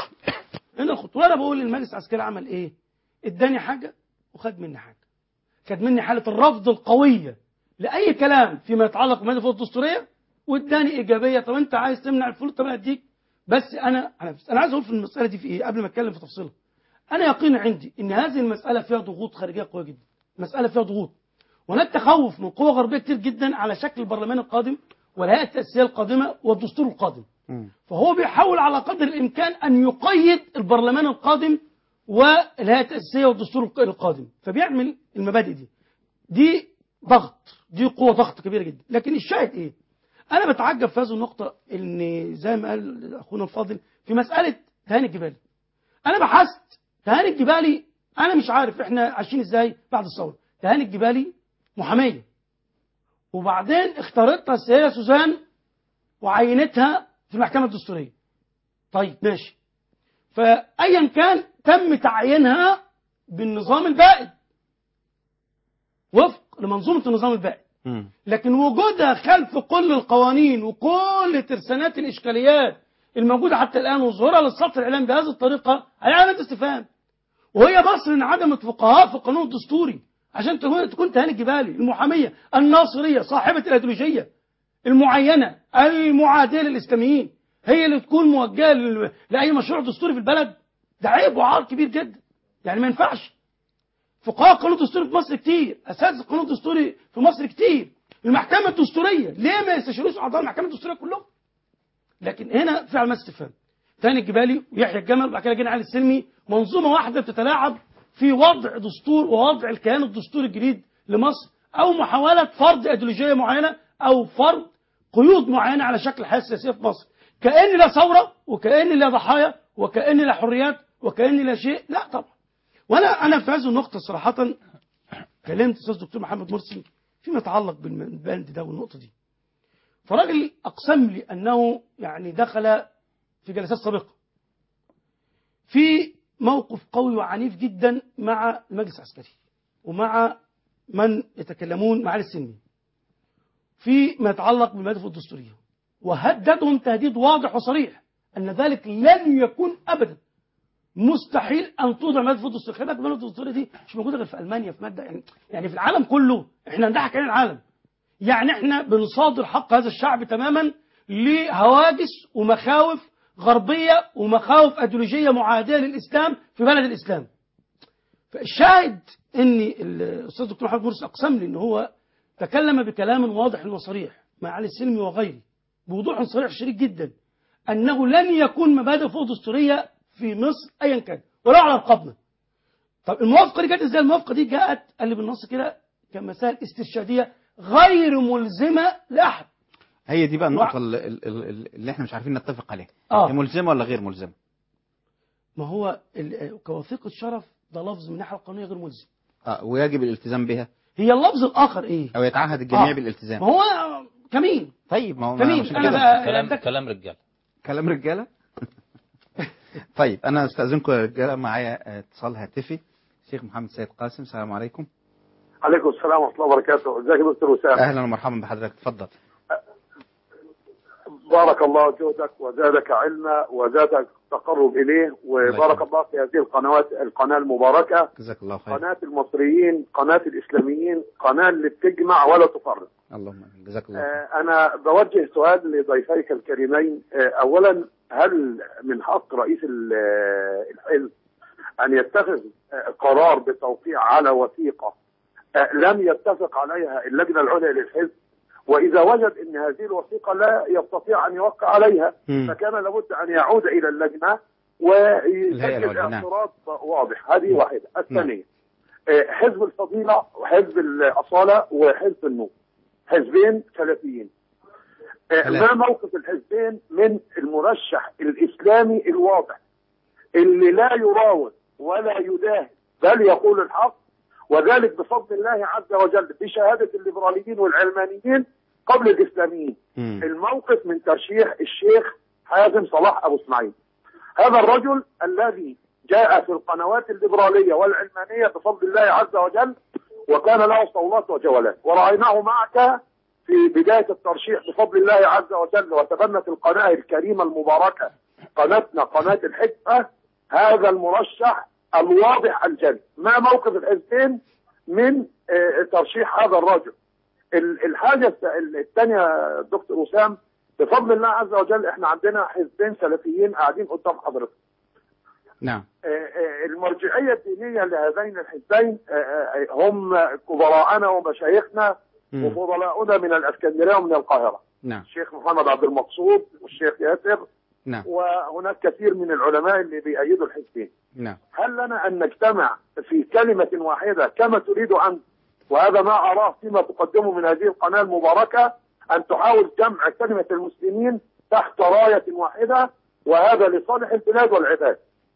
هنا الخطورة أنا بقول للمجلس العسكري عمل إيه؟ إداني حاجة وخد مني حاجة خد مني حالة الرفض القوية لأي كلام فيما يتعلق بمادة الفروض الدستورية واداني إيجابية طب أنت عايز تمنع الفروض طب أنا أديك بس أنا أنا أنا عايز أقول في المسألة دي في إيه قبل ما أتكلم في تفصيلها أنا يقين عندي إن هذه المسألة فيها ضغوط خارجية قوية جدا مسألة فيها ضغوط وهناك تخوف من قوى غربية كتير جدا على شكل البرلمان القادم والهيئة التأسيسية القادمة والدستور القادم فهو بيحاول على قدر الإمكان أن يقيد البرلمان القادم والهيئة التأسيسية والدستور القادم فبيعمل المبادئ دي دي ضغط دي قوة ضغط كبيرة جدا لكن الشاهد إيه أنا بتعجب في هذه النقطة إن زي ما قال أخونا الفاضل في مسألة تهاني الجبالي أنا بحثت تهاني الجبالي أنا مش عارف إحنا عايشين إزاي بعد الثورة تهاني الجبالي محامية وبعدين اختارتها السيدة سوزان وعينتها في المحكمة الدستورية طيب ماشي فأيا كان تم تعيينها بالنظام البائد وفق لمنظومة النظام البائد مم. لكن وجودها خلف كل القوانين وكل ترسانات الإشكاليات الموجودة حتى الآن وظهورها للسطح الإعلامي بهذه الطريقة هي علامة استفهام وهي مصر انعدمت فقهاء في القانون الدستوري عشان تكون تكون تهاني الجبالي المحامية الناصرية صاحبة الأيديولوجية المعينة المعادية للإسلاميين هي اللي تكون موجهة لل- لأي مشروع دستوري في البلد ده عيب وعار كبير جدا يعني ما ينفعش فقهاء القانون الدستوري في مصر كتير اساتذه القانون الدستوري في مصر كتير المحكمه الدستوريه ليه ما يستشيروش اعضاء المحكمه الدستوريه كلهم لكن هنا في علامات استفهام تاني الجبالي ويحيى الجمل وبعد كده جينا علي السلمي منظومه واحده بتتلاعب في وضع دستور ووضع الكيان الدستوري الجديد لمصر أو محاولة فرض أيديولوجية معينة أو فرض قيود معينة على شكل الحياة السياسية في مصر كأن لا ثورة وكأن لا ضحايا وكأن لا حريات وكأن لا شيء لا طبعا وأنا أنا في هذه النقطة صراحة كلمت الأستاذ دكتور محمد مرسي فيما يتعلق بالبند ده والنقطة دي فراجل أقسم لي أنه يعني دخل في جلسات سابقة في موقف قوي وعنيف جدا مع المجلس العسكري ومع من يتكلمون مع السني في ما يتعلق بالمادة الدستورية وهددهم تهديد واضح وصريح أن ذلك لن يكون أبدا مستحيل أن توضع مادة الدستورية خلي بالك المادة الدستورية دي مش موجودة غير في ألمانيا في مادة يعني, يعني في العالم كله احنا نضحك على العالم يعني احنا بنصادر حق هذا الشعب تماما لهواجس ومخاوف غربية ومخاوف أيديولوجية معادية للإسلام في بلد الإسلام فالشاهد ان الاستاذ دكتور محمد مرسي اقسم لي ان هو تكلم بكلام واضح وصريح مع علي السلمي وغيره بوضوح صريح شديد جدا انه لن يكون مبادئ فوق دستوريه في مصر ايا كان ولا على رقابنا طب الموافقه دي جت ازاي الموافقه دي جاءت قال لي بالنص كده كمسائل استرشاديه غير ملزمه لاحد هي دي بقى النقطة اللي, اللي احنا مش عارفين نتفق عليها آه. هي ملزمة ولا غير ملزمة ما هو ال- كوثيقه شرف ده لفظ من الناحيه القانونيه غير ملزم آه ويجب الالتزام بها هي اللفظ الاخر ايه او يتعهد الجميع آه. بالالتزام ما هو كمين طيب ما هو كمين. عشان أنا كده. بقى- كلام ده- كلام رجال كلام رجاله طيب انا استاذنكم يا رجاله معايا اتصال هاتفي شيخ محمد سيد قاسم السلام عليكم عليكم السلام ورحمه الله وبركاته ازيك يا دكتور وسام اهلا ومرحبا بحضرتك اتفضل بارك الله جهدك وزادك علما وزادك تقرب اليه وبارك الله في هذه القنوات القناه المباركه جزاك الله خير قناه المصريين قناه الاسلاميين قناه اللي بتجمع ولا تفرق اللهم آمين. جزاك الله خير آه، انا بوجه سؤال لضيفيك الكريمين آه، اولا هل من حق رئيس ال- آه، الحزب ان يتخذ آه، قرار بالتوقيع على وثيقه آه، لم يتفق عليها اللجنه العليا للحزب واذا وجد ان هذه الوثيقه لا يستطيع ان يوقع عليها مم. فكان لابد ان يعود الى اللجنه الهيئة ويسجل العليا، نعم. اعتراض واضح هذه واحده الثانيه آه، حزب الفضيله وحزب الاصاله وحزب النور حزبين سلفيين آه، ما موقف الحزبين من المرشح الاسلامي الواضح اللي لا يراوغ ولا يداهن بل يقول الحق وذلك بفضل الله عز وجل بشهاده الليبراليين والعلمانيين قبل الاسلاميين الموقف من ترشيح الشيخ حازم صلاح ابو اسماعيل هذا الرجل الذي جاء في القنوات الليبراليه والعلمانيه بفضل الله عز وجل وكان له صولات وجولات ورأيناه معك في بداية الترشيح بفضل الله عز وجل وتبنت القناة الكريمة المباركة قناتنا قناة الحكمة هذا المرشح الواضح الجلي ما موقف الحزبين من آه، ترشيح هذا الرجل ال- الحاجة الت- الثانية دكتور وسام بفضل الله عز وجل احنا عندنا حزبين سلفيين قاعدين قدام حضرتك نعم آه، آه، المرجعية الدينية لهذين الحزبين آه، آه، هم كبراءنا ومشايخنا مم. وفضلاؤنا من الاسكندريه ومن القاهره نعم الشيخ محمد عبد المقصود والشيخ ياسر نعم وهناك كثير من العلماء اللي بيأيدوا الحزبين نعم هل لنا ان نجتمع في كلمه واحده كما تريد انت وهذا ما اراه فيما تقدمه من هذه القناه المباركه ان تحاول جمع كلمه المسلمين تحت رايه واحده وهذا لصالح البلاد والعباد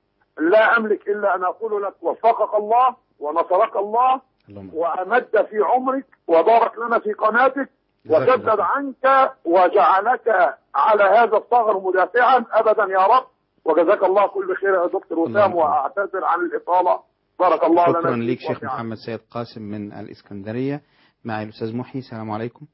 لا املك الا ان اقول لك وفقك الله ونصرك الله وامد في عمرك وبارك لنا في قناتك وسدد عنك وجعلك على هذا الثغر مدافعا ابدا يا رب وجزاك الله كل خير يا دكتور وسام واعتذر عن الاطاله بارك الله لنا شكرا فيك ليك شيخ وفي عمرك. محمد سيد قاسم من الإسكندرية معي الأستاذ محي السلام عليكم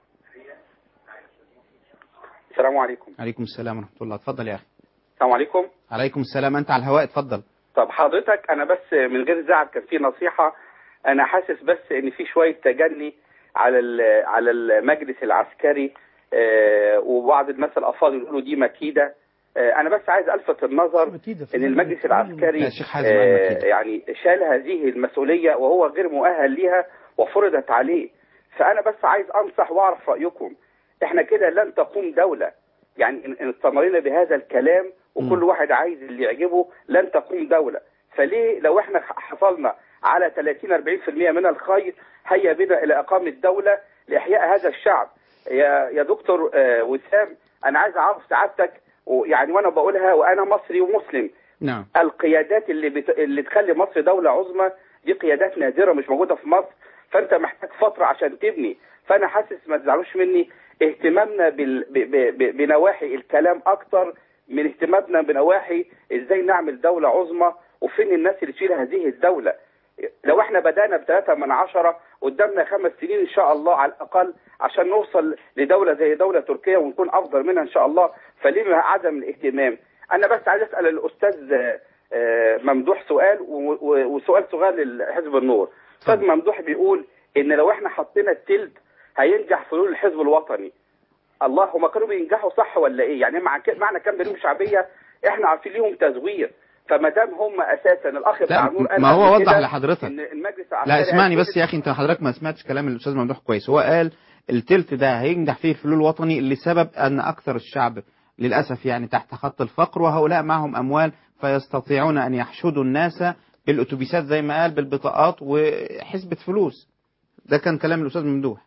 السلام عليكم عليكم السلام ورحمة الله اتفضل يا أخي السلام عليكم عليكم السلام أنت على الهواء اتفضل طب حضرتك انا بس من غير زعل كان في نصيحه انا حاسس بس ان في شويه تجني على ال- على المجلس العسكري آه، وبعض الناس الافاضل يقولوا دي مكيده آه، انا بس عايز الفت النظر ان المجلس العسكري لا، شيخ حازم قال آه، مكيدة. يعني شال هذه المسؤوليه وهو غير مؤهل ليها وفرضت عليه فانا بس عايز انصح واعرف رايكم احنا كده لن تقوم دوله يعني ان إن استمرينا بهذا الكلام وكل واحد عايز اللي يعجبه لن تقوم دوله فليه لو احنا حصلنا على 30 40% من الخير هيا بنا الى اقامه دوله لاحياء هذا الشعب يا يا دكتور آه، وسام انا عايز اعرف سعادتك ويعني وانا بقولها وانا مصري ومسلم نعم القيادات اللي بت... اللي تخلي مصر دوله عظمى دي قيادات نادره مش موجوده في مصر فانت محتاج فتره عشان تبني فانا حاسس ما تزعلوش مني اهتمامنا بال... ب... ب... ب... بنواحي الكلام اكتر من اهتمامنا بنواحي ازاي نعمل دوله عظمى وفين الناس اللي تشيل هذه الدوله لو احنا بدانا بثلاثة من عشرة قدامنا خمس سنين ان شاء الله على الاقل عشان نوصل لدولة زي دولة تركيا ونكون افضل منها ان شاء الله فليه عدم الاهتمام انا بس عايز اسال الاستاذ آه، آه، ممدوح سؤال و- و- وسؤال صغير لحزب النور استاذ ممدوح بيقول ان لو احنا حطينا التلت هينجح فلول الحزب الوطني الله هما كانوا بينجحوا صح ولا ايه يعني مع ك- معنى كام مليون شعبيه احنا عارفين ليهم تزوير فما دام هم اساسا الاخ بتاع نور قال ما هو قبل وضح كده لحضرتك. ان المجلس لا العسكري اسمعني بس هيتولد يا اخي انت حضرتك ما سمعتش كلام الاستاذ ممدوح كويس هو قال التلت ده هينجح فيه الفلول الوطني لسبب ان اكثر الشعب للاسف يعني تحت خط الفقر وهؤلاء معهم اموال فيستطيعون ان يحشدوا الناس بالاتوبيسات زي ما قال بالبطاقات وحسبة فلوس ده كان كلام الاستاذ ممدوح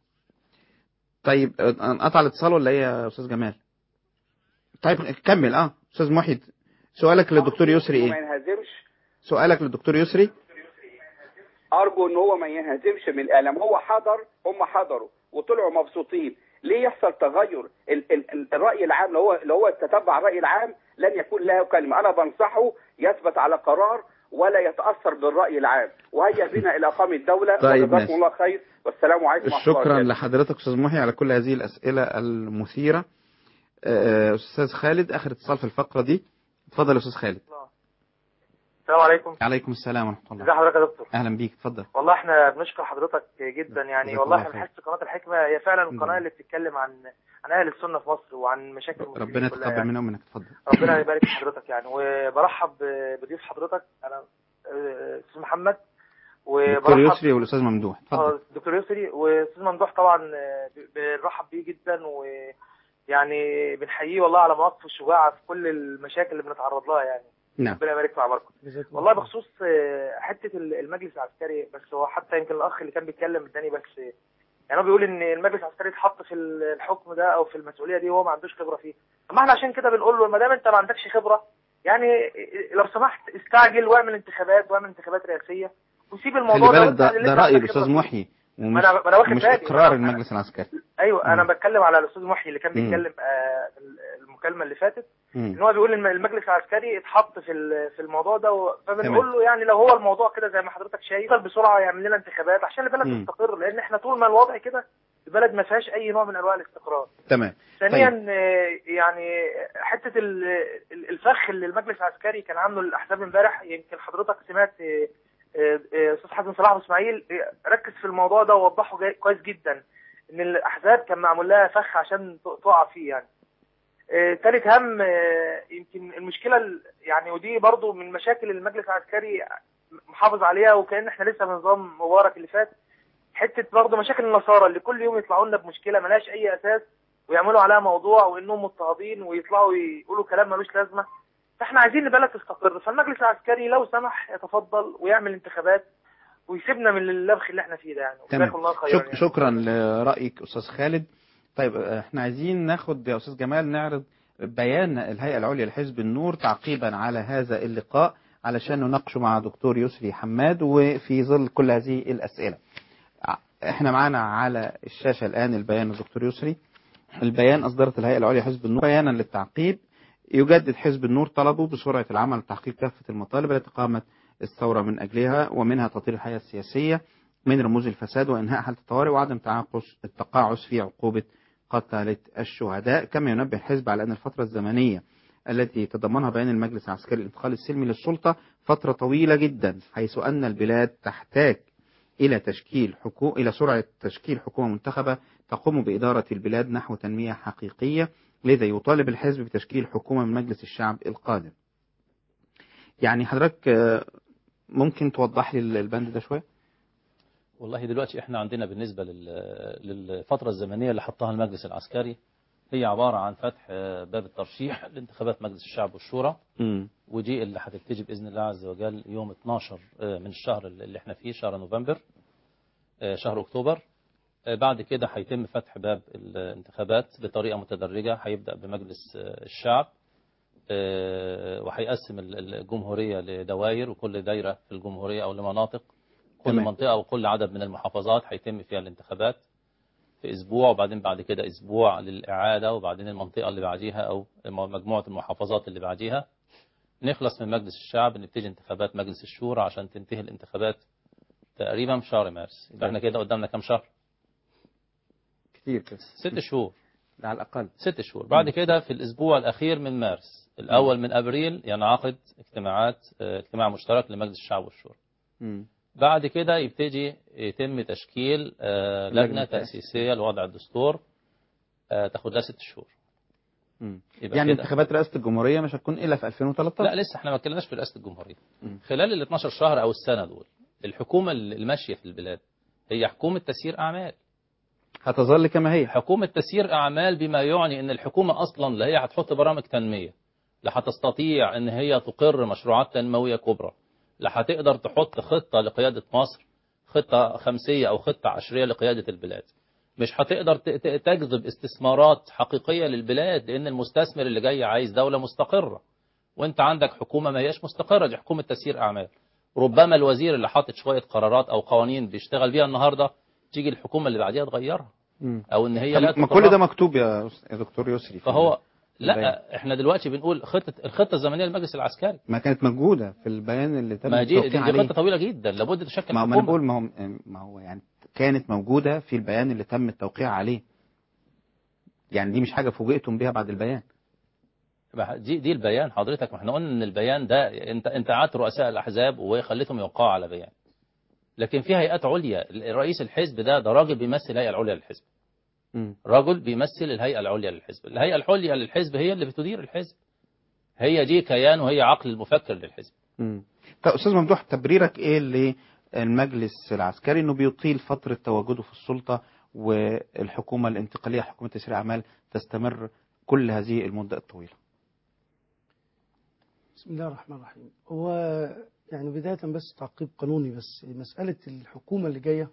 طيب انقطع الاتصال ولا ايه يا استاذ جمال طيب كمل اه استاذ محي سؤالك للدكتور يسري ما ايه ينهزمش سؤالك للدكتور يسري ارجو ان هو ما ينهزمش من الاعلام هو حضر هم حضروا وطلعوا مبسوطين ليه يحصل تغير ال ال ال الراي العام لو هو لو هو تتبع الراي العام لن يكون له كلمه انا بنصحه يثبت على قرار ولا يتاثر بالراي العام وهيا بنا الى اقامه دوله طيب، وجزاكم ماشي. الله خير والسلام عليكم ورحمه الله شكرا وبركاته. لحضرتك استاذ محي على كل هذه الاسئله المثيره آه، استاذ خالد اخر اتصال في الفقره دي اتفضل يا استاذ خالد السلام عليكم عليكم السلام ورحمه الله ازي حضرتك يا دكتور اهلا بيك اتفضل والله احنا بنشكر حضرتك جدا يعني جزاك والله الله احنا خير. بنحس قناه الحكمه هي فعلا الحمد القناه لله. اللي بتتكلم عن عن اهل السنه في مصر وعن مشاكل المسلمين ربنا كلها يتقبل يعني. منا ومنك اتفضل ربنا يبارك في حضرتك يعني وبرحب بضيف حضرتك انا آه، استاذ محمد دكتور يسري والاستاذ ممدوح اتفضل اه دكتور يسري واستاذ ممدوح طبعا آه، ب- بنرحب بيه جدا ويعني بنحييه والله على مواقفه الشجاعه في كل المشاكل اللي بنتعرض لها يعني نعم ربنا يبارك في عمركم والله بخصوص آه، حته ال- المجلس العسكري بس هو حتى يمكن الاخ اللي كان بيتكلم اداني بس آه، يعني هو بيقول ان المجلس العسكري اتحط في ال- الحكم ده او في المسؤوليه دي وهو ما عندوش خبره فيه طب ما احنا عشان كده بنقول له ما دام انت ما عندكش خبره يعني آه، لو سمحت استعجل واعمل انتخابات واعمل انتخابات رئاسيه وسيب خلي الموضوع بالك وانت ده, اللي ده انت راي عندك الاستاذ خبرة فيه. محي ومش, ما أنا- ما أنا واخد مش بالي. اقرار أنا- المجلس العسكري ايوه انا مم. بتكلم على الاستاذ محي اللي كان مم. بيتكلم آه، المكالمه اللي فاتت مم. ان هو بيقول ان المجلس العسكري اتحط في ال- في الموضوع ده و- فبنقول تمام. له يعني لو هو الموضوع كده زي ما حضرتك شايف يفضل بسرعه يعمل لنا انتخابات عشان البلد مم. تستقر لان احنا طول ما الوضع كده البلد ما فيهاش اي نوع من انواع الاستقرار تمام ثانيا طيب. آه، يعني حته ال- ال- الفخ اللي المجلس العسكري كان عامله للاحزاب امبارح يمكن حضرتك سمعت آه، آه، آه، استاذ حسن صلاح ابو اسماعيل آه، ركز في الموضوع ده ووضحه جاي- كويس جدا ان الاحزاب كان معمول لها فخ عشان ت- تقع فيه يعني آه، تالت هم آه، يمكن المشكله ال- يعني ودي برضو من مشاكل المجلس العسكري محافظ عليها وكان احنا لسه بنظام مبارك اللي فات حته برضه مشاكل النصارى اللي كل يوم يطلعوا لنا بمشكله ملهاش اي اساس ويعملوا عليها موضوع وانهم مضطهدين ويطلعوا يقولوا كلام ملوش لازمه فاحنا عايزين البلد تستقر فالمجلس العسكري لو سمح يتفضل ويعمل انتخابات ويسيبنا من اللبخ اللي احنا فيه ده يعني تمام جزاكم الله خيرا شك يعني. شكرا لرايك استاذ خالد طيب آه، احنا عايزين ناخد يا استاذ جمال نعرض بيان الهيئه العليا لحزب النور تعقيبا على هذا اللقاء علشان نناقشه مع دكتور يسري حماد وفي ظل كل هذه الاسئله ع- احنا معانا على الشاشه الان البيان الدكتور يسري البيان اصدرت الهيئه العليا لحزب النور بيانا للتعقيب يجدد حزب النور طلبه بسرعه العمل لتحقيق كافه المطالب التي قامت الثوره من اجلها ومنها تطهير الحياه السياسيه من رموز الفساد وإنهاء حالة الطوارئ وعدم تعاقص التقاعس في عقوبة قتلة الشهداء كما ينبه الحزب على أن الفترة الزمنية التي تضمنها بيان المجلس العسكري الانتقال السلمي للسلطة فترة طويلة جدا حيث أن البلاد تحتاج إلى تشكيل حكومة إلى سرعة تشكيل حكومة منتخبة تقوم بإدارة البلاد نحو تنمية حقيقية لذا يطالب الحزب بتشكيل حكومة من مجلس الشعب القادم يعني حضرتك آه، ممكن توضح لي البند ده شوية والله دلوقتي احنا عندنا بالنسبة لل- للفترة الزمنية اللي حطها المجلس العسكري هي عبارة عن فتح آه، باب الترشيح لانتخابات مجلس الشعب والشورى مم. ودي اللي هتبتدي بإذن الله عز وجل يوم 12 آه، من الشهر اللي احنا فيه شهر نوفمبر آه، شهر أكتوبر آه، بعد كده هيتم فتح باب الانتخابات بطريقة متدرجة هيبدأ بمجلس آه، الشعب آه، وهيقسم ال- الجمهورية لدوائر وكل دايرة في الجمهورية أو لمناطق كل تمام. منطقة وكل عدد من المحافظات هيتم فيها الانتخابات في أسبوع وبعدين بعد كده أسبوع للإعادة وبعدين المنطقة اللي بعديها أو مجموعة المحافظات اللي بعديها نخلص من مجلس الشعب نبتدي انتخابات مجلس الشورى عشان تنتهي الانتخابات تقريبا في شهر مارس يبقى احنا كده قدامنا كام شهر كتير كده ست شهور على الأقل ست شهور بعد كده في الأسبوع الأخير من مارس الأول من أبريل ينعقد اجتماعات اه، اجتماع مشترك لمجلس الشعب والشورى مم. بعد كده يبتدي يتم تشكيل اه، لجنة لجنة تأسيسية لوضع الدستور اه، تاخد لها ست شهور مم. يبقى يعني كده- انتخابات رئاسة الجمهورية مش هتكون إلا في 2013 لا لسه احنا ما اتكلمناش في رئاسة الجمهورية خلال ال 12 شهر أو السنة دول الحكومة الماشية في البلاد هي حكومة تسيير أعمال هتظل كما هي حكومة تسيير أعمال بما يعني أن الحكومة أصلا لا هي هتحط برامج تنمية لا هتستطيع أن هي تقر مشروعات تنموية كبرى لا هتقدر تحط خطة لقيادة مصر خطة خمسية أو خطة عشرية لقيادة البلاد مش هتقدر ت- ت- تجذب استثمارات حقيقية للبلاد لأن المستثمر اللي جاي عايز دولة مستقرة وانت عندك حكومة ما هياش مستقرة دي حكومة تسيير أعمال ربما الوزير اللي حاطط شوية قرارات أو قوانين بيشتغل بيها النهاردة تيجي الحكومة اللي بعديها تغيرها مم. او ان هي طب لا ما تتطرق. كل ده مكتوب يا أس- يا دكتور يسري في فهو البيان. لا احنا دلوقتي بنقول خطه الخطه الزمنيه للمجلس العسكري ما كانت موجودة في البيان اللي تم ما دي دي, التوقيع دي عليه خطه طويله جدا لابد تشكل ما ما انا حكومه بقول ما هو ما هو يعني كانت موجودة في البيان اللي تم التوقيع عليه يعني دي مش حاجة فوجئتم بها بعد البيان ما دي دي البيان حضرتك ما احنا قلنا ان البيان ده انت انت قعدت رؤساء الاحزاب وخليتهم يوقعوا على بيان لكن في هيئات عليا رئيس الحزب ده ده راجل بيمثل الهيئه العليا للحزب مم. رجل بيمثل الهيئه العليا للحزب الهيئه العليا للحزب هي اللي بتدير الحزب هي دي كيان وهي عقل المفكر للحزب مم. طب أستاذ ممدوح تبريرك إيه للمجلس العسكري إنه بيطيل فترة تواجده في السلطة والحكومة الانتقالية حكومة تسيير أعمال تستمر كل هذه المدة الطويلة بسم الله الرحمن الرحيم هو يعني بداية بس تعقيب قانوني بس مسألة الحكومة اللي جاية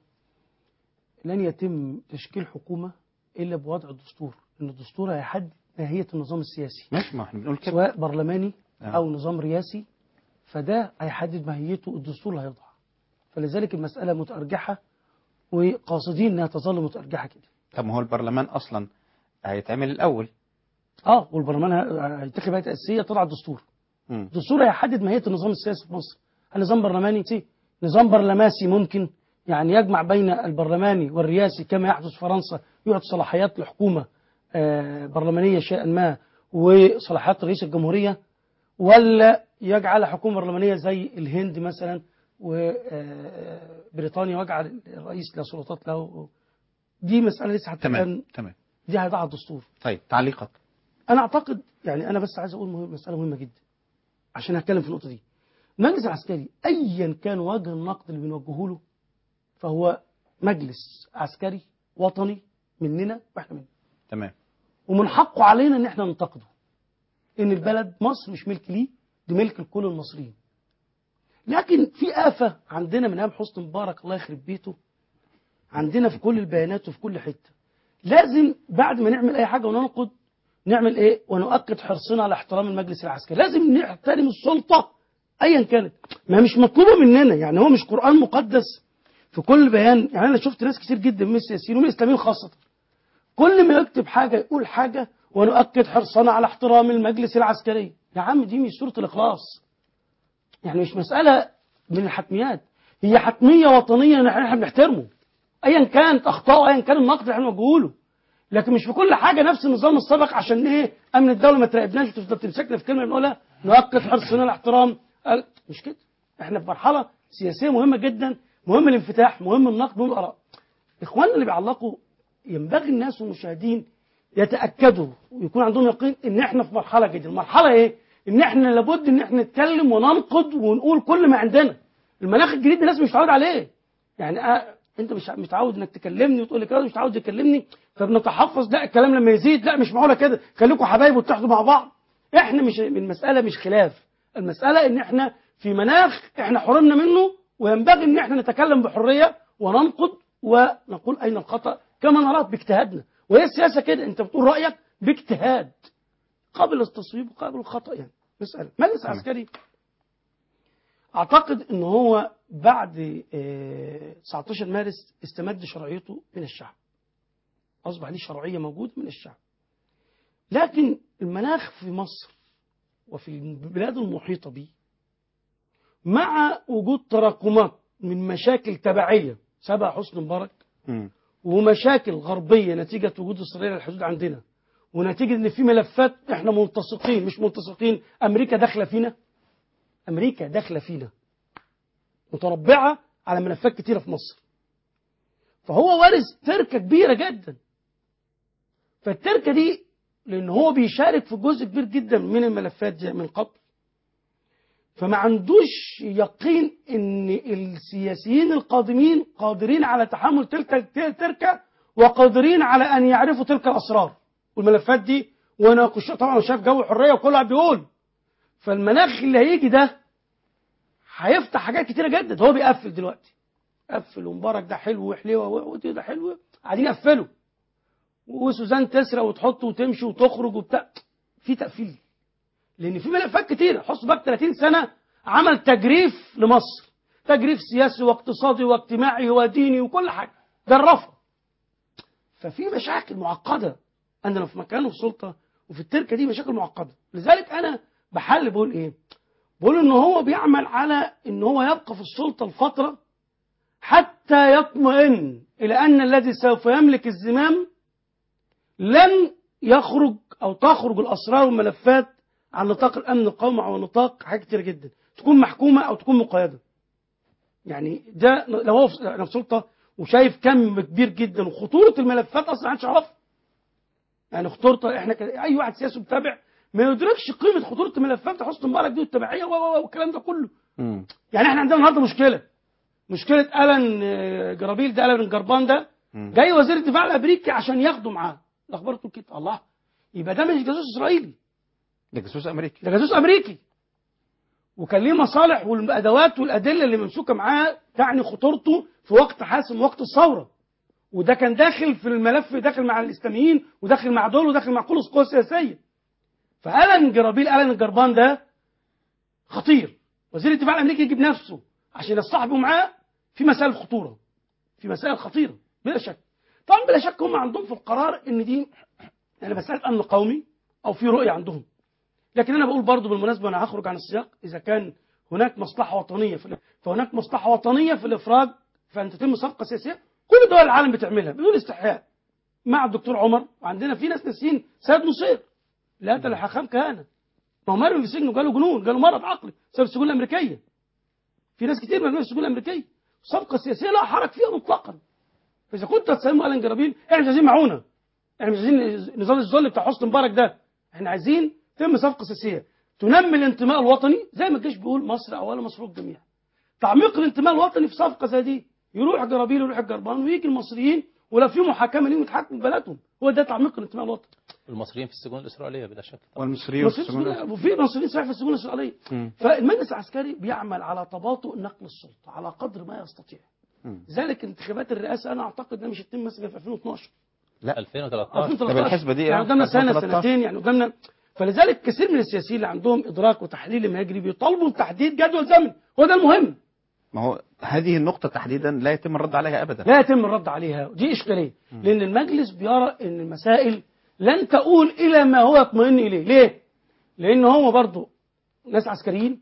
لن يتم تشكيل حكومة إلا بوضع الدستور إن الدستور هيحدد ماهية النظام السياسي ماشي ما احنا بنقول كده سواء برلماني آه. أو نظام رئاسي فده هيحدد ماهيته الدستور اللي هيضع فلذلك المسألة متأرجحة وقاصدين إنها تظل متأرجحة كده طب ما هو البرلمان أصلا هيتعمل الأول اه والبرلمان ه- هيتخذ هيئة تأسيسية تضع الدستور مم. الدستور هيحدد ماهية النظام السياسي في مصر هل نظام برلماني سي نظام برلماسي ممكن يعني يجمع بين البرلماني والرئاسي كما يحدث في فرنسا يعطي صلاحيات لحكومة آه، برلمانية شيئا ما وصلاحيات رئيس الجمهورية ولا يجعل حكومة برلمانية زي الهند مثلا وبريطانيا ويجعل الرئيس له سلطات له دي مسألة لسه حتى تمام الآن تمام دي هيضعها الدستور طيب تعليقك انا اعتقد يعني انا بس عايز اقول مهم مساله مهمه جدا عشان هتكلم في النقطه دي المجلس العسكري ايا كان وجه النقد اللي بنوجهه له فهو مجلس عسكري وطني مننا واحنا منه تمام ومن حقه علينا ان احنا ننتقده ان البلد مصر مش ملك ليه دي ملك لكل المصريين لكن في آفة عندنا من أيام حسني مبارك الله يخرب بيته عندنا في كل البيانات وفي كل حتة لازم بعد ما نعمل أي حاجة وننقد نعمل إيه ونؤكد حرصنا على احترام المجلس العسكري لازم نحترم السلطة أيا كانت ما مش مطلوبة مننا يعني هو مش قرآن مقدس في كل بيان يعني أنا شفت ناس كتير جدا من السياسيين ومن الإسلاميين خاصة كل ما يكتب حاجة يقول حاجة ونؤكد حرصنا على احترام المجلس العسكري يا عم دي مش سورة الإخلاص يعني مش مسألة من الحتميات هي حتمية وطنية نحن احنا بنحترمه ايا كانت اخطاء ايا كان النقد اللي احنا بنقوله لكن مش في كل حاجة نفس النظام السابق عشان ايه امن الدولة ما تراقبناش وتفضل تمسكنا في كلمة بنقولها نؤكد حرصنا على احترام قال- مش كده احنا في مرحلة سياسية مهمة جدا مهم الانفتاح مهم النقد مهم الاراء اخواننا اللي بيعلقوا ينبغي الناس والمشاهدين يتاكدوا ويكون عندهم يقين ان احنا في مرحله جديده المرحله ايه ان احنا لابد ان احنا نتكلم وننقد ونقول كل ما عندنا المناخ الجديد ده الناس مش متعود عليه يعني آه انت مش متعود انك تكلمني وتقول لي كده مش متعود تكلمني فبنتحفظ لا الكلام لما يزيد لا مش معقوله كده خليكم حبايب وتحدوا مع بعض احنا مش المساله مش خلاف المساله ان احنا في مناخ احنا حرمنا منه وينبغي ان احنا نتكلم بحريه وننقد ونقول اين الخطا كما نراه باجتهادنا وهي السياسه كده انت بتقول رايك باجتهاد قابل التصويب وقابل الخطا يعني مساله مجلس عسكري اعتقد ان هو بعد آه، 19 مارس استمد شرعيته من الشعب اصبح ليه شرعيه موجوده من الشعب لكن المناخ في مصر وفي البلاد المحيطه به مع وجود تراكمات من مشاكل تبعيه سبق حسني مبارك مم. ومشاكل غربيه نتيجه وجود اسرائيل على الحدود عندنا ونتيجه ان في ملفات احنا ملتصقين مش ملتصقين امريكا داخله فينا امريكا داخله فينا متربعه على ملفات كتيره في مصر فهو وارث تركه كبيره جدا فالتركه دي لان هو بيشارك في جزء كبير جدا من الملفات دي من قبل فما عندوش يقين ان السياسيين القادمين قادرين على تحمل تلك التركه وقادرين على ان يعرفوا تلك الاسرار والملفات دي وانا كش- طبعا شايف جو حريه وكل واحد بيقول فالمناخ اللي هيجي ده هيفتح حاجات كتيره جدا ده هو بيقفل دلوقتي قفل ومبارك ده حلو وحليوه ودي ده حلو قاعدين يقفلوا وسوزان تسرق وتحط وتمشي وتخرج وبتاع في تقفيل لان في ملفات كتيره حسن باك 30 سنه عمل تجريف لمصر تجريف سياسي واقتصادي واجتماعي وديني وكل حاجه جرفها ففي مشاكل معقده انا لو في مكانه في السلطه وفي التركه دي مشاكل معقده لذلك انا بحل بقول ايه بقول ان هو بيعمل على ان هو يبقى في السلطه لفتره حتى يطمئن الى ان الذي سوف يملك الزمام لن يخرج او تخرج الاسرار والملفات عن نطاق الامن القومي او نطاق حاجات كتير جدا تكون محكومه او تكون مقيده يعني ده لو هو في لو في سلطه وشايف كم كبير جدا وخطوره الملفات اصلا محدش يعرفها يعني خطورته احنا كده اي واحد سياسي متابع ما يدركش قيمه خطوره الملفات بتاع حسني مبارك دي والتبعيه و- و- و- والكلام ده كله مم. يعني احنا عندنا النهارده مشكله مشكله الان آه، جرابيل ده الان الجربان ده مم. جاي وزير الدفاع الامريكي عشان ياخده معاه الاخبار تقول كده الله يبقى ده مش جاسوس اسرائيلي ده جاسوس امريكي ده جاسوس امريكي وكان ليه مصالح والادوات والادله اللي ممسوكه معاه تعني خطورته في وقت حاسم وقت الثوره وده كان داخل في الملف داخل مع الاسلاميين وداخل مع دول وداخل مع كل القوى السياسيه فالان جرابيل الان الجربان ده خطير وزير الدفاع الامريكي يجيب نفسه عشان يصطحبوا معاه في مسائل خطوره في مسائل خطيره بلا شك طبعا بلا شك هم عندهم في القرار ان دي يعني مساله امن قومي او في رؤيه عندهم لكن انا بقول برضو بالمناسبه انا هخرج عن السياق اذا كان هناك مصلحه وطنيه في فهناك مصلحه وطنيه في الافراج فان تتم صفقه سياسيه كل دول العالم بتعملها بدون استحياء مع الدكتور عمر وعندنا في ناس ناسيين سيد نصير لا ده الحكام كهنه ما هو مرمي في السجن وجاله جنون جاله مرض عقلي بسبب السجون الامريكيه في ناس كتير مرميه في السجون الامريكيه الصفقه السياسيه لا حرج فيها مطلقا فاذا كنت هتسموا الان جرابيل احنا مش عايزين معونه احنا مش عايزين نظام الذل بتاع حسني مبارك ده احنا عايزين تم صفقه سياسيه تنمي الانتماء الوطني زي ما الجيش بيقول مصر اولا مصر الجميع تعميق الانتماء الوطني في صفقه زي دي يروح جرابيل ويروح الجربان ويجي المصريين ولا في محاكمه ليهم يتحكموا في بلدهم هو ده تعميق الانتماء الوطني المصريين في السجون الإسرائيلية بلا شك والمصريين مصريين في السجون- وفي مصريين صحيح في السجون الاسرائيليه مم. فالمجلس العسكري بيعمل على تباطؤ نقل السلطه على قدر ما يستطيع مم. لذلك انتخابات الرئاسه انا اعتقد انها مش هتتم مثلا في 2012 لا 2013 2013 الحسبة دي يعني آه، قدامنا سنه 2013. سنتين يعني قدامنا فلذلك كثير من السياسيين اللي عندهم ادراك وتحليل لما يجري بيطالبوا بتحديد جدول زمني هو ده المهم ما هو هذه النقطة تحديدا لا يتم الرد عليها أبدا لا يتم الرد عليها دي اشكاليه لان المجلس بيرى ان المسائل لن تؤول الى ما هو يطمئن اليه ليه لان هو برضو ناس عسكريين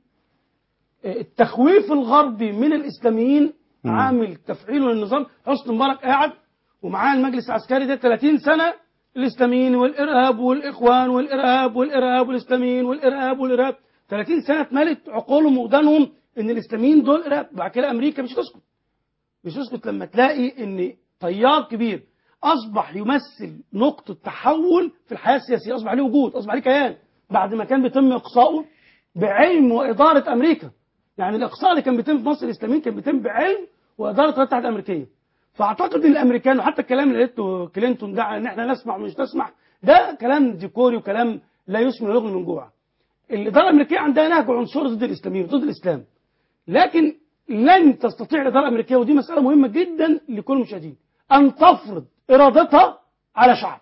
اه، التخويف الغربي من الاسلاميين مم. عامل تفعيله للنظام حسني مبارك قاعد ومعاه المجلس العسكري ده 30 سنه الاسلاميين والارهاب والاخوان والارهاب والارهاب والاسلاميين والارهاب والارهاب 30 سنه اتملت عقولهم وودانهم ان الاسلاميين دول ارهاب بعد كده امريكا مش هتسكت مش هتسكت لما تلاقي ان تيار كبير اصبح يمثل نقطه تحول في الحياه السياسيه اصبح له وجود اصبح له كيان بعد ما كان بيتم اقصائه بعلم واداره امريكا يعني الاقصاء اللي كان بيتم في مصر الاسلاميين كان بيتم بعلم واداره الولايات المتحده الامريكيه فاعتقد ان الامريكان وحتى الكلام اللي قلته كلينتون ده ان احنا نسمع ومش نسمع ده كلام ديكوري وكلام لا يسمن ويغني من جوع الاداره الامريكيه عندها نهج عنصري ضد الاسلاميين ضد الاسلام لكن لن تستطيع الاداره الامريكيه ودي مساله مهمه جدا لكل المشاهدين ان تفرض ارادتها على شعب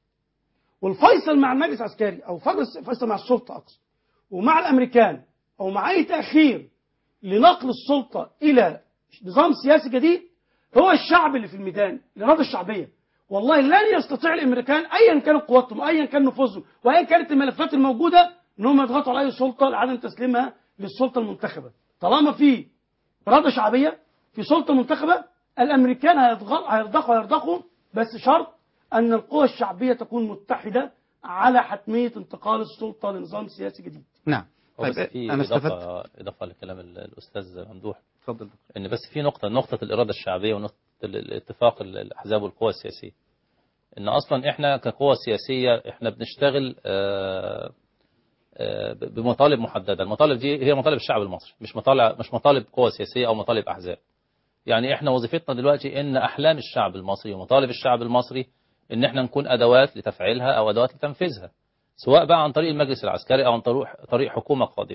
والفيصل مع المجلس العسكري او فيصل فيصل مع السلطه اقصد ومع الامريكان او مع اي تاخير لنقل السلطه الى نظام سياسي جديد هو الشعب اللي في الميدان الاراده الشعبيه والله لن يستطيع الامريكان ايا كانت قوتهم وايا كان نفوذهم وايا كانت الملفات الموجوده ان هم يضغطوا على اي سلطه لعدم تسليمها للسلطه المنتخبه طالما في اراده شعبيه في سلطه منتخبه الامريكان هيضغط- هيرضخوا هيرضخوا بس شرط ان القوى الشعبيه تكون متحده على حتميه انتقال السلطه لنظام سياسي جديد نعم هو بس طيب في انا استفدت إضافة, إضافة لكلام ال- الأستاذ ممدوح اتفضل إن بس في نقطة نقطة الإرادة الشعبية ونقطة ال- الاتفاق ال- الأحزاب والقوى السياسية إن أصلا إحنا كقوى سياسية إحنا بنشتغل آه، آه، ب- بمطالب محددة المطالب دي هي مطالب الشعب المصري مش مطالب مش مطالب قوى سياسية أو مطالب أحزاب يعني إحنا وظيفتنا دلوقتي إن أحلام الشعب المصري ومطالب الشعب المصري إن إحنا نكون أدوات لتفعيلها أو أدوات لتنفيذها سواء بقى عن طريق المجلس العسكري أو عن طريق طريق حكومة قادمة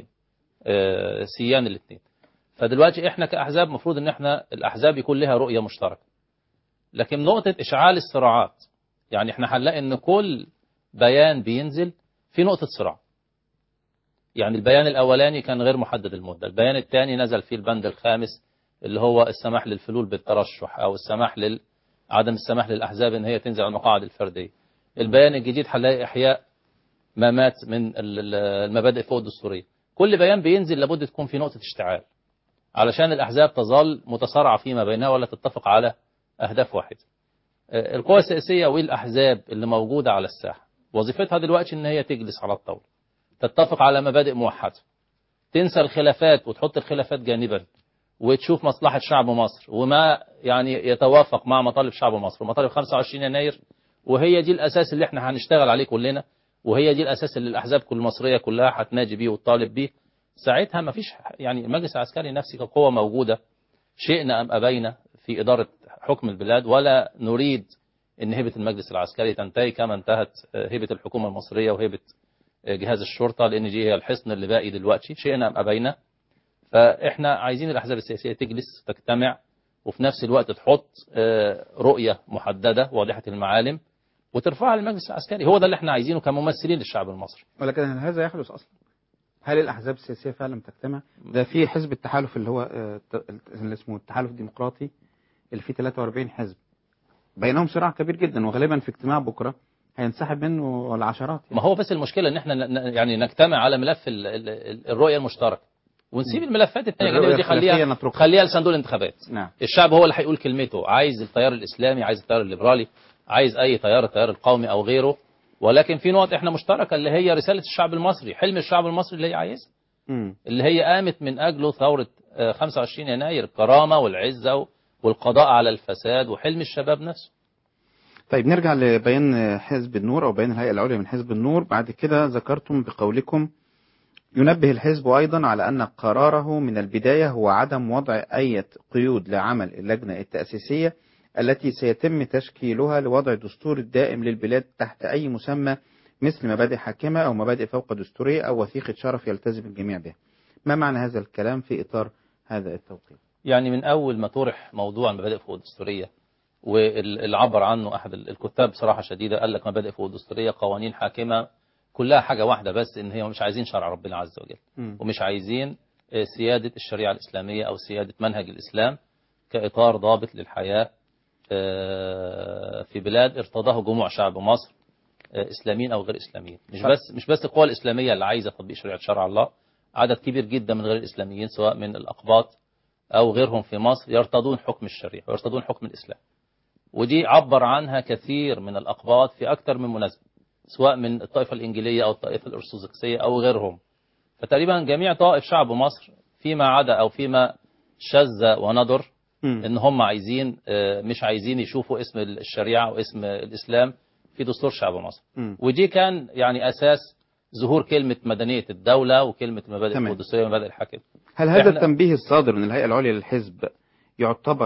آه، سيان الاثنين فدلوقتي احنا كاحزاب مفروض ان احنا الاحزاب يكون لها رؤيه مشتركه لكن نقطه اشعال الصراعات يعني احنا هنلاقي ان كل بيان بينزل في نقطه صراع يعني البيان الاولاني كان غير محدد المده البيان الثاني نزل فيه البند الخامس اللي هو السماح للفلول بالترشح او السماح لل عدم السماح للاحزاب ان هي تنزل على المقاعد الفرديه البيان الجديد هنلاقي احياء ما مات من ال- ال- المبادئ فوق الدستوريه كل بيان بينزل لابد تكون في نقطه اشتعال علشان الأحزاب تظل متصارعة فيما بينها ولا تتفق على أهداف واحدة آه، القوى السياسية والأحزاب اللي موجودة على الساحة وظيفتها دلوقتي إن هي تجلس على الطاولة تتفق على مبادئ موحدة تنسى الخلافات وتحط الخلافات جانبا وتشوف مصلحة شعب مصر وما يعني يتوافق مع مطالب شعب مصر ومطالب 25 يناير وهي دي الأساس اللي احنا هنشتغل عليه كلنا وهي دي الأساس اللي الأحزاب كل المصرية كلها هتناجي بيه وتطالب بيه ساعتها ما فيش يعني المجلس العسكري نفسه كقوة موجودة شئنا أم أبينا في إدارة حكم البلاد ولا نريد أن هبة المجلس العسكري تنتهي كما انتهت هبة الحكومة المصرية وهبة جهاز الشرطة لأن دي هي الحصن اللي باقي دلوقتي شئنا أم أبينا فإحنا عايزين الأحزاب السياسية تجلس تجتمع وفي نفس الوقت تحط آه، رؤية محددة واضحة المعالم وترفعها للمجلس العسكري هو ده اللي احنا عايزينه كممثلين للشعب المصري ولكن هل هذا يحدث اصلا؟ هل الاحزاب السياسيه فعلا تجتمع؟ ده في حزب التحالف اللي هو آه، ت- اللي اسمه التحالف الديمقراطي اللي فيه 43 حزب بينهم صراع كبير جدا وغالبا في اجتماع بكره هينسحب منه العشرات ما هو بس المشكلة ان احنا ن- ن- يعني نجتمع على ملف ال- ال- ال- الرؤية المشتركة ونسيب الملفات الثانية الرؤية دي الخلافية خليها نتركها. خليها لصندوق الانتخابات نعم الشعب هو اللي هيقول كلمته عايز التيار الاسلامي عايز التيار الليبرالي عايز اي تيار التيار القومي او غيره ولكن في نقط احنا مشتركة اللي هي رسالة الشعب المصري حلم الشعب المصري اللي هي عايزها مم. اللي هي قامت من أجله ثورة آه، 25 يناير الكرامة والعزة و- والقضاء على الفساد وحلم الشباب نفسه طيب نرجع لبيان حزب النور او بيان الهيئه العليا من حزب النور بعد كده ذكرتم بقولكم ينبه الحزب ايضا على ان قراره من البدايه هو عدم وضع اي قيود لعمل اللجنه التاسيسيه التي سيتم تشكيلها لوضع دستور دائم للبلاد تحت اي مسمى مثل مبادئ حاكمه او مبادئ فوق دستوريه او وثيقه شرف يلتزم الجميع بها. ما معنى هذا الكلام في اطار هذا التوقيت؟ يعني من أول ما طرح موضوع المبادئ فوق الدستورية واللي عبر عنه أحد الكتاب بصراحة شديدة قال لك مبادئ فوق الدستورية قوانين حاكمة كلها حاجة واحدة بس إن هي مش عايزين شرع ربنا عز وجل ومش عايزين آه، سيادة الشريعة الإسلامية أو سيادة منهج الإسلام كإطار ضابط للحياة آه، في بلاد ارتضاه جموع شعب مصر آه، إسلاميين أو غير إسلاميين مش صح. بس مش بس القوى الإسلامية اللي عايزة تطبيق شريعة شرع الله عدد كبير جدا من غير الإسلاميين سواء من الأقباط أو غيرهم في مصر يرتضون حكم الشريعة ويرتضون حكم الإسلام ودي عبر عنها كثير من الأقباط في أكثر من مناسبة سواء من الطائفة الإنجيلية أو الطائفة الأرثوذكسية أو غيرهم فتقريبا جميع طوائف شعب مصر فيما عدا أو فيما شذ وندر إن هم عايزين آه، مش عايزين يشوفوا اسم الشريعة واسم الإسلام في دستور شعب مصر مم. ودي كان يعني أساس ظهور كلمة مدنية الدولة وكلمة مبادئ تمام. القدسية ومبادئ الحاكم هل هذا إحنا- التنبيه الصادر من الهيئة العليا للحزب يعتبر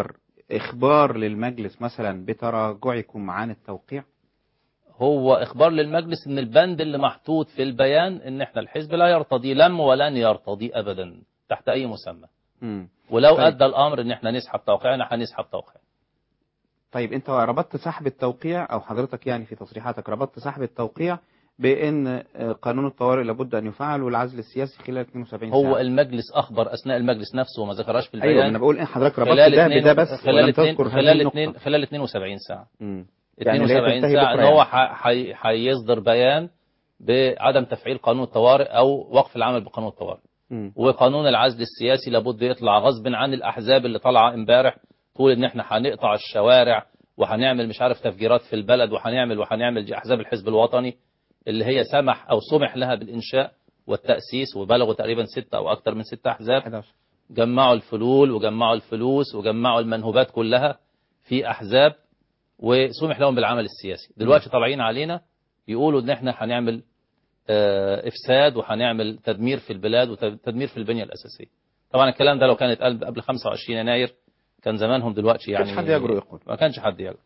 إخبار للمجلس مثلا بتراجعكم عن التوقيع هو إخبار للمجلس إن البند اللي محطوط في البيان إن إحنا الحزب لا يرتضي لم ولن يرتضي أبدا تحت أي مسمى مم. ولو طيب. أدى الأمر إن إحنا نسحب توقيعنا هنسحب توقيع طيب أنت ربطت سحب التوقيع أو حضرتك يعني في تصريحاتك ربطت سحب التوقيع بأن آه، قانون الطوارئ لابد أن يفعل والعزل السياسي خلال 72 ساعة هو المجلس أخبر أثناء المجلس نفسه وما ذكرهاش في البيان أيوة أنا بقول إن حضرتك ربطت خلال ده اتنين- بده بس خلال ولم اتنين تذكر هذه خلال النقطة. اتنين خلال 72 ساعة مم. يعني لا 72 تنتهي ساعة بكرة ان هو يعني. ح- حي- هيصدر بيان بعدم تفعيل قانون الطوارئ او وقف العمل بقانون الطوارئ مم. وقانون العزل السياسي لابد يطلع غصب عن الاحزاب اللي طالعه امبارح تقول ان احنا هنقطع الشوارع وهنعمل مش عارف تفجيرات في البلد وهنعمل وهنعمل دي احزاب الحزب الوطني اللي هي سمح او سمح لها بالانشاء والتاسيس وبلغوا تقريبا ستة او اكثر من ستة احزاب جمعوا الفلول وجمعوا الفلوس وجمعوا المنهوبات كلها في احزاب وسمح لهم بالعمل السياسي دلوقتي طالعين علينا يقولوا ان احنا هنعمل آه، افساد وهنعمل تدمير في البلاد وتدمير في البنيه الاساسيه طبعا الكلام ده لو كان اتقال قبل 25 يناير كان زمانهم دلوقتي يعني كانش حد يجرؤ يقول. ما كانش حد يجرؤ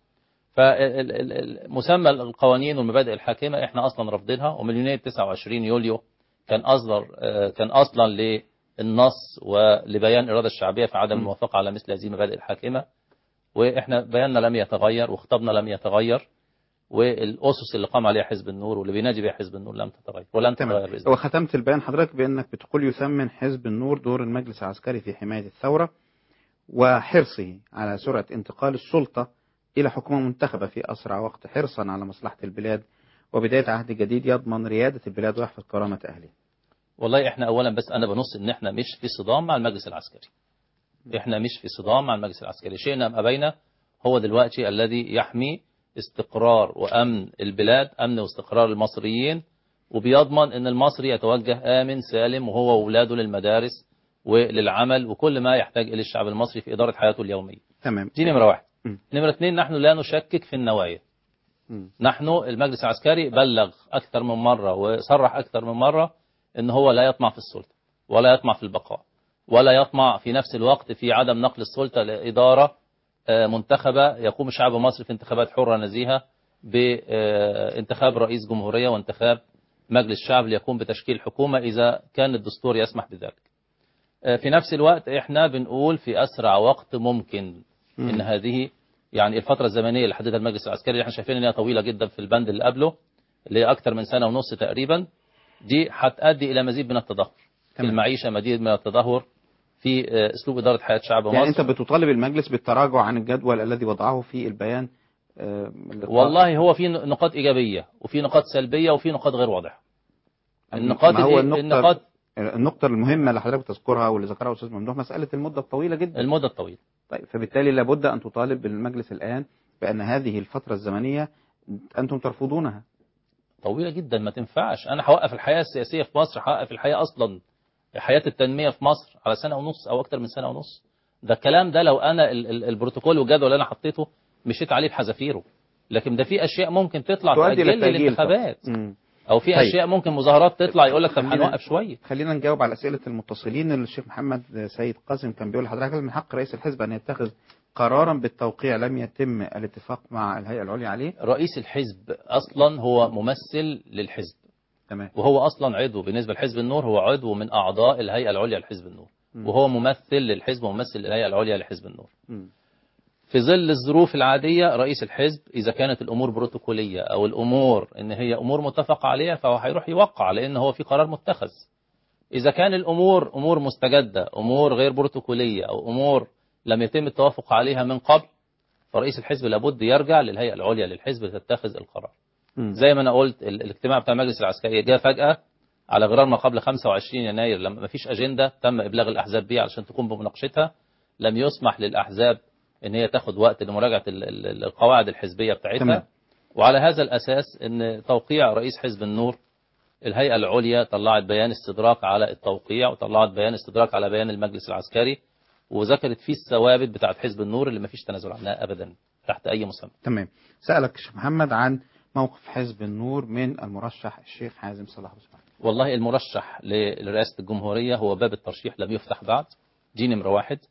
فمسمى القوانين والمبادئ الحاكمه احنا اصلا رافضينها ومن يونيو 29 يوليو كان اصدر آه، كان اصلا للنص ولبيان الاراده الشعبيه في عدم الموافقه على مثل هذه المبادئ الحاكمه واحنا بياننا لم يتغير وخطابنا لم يتغير والاسس اللي قام عليها حزب النور واللي بينادي بها حزب النور لم تتغير ولن تتغير باذن الله وختمت البيان حضرتك بأنك بتقول يثمن حزب النور دور المجلس العسكري في حماية الثورة وحرصه على سرعة انتقال السلطة إلى حكومة منتخبة في أسرع وقت حرصا على مصلحة البلاد وبداية عهد جديد يضمن ريادة البلاد ويحفظ كرامة أهلها والله احنا اولا بس انا بنص ان احنا مش في صدام مع المجلس العسكري احنا مش في صدام مع المجلس العسكري شئنا ام ابينا هو دلوقتي الذي يحمي استقرار وامن البلاد امن واستقرار المصريين وبيضمن ان المصري يتوجه امن سالم وهو واولاده للمدارس وللعمل وكل ما يحتاج اليه الشعب المصري في اداره حياته اليوميه تمام دي نمره واحد م. نمره اثنين نحن لا نشكك في النوايا م. نحن المجلس العسكري بلغ أكثر من مرة وصرح أكثر من مرة أن هو لا يطمع في السلطة ولا يطمع في البقاء ولا يطمع في نفس الوقت في عدم نقل السلطة لإدارة آه، منتخبة يقوم الشعب المصري في انتخابات حرة نزيهة بانتخاب رئيس جمهورية وانتخاب مجلس شعب ليقوم بتشكيل حكومة إذا كان الدستور يسمح بذلك آه، في نفس الوقت احنا بنقول في أسرع وقت ممكن مم. ان هذه يعني الفترة الزمنية اللي حددها المجلس العسكري اللي احنا شايفين ان هي طويلة جدا في البند اللي قبله اللي هي أكثر من سنة ونص تقريبا دي هتؤدي إلى مزيد من التدهور في تمام. المعيشة مزيد من التدهور في آه، أسلوب إدارة حياة شعب يعني مصر أنت بتطالب المجلس بالتراجع عن الجدول الذي وضعه في البيان آه، اللقاء. والله هو في نقاط إيجابية وفي نقاط سلبية وفي نقاط غير واضحة النقاط ما هو الإيه- النقطة النقاط النقطة المهمة اللي حضرتك بتذكرها واللي ذكرها أستاذ ممدوح مسألة المدة الطويلة جدا المدة الطويلة طيب فبالتالي لابد أن تطالب بالمجلس الآن بأن هذه الفترة الزمنية أنتم ترفضونها طويلة جدا ما تنفعش أنا هوقف الحياة السياسية في مصر هوقف الحياة أصلا حياة التنمية في مصر على سنة ونص أو أكتر من سنة ونص ده الكلام ده لو أنا ال- ال- البروتوكول والجدول اللي أنا حطيته مشيت عليه بحذافيره لكن ده في أشياء ممكن تطلع تؤدي تأجل لي للتأجيل الانتخابات طبعا. مم. أو في طيب. أشياء ممكن مظاهرات تطلع يقول لك طب خلينا- هنوقف شوية خلينا نجاوب على أسئلة المتصلين الشيخ محمد سيد قاسم كان بيقول لحضرتك من حق رئيس الحزب أن يتخذ قرارا بالتوقيع لم يتم الاتفاق مع الهيئة العليا عليه رئيس الحزب أصلا هو ممثل للحزب تمام وهو أصلا عضو بالنسبة لحزب النور هو عضو من أعضاء الهيئة العليا لحزب النور مم. وهو ممثل للحزب وممثل للهيئة العليا لحزب النور مم. في ظل الظروف العادية رئيس الحزب إذا كانت الأمور بروتوكولية أو الأمور إن هي أمور متفق عليها فهو هيروح يوقع لأن هو في قرار متخذ إذا كان الأمور أمور مستجدة أمور غير بروتوكولية أو أمور لم يتم التوافق عليها من قبل فرئيس الحزب لابد يرجع للهيئة العليا للحزب لتتخذ القرار مم. زي ما أنا قلت ال- الاجتماع بتاع المجلس العسكري جاء فجأة على غرار ما قبل 25 يناير لما ما فيش أجندة تم إبلاغ الأحزاب بيه علشان تقوم بمناقشتها لم يسمح للأحزاب ان هي تاخد وقت لمراجعه ال- ال- القواعد الحزبيه بتاعتها تمام. وعلى هذا الاساس ان توقيع رئيس حزب النور الهيئه العليا طلعت بيان استدراك على التوقيع وطلعت بيان استدراك على بيان المجلس العسكري وذكرت فيه الثوابت بتاعت حزب النور اللي ما فيش تنازل عنها ابدا تحت اي مسمى تمام سألك الشيخ محمد عن موقف حزب النور من المرشح الشيخ حازم صلاح أبو اسماعيل والله المرشح ل- لرئاسه الجمهوريه هو باب الترشيح لم يفتح بعد دي نمره واحد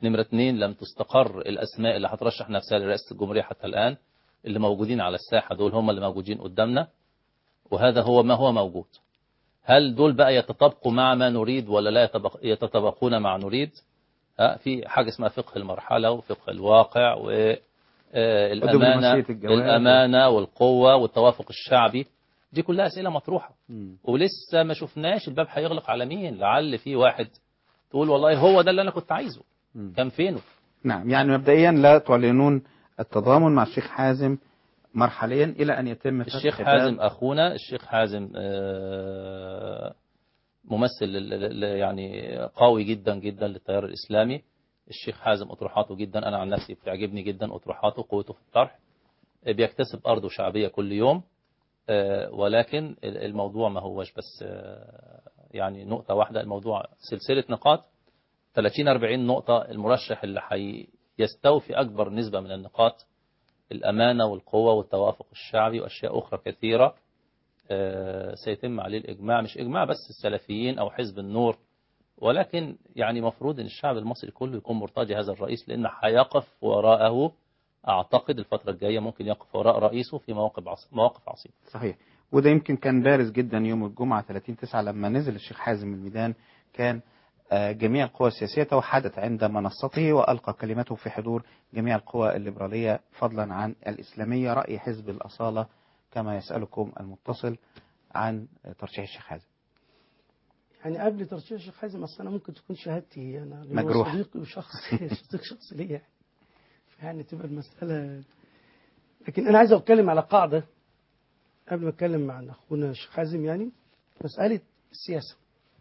نمرة اثنين لم تستقر الأسماء اللي هترشح نفسها لرئاسة الجمهورية حتى الآن اللي موجودين على الساحة دول هم اللي موجودين قدامنا وهذا هو ما هو موجود هل دول بقى يتطابقوا مع ما نريد ولا لا يتطابق- يتطابقون مع نريد ها، في حاجة اسمها فقه المرحلة وفقه الواقع والأمانة ودبلوماسية الجواز. الأمانة والقوة والتوافق الشعبي دي كلها أسئلة مطروحة ولسه ما شفناش الباب هيغلق على مين لعل في واحد تقول والله هو ده اللي أنا كنت عايزه كان فينه نعم يعني مبدئيا لا تعلنون التضامن مع الشيخ حازم مرحليا إلى أن يتم فتح الشيخ باب- حازم أخونا الشيخ حازم آه، ممثل ل- ل- ل- يعني قوي جدا جدا للتيار الإسلامي الشيخ حازم أطروحاته جدا أنا عن نفسي بتعجبني جدا أطروحاته قوته في الطرح آه، بيكتسب أرضه شعبية كل يوم آه، ولكن ال- الموضوع ما هوش بس آه، يعني نقطة واحدة الموضوع سلسلة نقاط 30 40 نقطة المرشح اللي حي يستوفي أكبر نسبة من النقاط الأمانة والقوة والتوافق الشعبي وأشياء أخرى كثيرة آه، سيتم عليه الإجماع مش إجماع بس السلفيين أو حزب النور ولكن يعني مفروض أن الشعب المصري كله يكون مرتضي هذا الرئيس لأن هيقف وراءه أعتقد الفترة الجاية ممكن يقف وراء رئيسه في مواقف عص- مواقف عصيبة صحيح وده يمكن كان بارز جدا يوم الجمعة 30 9 لما نزل الشيخ حازم الميدان كان آه، جميع القوى السياسية توحدت عند منصته وألقى كلمته في حضور جميع القوى الليبرالية فضلا عن الإسلامية رأي حزب الأصالة كما يسألكم المتصل عن ترشيح الشيخ حازم يعني قبل ترشيح الشيخ حازم اصل انا ممكن تكون شهادتي انا لأن هو مجروح. صديقي وشخص صديق شخص ليا يعني يعني تبقى المساله لكن انا عايز اتكلم على قاعده قبل ما اتكلم عن اخونا الشيخ حازم يعني مساله السياسه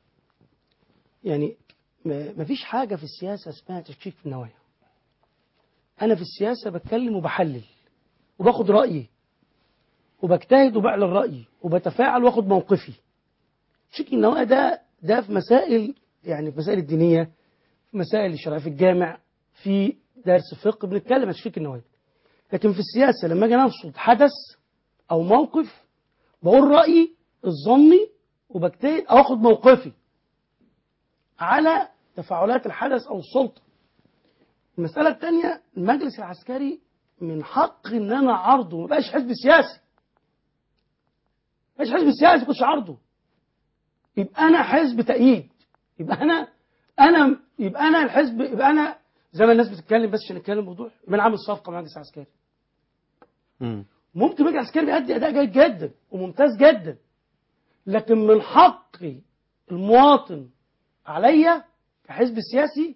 يعني ما فيش حاجه في السياسه اسمها تشكيك في النوايا انا في السياسه بتكلم وبحلل وباخد رايي وبجتهد وبعلن رايي وبتفاعل واخد موقفي تشكيك النوايا ده ده في مسائل يعني في مسائل الدينيه في مسائل الشرعيه في الجامع في درس فقه بنتكلم عن تشكيك النوايا لكن في السياسه لما اجي انصد حدث او موقف بقول رايي الظني وبجتهد او اخد موقفي على تفاعلات الحدث او السلطه المساله الثانيه المجلس العسكري من حق ان انا عرضه ما بقاش حزب سياسي ما بقاش حزب سياسي كنتش عرضه يبقى انا حزب تأييد يبقى انا انا يبقى انا الحزب يبقى انا زي ما الناس بتتكلم بس عشان نتكلم بوضوح يبقى انا عامل صفقه مع مجلس عسكري ممكن مجلس عسكري بيأدي اداء جيد جدا وممتاز جدا لكن من حق المواطن عليا كحزب سياسي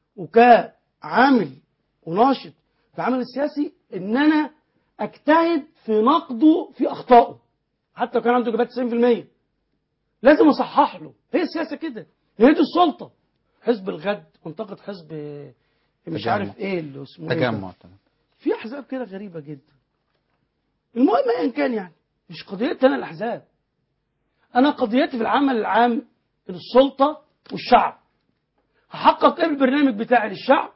وكعامل وناشط في العمل السياسي ان انا اجتهد في نقده في اخطائه حتى لو كان عنده اجابات 90% لازم اصحح له هي السياسه كده هي دي السلطه حزب الغد منطقه حزب مش تجمع. عارف ايه اللي اسمه إيه ده. تجمع في احزاب كده غريبه جدا المهم ايا كان يعني مش قضيتي انا الاحزاب انا قضيتي في العمل العام السلطه والشعب هحقق ايه بالبرنامج بتاعي للشعب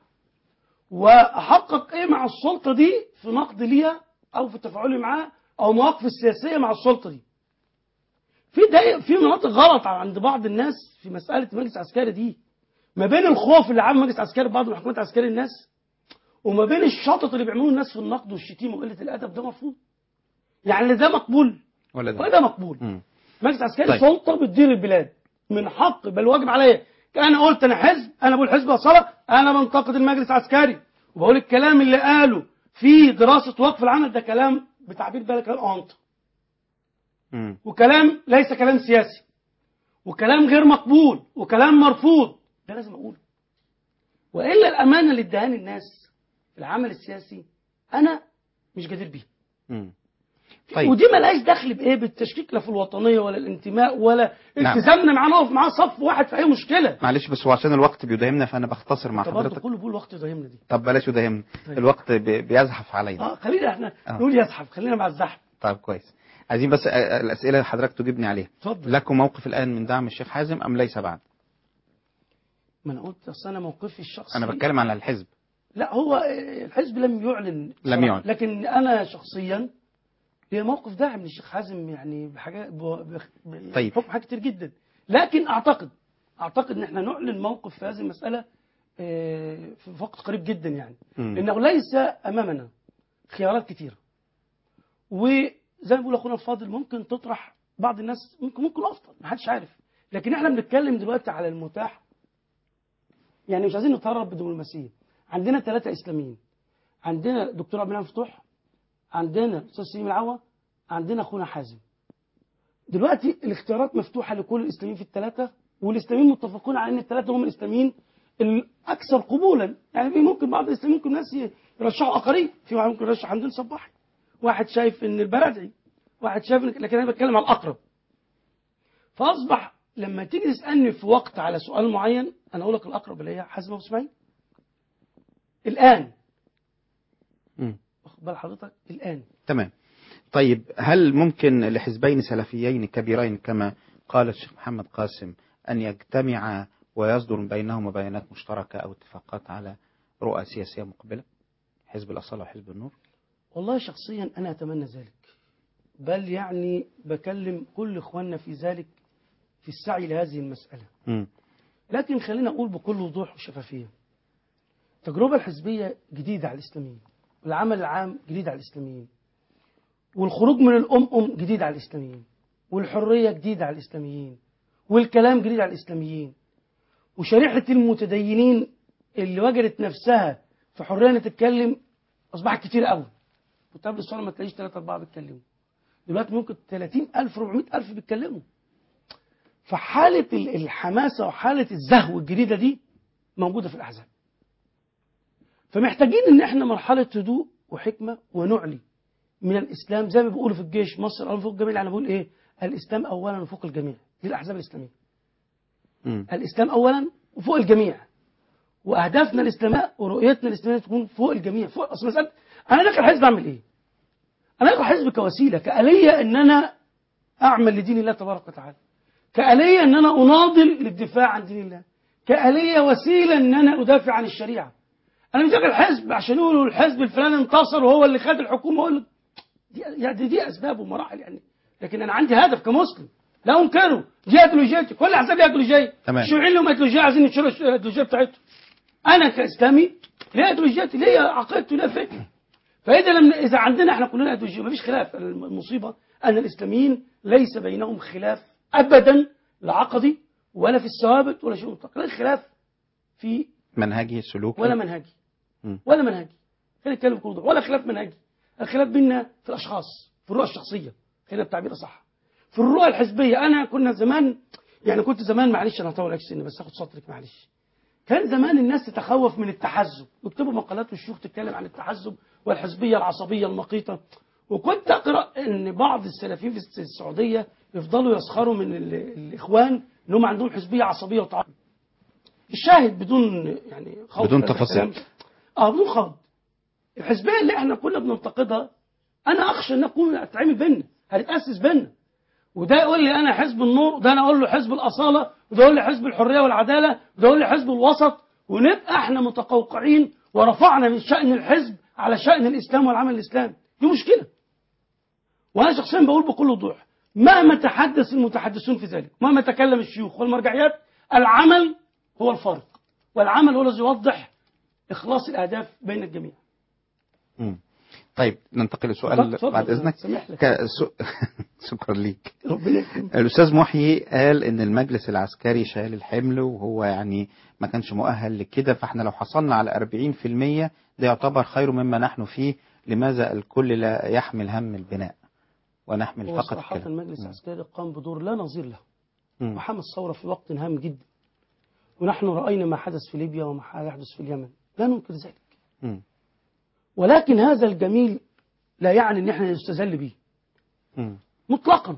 واحقق ايه مع السلطه دي في نقد ليها او في تفاعلي معاها او مواقف السياسيه مع السلطه دي في ده في مناطق غلط عند بعض الناس في مساله المجلس العسكري دي ما بين الخوف اللي عامل المجلس العسكري بعض محكمات عسكري الناس وما بين الشطط اللي بيعملوه الناس في النقد والشتيمه وقله الادب ده مفروض يعني اللي ده مقبول ولا ده وده مقبول مم. مجلس عسكري طيب. سلطه بتدير البلاد من حق بل واجب عليا انا قلت انا حزب انا بقول حزب اصاله انا بنتقد المجلس العسكري وبقول الكلام اللي قاله في دراسه وقف العمل ده كلام بتعبير بالك كلام اونطه مم. وكلام ليس كلام سياسي وكلام غير مقبول وكلام مرفوض ده لازم اقوله والا الامانه اللي ادهاني الناس في العمل السياسي انا مش جدير بيها مم. طيب. ودي ملهاش دخل بايه بالتشكيك لا في الوطنيه ولا الانتماء ولا نعم. التزامنا معاه نقف معاه صف واحد في اي مشكله معلش بس هو عشان الوقت بيداهمنا فأنا بختصر مع انت برضه حضرتك كله بيقول وقت يداهمنا دي طب بلاش يداهمنا طيب. الوقت بي- بيزحف علينا اه خلينا احنا آه. نقول يزحف خلينا مع الزحف طيب كويس عايزين بس آه، الأسئلة اللي حضرتك تجيبني عليها اتفضل. لكم موقف الآن من دعم الشيخ حازم أم ليس بعد ما انا قلت اصل انا موقفي الشخصي أنا بتكلم على الحزب لا هو آه، الحزب لم يعلن لم صراحة. يعلن. لكن انا شخصيا ليا موقف داعم للشيخ حازم يعني بحاجات ب- ب- طيب. بحكم حاجات كتير جدا لكن اعتقد اعتقد ان احنا نعلن موقف في هذه المساله آه، في وقت قريب جدا يعني مم. لأنه ليس أمامنا خيارات كثيرة وزي ما بيقول أخونا الفاضل ممكن تطرح بعض الناس ممكن ممكن أفضل ما حدش عارف لكن احنا بنتكلم دلوقتي على المتاح يعني مش عايزين نتهرب بدبلوماسية عندنا ثلاثة إسلاميين عندنا دكتور عبد المنعم فتوح عندنا أستاذ سليم العوا عندنا أخونا حازم دلوقتي الاختيارات مفتوحة لكل الإسلاميين في الثلاثة والإسلاميين متفقون على أن الثلاثة هم الإسلاميين الأكثر قبولا يعني في ممكن بعض الإسلاميين ممكن ناس يرشحوا آخرين في واحد ممكن يرشح حمدين صباحي واحد شايف أن البرادعي واحد شايف إن- لكن أنا بتكلم على الأقرب فأصبح لما تيجي تسألني في وقت على سؤال معين أنا أقول لك الأقرب اللي هي حازم أبو إسماعيل الآن مم. واخد بال حضرتك الآن تمام طيب هل ممكن لحزبين سلفيين كبيرين كما قال الشيخ محمد قاسم أن يجتمعا ويصدر بينهما بيانات مشتركة أو اتفاقات على رؤى سياسية مقبلة حزب الأصالة وحزب النور والله شخصيا أنا أتمنى ذلك بل يعني بكلم كل إخواننا في ذلك في السعي لهذه المسألة مم. لكن خلينا أقول بكل وضوح وشفافية التجربة الحزبية جديدة على الإسلاميين والعمل العام جديد على الإسلاميين والخروج من الأم جديد على الإسلاميين والحرية جديدة على الإسلاميين والكلام جديد على الإسلاميين وشريحة المتدينين اللي وجدت نفسها في حرية إنها تتكلم أصبحت كتير قوي كنت قبل الصلاة ما تلاقيش ثلاثة أربعة بيتكلموا دلوقتي ممكن 30000 400000 بيتكلموا فحالة ال- الحماسة وحالة الزهو الجديدة دي موجودة في الأحزاب فمحتاجين ان احنا مرحلة هدوء وحكمة ونعلي من الإسلام زي ما بيقولوا في الجيش مصر أولا فوق الجميع أنا بقول إيه الإسلام أولا وفوق الجميع دي الأحزاب الإسلامية مم. الإسلام أولا وفوق الجميع وأهدافنا الإسلامية ورؤيتنا الإسلامية تكون فوق الجميع فوق أصل مسألة أنا داخل حزب أعمل إيه؟ أنا داخل حزب كوسيلة كآلية إن أنا أعمل لدين الله تبارك وتعالى كآلية إن أنا أناضل للدفاع عن دين الله كآلية وسيلة إن أنا أدافع عن الشريعة أنا مش داخل حزب عشان يقولوا الحزب الفلاني انتصر وهو اللي خد الحكومة وهو اللي دي, يعني دي, دي أسباب ومراحل يعني لكن أنا عندي هدف كمسلم لا أنكره دي أيديولوجيتي كل الأحزاب ليها أيديولوجية تمام. الشيوعيين لهم أيديولوجية عايزين ينشروا الأيديولوجية بتاعتهم أنا كإسلامي ليا أيديولوجيتي ليا عقيدتي ليا فكر فإذا لم إذا عندنا إحنا كلنا أيديولوجية مفيش خلاف المصيبة أن الإسلاميين ليس بينهم خلاف أبدا لا عقدي ولا في الثوابت ولا شيء مطلق لا الخلاف في منهجي سلوكي ولا منهجي مم. ولا منهجي خلينا نتكلم بكل وضوح ولا خلاف منهجي الخلاف بيننا في الاشخاص في الرؤى الشخصيه خلينا التعبير صح في الرؤى الحزبيه انا كنا زمان يعني كنت زمان معلش انا هطول عليك سن بس اخد سطرك معلش كان زمان الناس تتخوف من التحزب يكتبوا مقالات والشيوخ تتكلم عن التحزب والحزبيه العصبيه المقيته وكنت اقرا ان بعض السلفيين في السعوديه يفضلوا يسخروا من ال- الاخوان انهم عندهم حزبيه عصبيه وتعصب الشاهد بدون يعني خوض بدون في هذا تفاصيل. الكلام. اه بدون خوض الحزبيه اللي احنا كنا بننتقدها انا اخشى ان اكون اتعمل بينا هتتاسس بينا وده يقول لي انا حزب النور وده انا اقول له حزب الاصاله وده يقول لي حزب الحريه والعداله وده يقول لي حزب الوسط ونبقى احنا متقوقعين ورفعنا من شان الحزب على شان الاسلام والعمل الاسلامي دي مشكله وانا شخصيا بقول بكل وضوح مهما تحدث المتحدثون في ذلك مهما تكلم الشيوخ والمرجعيات العمل هو الفارق والعمل هو الذي يوضح اخلاص الاهداف بين الجميع مم. طيب ننتقل اتفضل، لسؤال اتفضل، بعد اذنك سامح لك. كسو... شكرا ليك ربنا يكرمك. الاستاذ محيي قال ان المجلس العسكري شال الحمل وهو يعني ما كانش مؤهل لكده فاحنا لو حصلنا على 40% ده يعتبر خير مما نحن فيه لماذا الكل لا يحمل هم البناء ونحمل هو فقط صراحة الكلام المجلس العسكري قام بدور لا نظير له مم. وحمى الثورة في وقت هام جدا ونحن رأينا ما حدث في ليبيا وما يحدث في اليمن لا ننكر ذلك مم. ولكن هذا الجميل لا يعني ان احنا نستذل به مم. مطلقا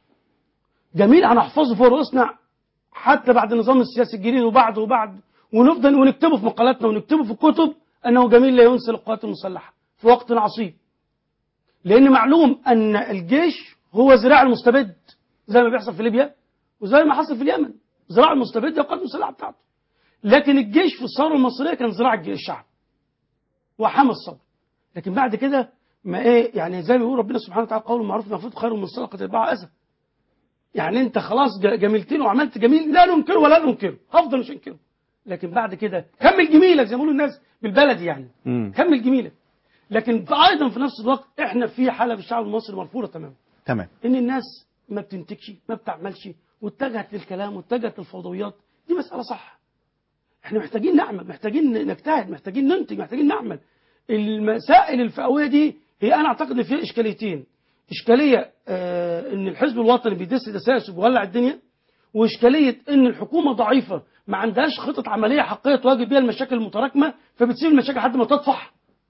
جميل هنحفظه فوق رؤوسنا حتى بعد النظام السياسي الجديد وبعد وبعد ونفضل ونكتبه في مقالاتنا ونكتبه في الكتب انه جميل لا ينسى القوات المسلحه في وقت عصيب لان معلوم ان الجيش هو ذراع المستبد زي ما بيحصل في ليبيا وزي ما حصل في اليمن ذراع المستبد هي القوات المسلحه بتاعته لكن الجيش في الثوره المصريه كان ذراع الشعب وحمى الثوره لكن بعد كده ما ايه يعني زي ما بيقول ربنا سبحانه وتعالى قول المعروف المفروض خير من صدقه تتبعها اذى يعني انت خلاص ج- جميلتني وعملت جميل لا ننكره ولا ننكره هفضل مش انكره لكن بعد كده كمل جميلك زي ما بيقولوا الناس بالبلدي يعني مم. كمل جميلك لكن ايضا في نفس الوقت احنا في حاله في الشعب المصري مرفوضه تماما تمام ان الناس ما بتنتجش ما بتعملش واتجهت للكلام واتجهت للفوضويات دي مساله صح احنا محتاجين نعمل محتاجين نجتهد محتاجين ننتج محتاجين نعمل المسائل الفئويه دي هي انا اعتقد ان فيها اشكاليتين اشكاليه آه ان الحزب الوطني بيدس دسائس وبيولع الدنيا واشكاليه ان الحكومه ضعيفه ما عندهاش خطط عمليه حقيقيه تواجه بيها المشاكل المتراكمه فبتسيب المشاكل لحد ما تطفح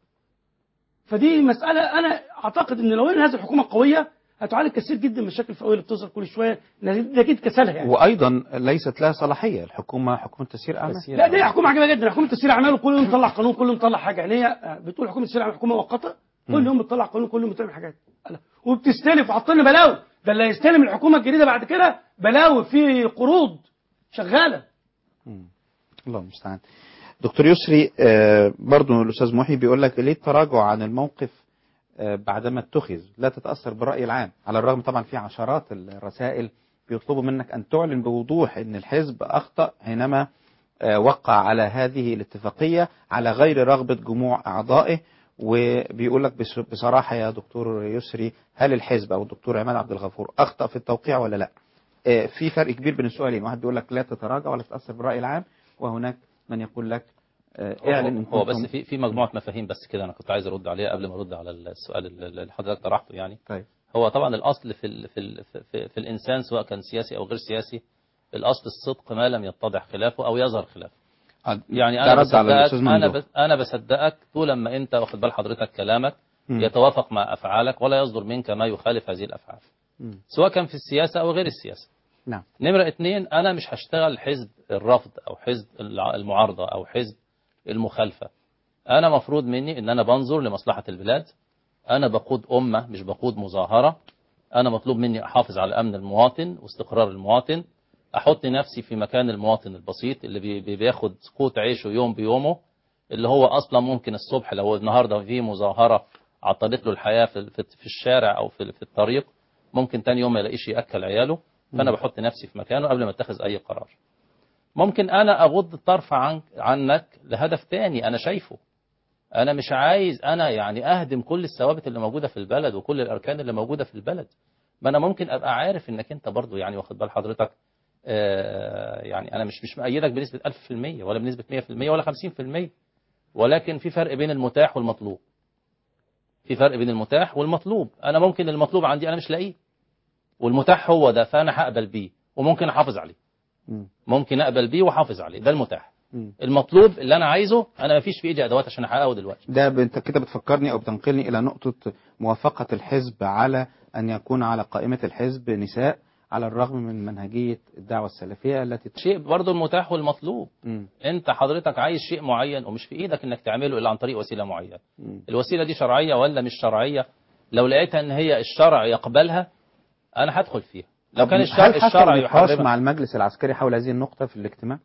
فدي مساله انا اعتقد ان لو ان هذه الحكومه قويه هتعالج كثير جدا من المشاكل الفئويه اللي بتظهر كل شويه ده اكيد كسلها يعني وايضا ليست لها صلاحيه الحكومه حكومه تسيير اعمال لا دي حكومه عجيبه جدا حكومه تسيير اعمال كل يوم تطلع قانون كل يوم تطلع حاجه يعني هي بتقول حكومه تسيير اعمال حكومه مؤقته كل مم. يوم بتطلع قانون كل يوم بتعمل حاجات لا. وبتستلف وحاطين لنا بلاوي ده اللي هيستلم الحكومه الجديده بعد كده بلاوي في قروض شغاله الله المستعان دكتور يسري آه، برضو الأستاذ محي بيقول لك ليه التراجع عن الموقف آه، بعدما اتخذ لا تتأثر بالرأي العام على الرغم طبعا في عشرات الرسائل بيطلبوا منك أن تعلن بوضوح أن الحزب أخطأ حينما آه، وقع على هذه الاتفاقية على غير رغبة جموع أعضائه وبيقول لك بس- بصراحة يا دكتور يسري هل الحزب أو الدكتور عماد عبد الغفور أخطأ في التوقيع ولا لا آه، في فرق كبير بين السؤالين واحد بيقول لك لا تتراجع ولا تتأثر بالرأي العام وهناك من يقول لك آه، اعلن إن هو هو كنتم- بس في في مجموعه مفاهيم بس كده انا كنت عايز ارد عليها قبل ما ارد على السؤال اللي اللي حضرتك طرحته يعني طيب هو طبعا الاصل في ال في ال في, في, في الانسان سواء كان سياسي او غير سياسي الاصل الصدق ما لم يتضح خلافه او يظهر خلافه يعني ده انا رد على بصدقك الأستاذ انا ممدوح. بس انا بصدقك طول ما انت واخد بال حضرتك كلامك مم. يتوافق مع افعالك ولا يصدر منك ما يخالف هذه الافعال مم. سواء كان في السياسه او غير السياسه نعم نمرة اتنين أنا مش هشتغل حزب الرفض أو حزب الع- المعارضة أو حزب المخالفة أنا مفروض مني إن أنا بنظر لمصلحة البلاد أنا بقود أمة مش بقود مظاهرة أنا مطلوب مني أحافظ على أمن المواطن واستقرار المواطن أحط نفسي في مكان المواطن البسيط اللي بي- بي- بياخد قوت عيشه يوم بيومه اللي هو أصلا ممكن الصبح لو النهاردة في مظاهرة عطلت له الحياة في, في, في الشارع أو في, في الطريق ممكن تاني يوم ما يلاقيش يأكل عياله فأنا مم. بحط نفسي في مكانه قبل ما اتخذ أي قرار ممكن أنا أغض الطرف عن عنك لهدف تاني أنا شايفه أنا مش عايز أنا يعني أهدم كل الثوابت اللي موجودة في البلد وكل الأركان اللي موجودة في البلد ما أنا ممكن أبقى عارف إنك أنت برضو يعني واخد بال حضرتك آه، يعني أنا مش مش مأيدك بنسبة 1000% ولا بنسبة 100% ولا 50% ولكن في فرق بين المتاح والمطلوب في فرق بين المتاح والمطلوب أنا ممكن المطلوب عندي أنا مش لاقيه والمتاح هو ده فأنا هقبل بيه وممكن أحافظ عليه مم. ممكن أقبل بيه وأحافظ عليه ده المتاح مم. المطلوب اللي أنا عايزه أنا ما فيش في إيدي أدوات عشان أحققه دلوقتي ده ب- انت كده بتفكرني او بتنقلني الى نقطة موافقة الحزب على ان يكون على قائمة الحزب نساء على الرغم من منهجية الدعوة السلفية التي شيء برضه المتاح والمطلوب مم. انت حضرتك عايز شيء معين ومش في ايدك انك تعمله الا عن طريق وسيله معينه مم. الوسيله دي شرعيه ولا مش شرعيه لو لقيتها ان هي الشرع يقبلها انا هدخل فيها لو طب كان الشرع هل حصل الشرع نقاش يحرمها مع المجلس العسكري حول هذه النقطة في الاجتماع؟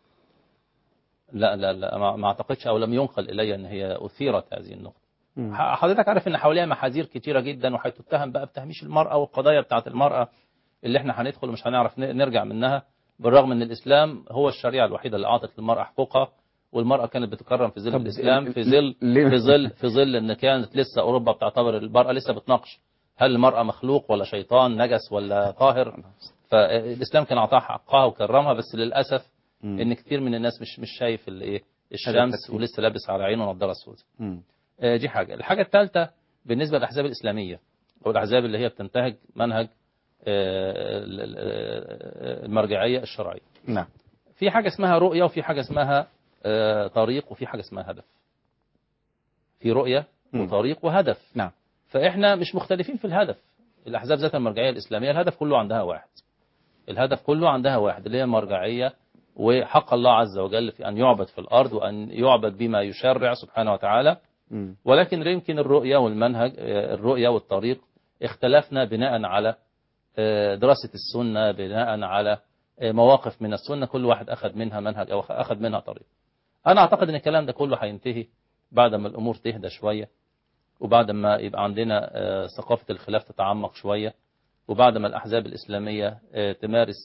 لا لا لا ما ما اعتقدش او لم ينقل الي ان هي اثيرت هذه النقطه مم. ح- حضرتك عارف ان حواليها محاذير كتيره جدا وهتتهم بقى بتهميش المراه والقضايا بتاعه المراه اللي احنا هندخل ومش هنعرف ن- نرجع منها بالرغم ان الاسلام هو الشريعه الوحيده اللي اعطت للمراه حقوقها والمراه كانت بتكرم في ظل طب الاسلام ال- في ظل ليه؟ في ظل في ظل ان كانت لسه اوروبا بتعتبر المراه لسه بتناقش هل المراه مخلوق ولا شيطان نجس ولا طاهر فالاسلام كان اعطاها حقها وكرمها بس للاسف مم. ان كتير من الناس مش مش شايف الايه الشمس التكفير. ولسه لابس على عينه نضاره سوداء مم. آه، دي حاجة الحاجة الثالثة بالنسبة للأحزاب الإسلامية أو الأحزاب اللي هي بتنتهج منهج آه، ال- ال- آه، المرجعية الشرعية نعم في حاجة اسمها رؤية وفي حاجة اسمها آه، طريق وفي حاجة اسمها هدف في رؤية مم. وطريق وهدف نعم فإحنا مش مختلفين في الهدف الأحزاب ذات المرجعية الإسلامية الهدف كله عندها واحد الهدف كله عندها واحد اللي هي مرجعية وحق الله عز وجل في أن يعبد في الأرض وأن يعبد بما يشرع سبحانه وتعالى مم. ولكن يمكن الرؤية والمنهج آه، الرؤية والطريق اختلفنا بناء على آه، دراسة السنة بناء على آه، مواقف من السنة كل واحد أخذ منها منهج أو أخذ منها طريق أنا أعتقد أن الكلام ده كله هينتهي بعد ما الأمور تهدى شوية وبعد ما يبقى عندنا آه، ثقافة الخلاف تتعمق شوية وبعد ما الأحزاب الإسلامية آه، تمارس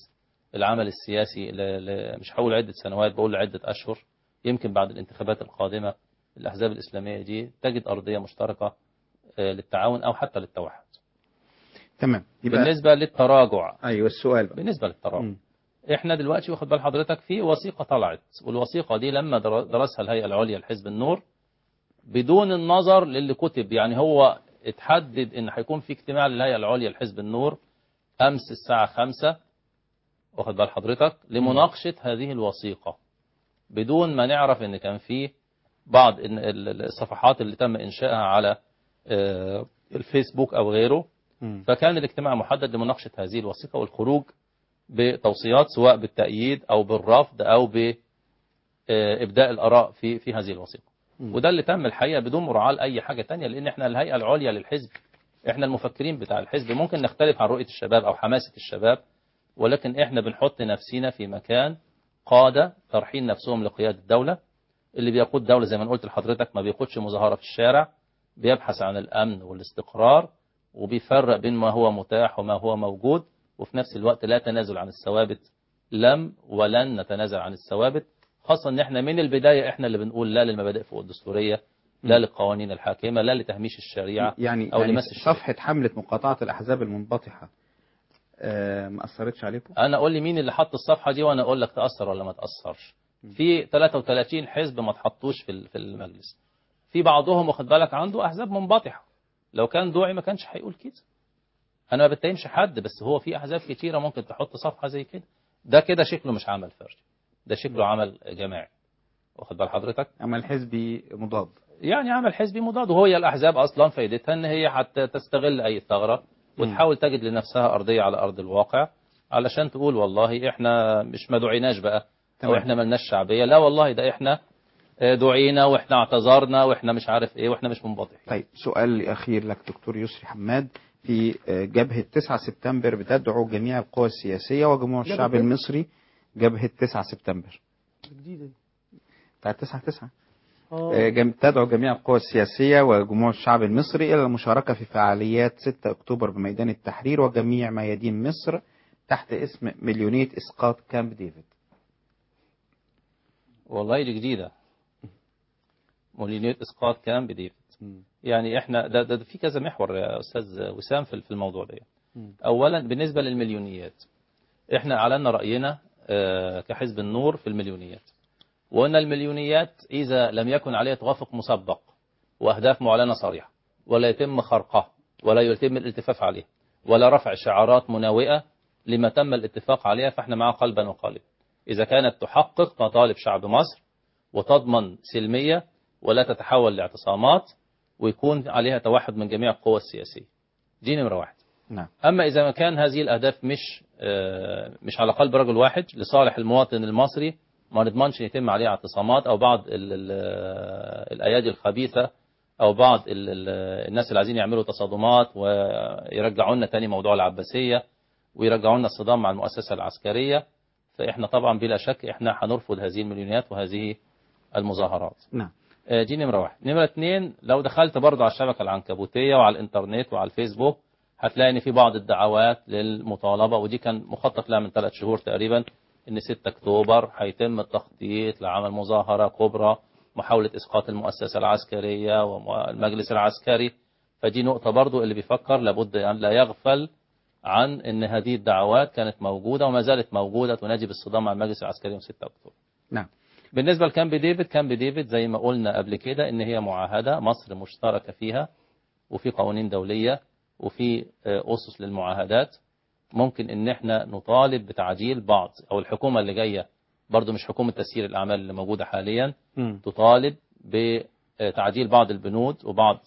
العمل السياسي ل... ل... مش هقول عدة سنوات بقول عدة أشهر يمكن بعد الانتخابات القادمة الأحزاب الإسلامية دي تجد أرضية مشتركة آه، للتعاون أو حتى للتوحد تمام بالنسبة للتراجع أيوة السؤال بقى. بالنسبة للتراجع احنا دلوقتي واخد بال حضرتك في وثيقة طلعت والوثيقة دي لما در- درسها الهيئة العليا لحزب النور بدون النظر للي كتب يعني هو اتحدد ان هيكون في اجتماع للهيئة العليا لحزب النور امس الساعة خمسة واخد بال حضرتك لمناقشة هذه الوثيقة بدون ما نعرف ان كان في بعض إن- ال- ال- الصفحات اللي تم انشائها على آه، الفيسبوك او غيره فكان الاجتماع محدد لمناقشة هذه الوثيقة والخروج بتوصيات سواء بالتأييد أو بالرفض أو بإبداء الآراء في في هذه الوثيقة وده اللي تم الحقيقة بدون مراعاة لأي حاجة تانية لأن احنا الهيئة العليا للحزب احنا المفكرين بتاع الحزب ممكن نختلف عن رؤية الشباب أو حماسة الشباب ولكن احنا بنحط نفسينا في مكان قادة طرحين نفسهم لقيادة الدولة اللي بيقود دولة زي ما أنا قلت لحضرتك ما بيقودش مظاهرة في الشارع بيبحث عن الأمن والاستقرار وبيفرق بين ما هو متاح وما هو موجود وفي نفس الوقت لا تنازل عن الثوابت لم ولن نتنازل عن الثوابت خاصة ان احنا من البداية احنا اللي بنقول لا للمبادئ فوق الدستورية لا للقوانين الحاكمة لا لتهميش الشريعة يعني او يعني لمس الشريعة صفحة حملة مقاطعة الأحزاب المنبطحة آه، ما أثرتش عليكم؟ انا اقول لي مين اللي حط الصفحة دي وانا اقول لك تأثر ولا ما تأثرش في 33 حزب ما تحطوش في ال- في المجلس في بعضهم واخد بالك عنده احزاب منبطحة لو كان دعي ما كانش هيقول كده انا ما بتهمش حد بس هو في احزاب كتيرة ممكن تحط صفحة زي كده ده كده شكله مش عمل فردي ده شكله عمل جماعي واخد بال حضرتك عمل حزبي مضاد يعني عمل حزبي مضاد وهي الأحزاب أصلا فايدتها أن هي حتى تستغل أي ثغرة وتحاول تجد لنفسها أرضية على أرض الواقع علشان تقول والله إحنا مش ما دعيناش بقى أو تمام. إحنا ملناش شعبية لا والله ده إحنا آه، دعينا وإحنا اعتذرنا وإحنا مش عارف إيه وإحنا مش منبطح طيب سؤال أخير لك دكتور يسري حماد في آه، جبهة 9 سبتمبر بتدعو جميع القوى السياسية وجموع جبهة الشعب إيه؟ المصري جبهة 9 سبتمبر جديدة دي. بتاع 9 9 آه. جم... تدعو جميع القوى السياسية وجموع الشعب المصري إلى المشاركة في فعاليات 6 أكتوبر بميدان التحرير وجميع ميادين مصر تحت اسم مليونية إسقاط كامب ديفيد والله دي جديدة مولينية إسقاط كان بديفيد يعني إحنا ده, ده, ده في كذا محور يا أستاذ وسام في في الموضوع ده أولا بالنسبة للمليونيات إحنا أعلنا رأينا آه، كحزب النور في المليونيات وأن المليونيات إذا لم يكن عليها توافق مسبق وأهداف معلنة صريحة ولا يتم خرقها ولا يتم الالتفاف عليها ولا رفع شعارات مناوئة لما تم الاتفاق عليها فإحنا معها قلبا وقالبا إذا كانت تحقق مطالب شعب مصر وتضمن سلمية ولا تتحول لاعتصامات ويكون عليها توحد من جميع القوى السياسية دي نمرة واحد نعم أما إذا ما كان هذه الأهداف مش آه، مش على قلب رجل واحد لصالح المواطن المصري ما نضمنش يتم عليها اعتصامات أو بعض ال ال الأيادي الخبيثة أو بعض ال ال الناس اللي عايزين يعملوا تصادمات ويرجعوا لنا تاني موضوع العباسية ويرجعوا لنا الصدام مع المؤسسة العسكرية فإحنا طبعا بلا شك إحنا هنرفض هذه المليونيات وهذه المظاهرات نعم آه، دي نمرة واحد نمرة اتنين لو دخلت برضو على الشبكة العنكبوتية وعلى الانترنت وعلى الفيسبوك هتلاقي ان في بعض الدعوات للمطالبة ودي كان مخطط لها من ثلاث شهور تقريبا ان 6 اكتوبر هيتم التخطيط لعمل مظاهرة كبرى محاولة اسقاط المؤسسة العسكرية والمجلس العسكري فدي نقطة برضو اللي بيفكر لابد ان لا يغفل عن ان هذه الدعوات كانت موجودة وما زالت موجودة تنادي بالصدام مع المجلس العسكري يوم 6 اكتوبر نعم بالنسبة لكامب ديفيد كامب ديفيد زي ما قلنا قبل كده ان هي معاهدة مصر مشتركة فيها وفي قوانين دولية وفي آه، أسس للمعاهدات ممكن ان احنا نطالب بتعديل بعض او الحكومة اللي جاية برضو مش حكومة تسيير الأعمال اللي موجودة حاليا مم. تطالب بتعديل بعض البنود وبعض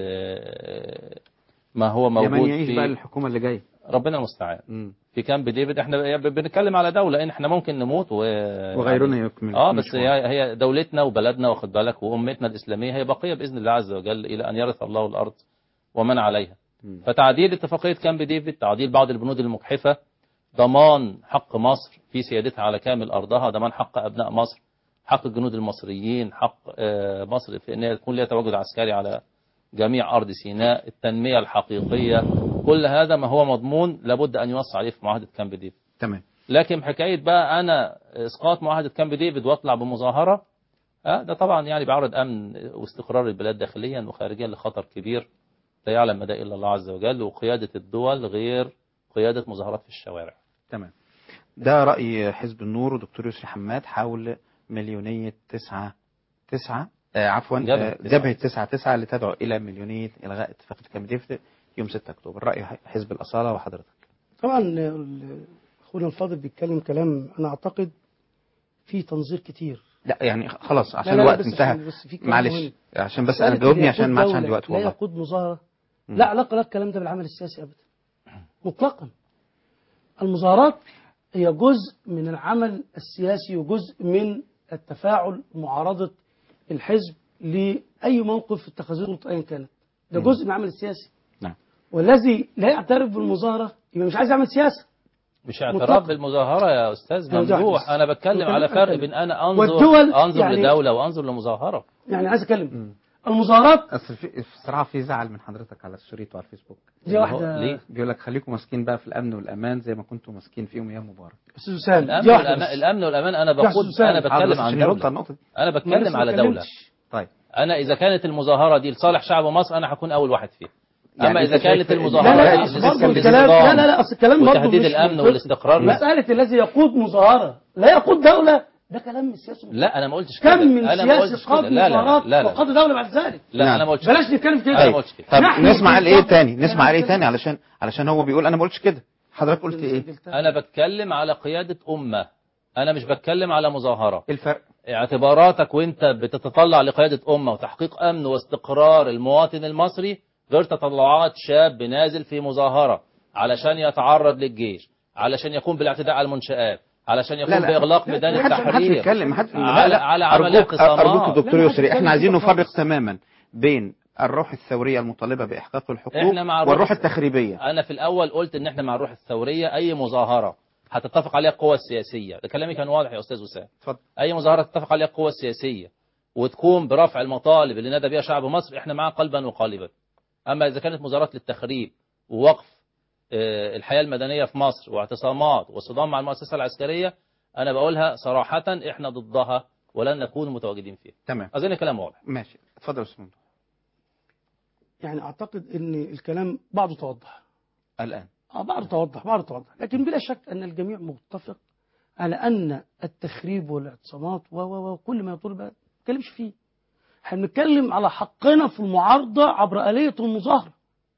آه، ما هو يا من موجود يعيش في بقى الحكومة اللي جاية ربنا المستعان مم. في كامب ديفيد احنا بنتكلم على دولة ان احنا ممكن نموت و... وغيرنا يعني- يكمل اه بس المشوار. هي هي دولتنا وبلدنا واخد بالك وامتنا الاسلاميه هي بقيه باذن الله عز وجل الى ان يرث الله الارض ومن عليها فتعديل اتفاقيه كامب ديفيد تعديل بعض البنود المجحفه ضمان حق مصر في سيادتها على كامل ارضها ضمان حق ابناء مصر حق الجنود المصريين حق آه، مصر في ان هي تكون لها تواجد عسكري على جميع ارض سيناء التنميه الحقيقيه كل هذا ما هو مضمون لابد ان يوصى عليه في معاهده كامب ديفيد تمام لكن حكايه بقى انا اسقاط معاهده كامب ديفيد واطلع بمظاهره آه ده طبعا يعني بيعرض امن واستقرار البلاد داخليا وخارجيا لخطر كبير لا يعلم مدى الا الله عز وجل وقياده الدول غير قياده مظاهرات في الشوارع تمام ده رأي حزب النور ودكتور يسري حماد حول مليونية تسعة تسعة آه عفوا جبهة آه، تسعة. جبهة تسعة تسعة اللي تدعو إلى مليونية إلغاء اتفاقية كامب ديفيد يوم 6 أكتوبر رأي حزب الأصالة وحضرتك طبعا ال- اخونا الفاضل بيتكلم كلام انا اعتقد فيه تنظير كتير لا يعني خلاص عشان لا، لا، الوقت بس انتهى عشان- بس في كلام معلش مهم. عشان بس مسألة انا جاوبني اللي عشان يقود ما عادش دولة عندي وقت لا والله يقود مظاهرة مم. لا علاقة لها الكلام ده بالعمل السياسي أبدا مطلقا المظاهرات هي جزء من العمل السياسي وجزء من التفاعل معارضة الحزب لأي موقف اتخذته سلطة أيا كانت ده مم. جزء من العمل السياسي نعم. والذي لا يعترف بالمظاهرة يبقى مش عايز يعمل سياسة مش اعتراف مطلقاً. بالمظاهره يا استاذ أنا واحد ممدوح بس. انا بتكلم ممكن على فرق أتكلم. بين انا انظر والدول انظر يعني- لدوله وانظر لمظاهره يعني عايز أتكلم المظاهرات اصل في الصراحه في زعل من حضرتك على الشريط وعلى الفيسبوك دي واحدة- ليه بيقول لك خليكم ماسكين بقى في الامن والامان زي ما كنتوا ماسكين فيهم ايام مبارك أستاذ وسام الامن دي واحدة والأمان, بس. الامن والامان انا يا بقود أستاذ انا وسام. بتكلم حاضر، عن عشان يرد دوله على النقطة دي. انا ما لسه بتكلم ما على دوله اتكلمتش. طيب انا اذا كانت المظاهره دي لصالح شعب مصر انا هكون اول واحد فيها يعني اما أنت اذا شايف كانت إن- المظاهره لا لا دي أصل لسه برضه بالنظام الكلام لا لا لا اصل الكلام برضه وتهديد مش الامن منطقي. والاستقرار لا. مسألة الذي يقود مظاهرة لا يقود دولة ده كلام مش سياسي لا انا ما قلتش كده كم من انا ما قلتش سياسي كده قاد لا لا مظاهرات لا لا, وقاد دولة بعد ذلك لا نعم. انا ما قلتش بلاش نتكلم في كده انا ما قلتش كده طب نحن نسمع في الايه الوقت- تاني نسمع كلام ايه كده. تاني علشان علشان هو بيقول انا ما قلتش كده حضرتك قلت ايه انا بتكلم على قياده امه انا مش بتكلم على مظاهره الفرق اعتباراتك وانت بتتطلع لقياده امه وتحقيق امن واستقرار المواطن المصري غير تطلعات شاب نازل في مظاهره علشان يتعرض للجيش علشان يقوم بالاعتداء على المنشآت علشان يقوم باغلاق ميدان ما حدش- ما حدش التحرير بيتكلم ما حدش على, لا، لا. على عمل ارجوك اعتصامات ارجوك دكتور لا، ما حدش يسري احنا بيتكلم عايزين كده نفرق خالص. تماما بين الروح الثوريه المطالبه باحقاق الحقوق احنا مع الروح والروح التخريبيه انا في الاول قلت ان احنا مع الروح الثوريه اي مظاهره هتتفق عليها القوى السياسيه ده كلامي كان واضح يا استاذ وسام اتفضل اي مظاهره تتفق عليها القوى السياسيه وتقوم برفع المطالب اللي نادى بها شعب مصر احنا معاها قلبا وقالبا اما اذا كانت مظاهرات للتخريب ووقف آه، الحياه المدنيه في مصر واعتصامات وصدام مع المؤسسه العسكريه انا بقولها صراحه احنا ضدها ولن نكون متواجدين فيها تمام اظن الكلام واضح ماشي اتفضل يا استاذ ممدوح. يعني اعتقد ان الكلام بعضه توضح الان اه بعضه توضح بعضه توضح لكن بلا شك ان الجميع متفق على ان التخريب والاعتصامات و و وكل ما يطول بقى ما نتكلمش فيه احنا بنتكلم على حقنا في المعارضه عبر اليه المظاهره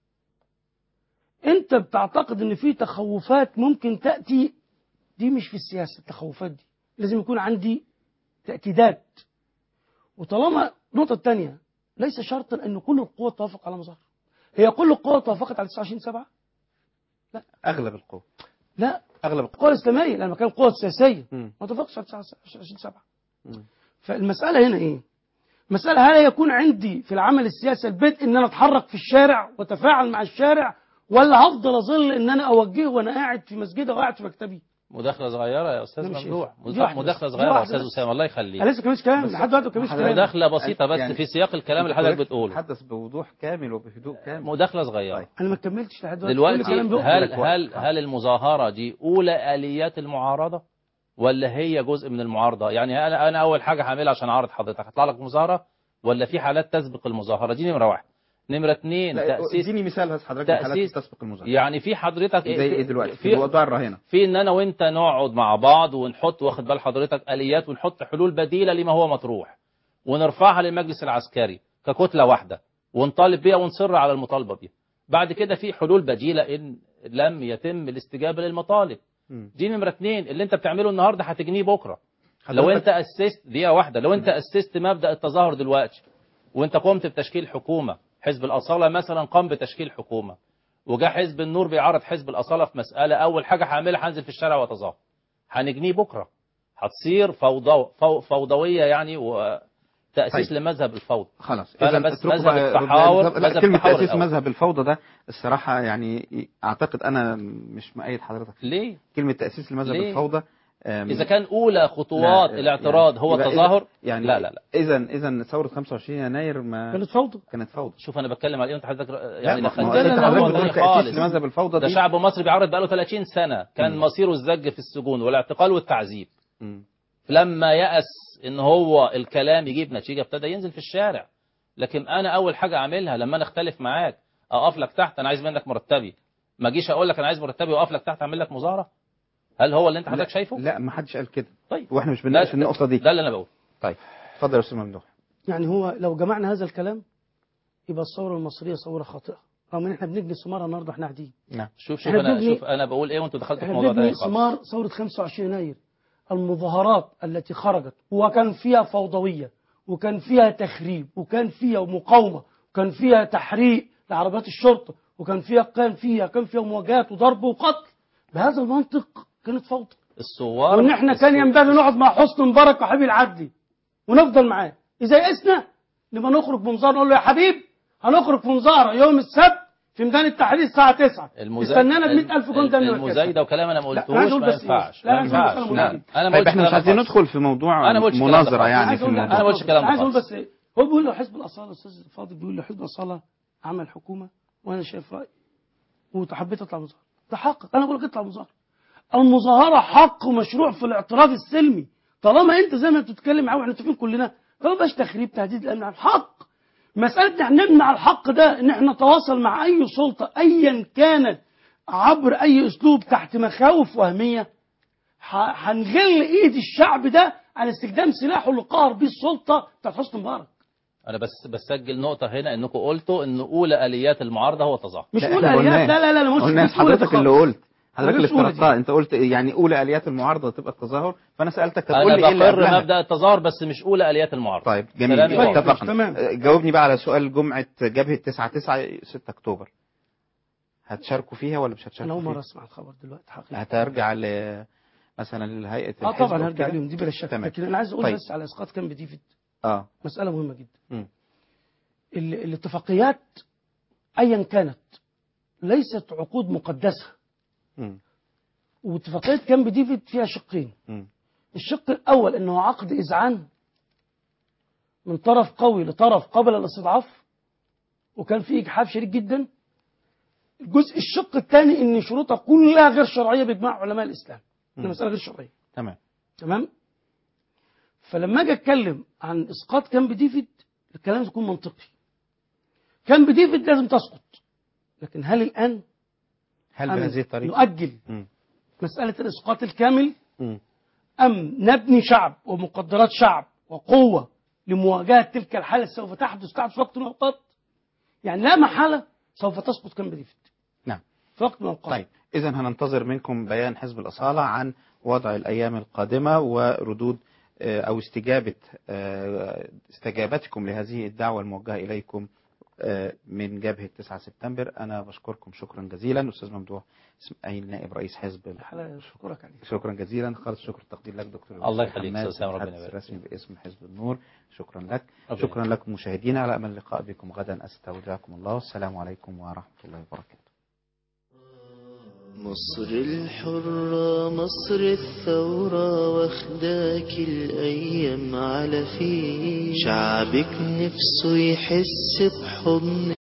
انت بتعتقد ان في تخوفات ممكن تاتي دي مش في السياسه التخوفات دي لازم يكون عندي تاكيدات وطالما النقطه الثانيه ليس شرطا ان كل القوى توافق على مظاهره هي كل القوى توافقت على 29 7 اغلب القوى لا اغلب القوى الاسلاميه لما كان القوى السياسيه مم. ما توافقش على 29 7 مم. فالمساله هنا ايه؟ مسألة هل يكون عندي في العمل السياسي البدء ان انا اتحرك في الشارع واتفاعل مع الشارع ولا هفضل اظل ان انا اوجهه وانا قاعد في مسجد او قاعد في مكتبي؟ مداخله صغيره يا استاذ لا مش ممدوح ينفع. دي واحدة مداخله بس. صغيره دي يا واحدة استاذ بس. وسام الله يخليك انا لسه كملش كلام بس- لحد دلوقتي ما كملش كلام مداخله بسيطه بس يعني في سياق الكلام اللي حضرتك بتقوله تحدث بوضوح كامل وبهدوء كامل مداخله صغيره انا ما كملتش لحد دلوقتي دلوقتي كل كلام بيقول. هل هل هل المظاهره دي اولى اليات المعارضه ولا هي جزء من المعارضه يعني انا انا اول حاجه هعملها عشان اعرض حضرتك هطلع لك مظاهره ولا في حالات تسبق المظاهره دي نمره واحد نمره اثنين لا، تاسيس اديني مثال بس حضرتك من حالات تاسيس تسبق المظاهره يعني في حضرتك زي ايه دلوقتي في في موضوع الرهينه في ان انا وانت نقعد مع بعض ونحط واخد بال حضرتك اليات ونحط حلول بديله لما هو مطروح ونرفعها للمجلس العسكري ككتله واحده ونطالب بيها ونصر على المطالبه بيها بعد كده في حلول بديله ان لم يتم الاستجابه للمطالب مم. دي نمره اثنين اللي انت بتعمله النهارده هتجنيه بكره حضرتك- لو انت اسست دقيقه واحده لو انت اسست مبدا التظاهر دلوقتي وانت قمت بتشكيل حكومه حزب الاصاله مثلا قام بتشكيل حكومه وجاء حزب النور بيعارض حزب الاصاله في مساله اول حاجه هعملها هنزل في الشارع واتظاهر هنجنيه بكره هتصير فوضى فو فوضويه يعني وتاسيس طيب. لمذهب الفوضى خلاص فأنا اذا بس اتركوا مذهب بقى- التحاور لا، مذهب كلمه التحاور تاسيس الأول. مذهب الفوضى ده الصراحه يعني اعتقد انا مش مؤيد حضرتك فيه. ليه كلمه تاسيس المذهب ليه؟ الفوضى آم، اذا كان اولى خطوات لا، الاعتراض يعني هو يبقى إذا- التظاهر يعني لا لا لا اذا اذا ثوره 25 يناير ما كانت فوضى كانت فوضى شوف انا بتكلم على ايه انت حضرتك يعني ما- دخلت ما هو أنت لنا حضرتك موضوع بتقول تاني تأسيس خالص لمذهب الفوضى ده دي. شعب مصري بيعرض بقاله 30 سنه كان مم. مصيره الزج في السجون والاعتقال والتعذيب مم. لما يأس ان هو الكلام يجيب نتيجه ابتدى ينزل في الشارع لكن انا اول حاجه اعملها لما انا اختلف معاك اقف لك تحت انا عايز منك مرتبي ما اجيش اقول لك انا عايز مرتبي واقف لك تحت اعمل لك مظاهره هل هو اللي انت حضرتك شايفه لا ما حدش قال كده طيب واحنا مش بنناقش النقطه دي ده اللي انا بقوله طيب اتفضل يا استاذ ممدوح يعني هو لو جمعنا هذا الكلام يبقى الثورة المصرية ثورة خاطئة رغم ان احنا بنجني ثمارها النهارده احنا قاعدين نعم شوف شوف إحنا انا بنبني- شوف انا بقول ايه وانتوا دخلتوا في احنا موضوع بنبني تاني خالص ثمار ثورة 25 يناير المظاهرات التي خرجت وكان فيها فوضوية وكان فيها تخريب وكان فيها مقاومة وكان فيها تحريق لعربيات الشرطة وكان فيها كان فيها كان فيها مواجهات وضرب وقتل بهذا المنطق كانت فوضى الثوار وان احنا كان ينبغي نقعد مع حسن مبارك وحبيب العدلي ونفضل معاه اذا يئسنا نبقى نخرج بمظاهره نقول له يا حبيب هنخرج في مظاهره يوم السبت في ميدان التحرير الساعه 9 استنانا ب 100000 جندي من المزايده وكلام انا ما لا، قلتوش أنا عايز أقول ما بس إيه؟ ينفعش لا، ما أنا عايز أقول ينفعش كلام لا مهم. انا ما طيب قلتش احنا مش كلام عايزين خالص. ندخل في موضوع أنا ما قلتش كلام ده مناظره خالص. يعني عايز في أقول- الموضوع أنا ما قلتش كلام ده عايز اقول خالص. بس ايه هو بيقول له حزب الاصاله الاستاذ فاضل بيقول له حزب الاصاله عمل حكومه وانا شايف راي وحبيت اطلع مظاهره ده حق انا بقول لك اطلع مظاهره المظاهره حق ومشروع في الاعتراف السلمي طالما انت زي ما بتتكلم معاه واحنا متفقين كلنا فما بقاش تخريب تهديد الامن على الحق مساله ان احنا نمنع الحق ده ان احنا نتواصل مع اي سلطه ايا كانت عبر اي اسلوب تحت مخاوف وهميه ح- هنغل ايد الشعب ده عن استخدام سلاحه اللي قهر بيه السلطه بتاعت حسني مبارك انا بس بسجل نقطه هنا انكم قلتوا ان اولى اليات المعارضه هو التظاهر مش لا، اولى إحنا اليات قلناش. لا لا لا لا مش قلناش مش أولى دي حضرتك اللي خالص. قلت حضرتك اللي مش أولى دي. افترضتها انت قلت يعني اولى اليات المعارضه تبقى التظاهر فانا سالتك طب قول انا لي ايه اللي بقر قبلها مبدا التظاهر بس مش اولى اليات المعارضه طيب جميل كلامي يبقى واضح. اتفقنا تمام. آه، جاوبني بقى على سؤال جمعه جبهه 9 9 6 اكتوبر هتشاركوا فيها ولا مش انا هتشاركوا اول فيها؟ مره اسمع الخبر دلوقتي حقيقي هترجع ل مثلا لهيئه اه الحزب طبعا أو هرجع كده؟ لهم دي بلا شك تمام. لكن انا عايز اقول طيب. بس على اسقاط كامب ديفيد اه مساله مهمه جدا مم. ال- الاتفاقيات ايا كانت ليست عقود مقدسه مم. واتفاقيه كامب ديفيد فيها شقين مم. الشق الاول انه عقد اذعان من طرف قوي لطرف قبل الاستضعاف وكان فيه اجحاف شديد جدا الجزء الشق الثاني ان شروطها كلها غير شرعيه باجماع علماء الاسلام مم. المساله غير شرعيه تمام تمام فلما اجي اتكلم عن اسقاط كامب ديفيد الكلام يكون منطقي كامب ديفيد لازم تسقط لكن هل الان هل أم بهذه الطريقه؟ نؤجل مم. مساله الاسقاط الكامل مم. أم نبني شعب ومقدرات شعب وقوة لمواجهة تلك الحالة التي سوف تحدث تحدث في وقت من الأوقات يعني لا محالة سوف تسقط كامب ديفيد نعم في وقت من الأوقات طيب إذا هننتظر منكم بيان حزب الأصالة عن وضع الأيام القادمة وردود آه، أو استجابة آه، استجابتكم لهذه الدعوة الموجهة إليكم آه، من جبهة 9 سبتمبر أنا بشكركم شكرا جزيلا أستاذ ممدوح إسماعيل نائب رئيس حزب الحالة أشكرك عليه شكرا جزيلا خالص شكر التقدير لك دكتور الله يوسف يخليك حماد، أستاذ سامي، ربنا المتحدث يبارك الرسمي باسم حزب النور شكرا لك ربنا شكرا لكم مشاهدينا على أمل اللقاء بكم غدا أستودعكم الله والسلام عليكم ورحمة الله وبركاته مصر الحرة مصر الثورة واخداك الأيام على فيه شعبك نفسه يحس بحضن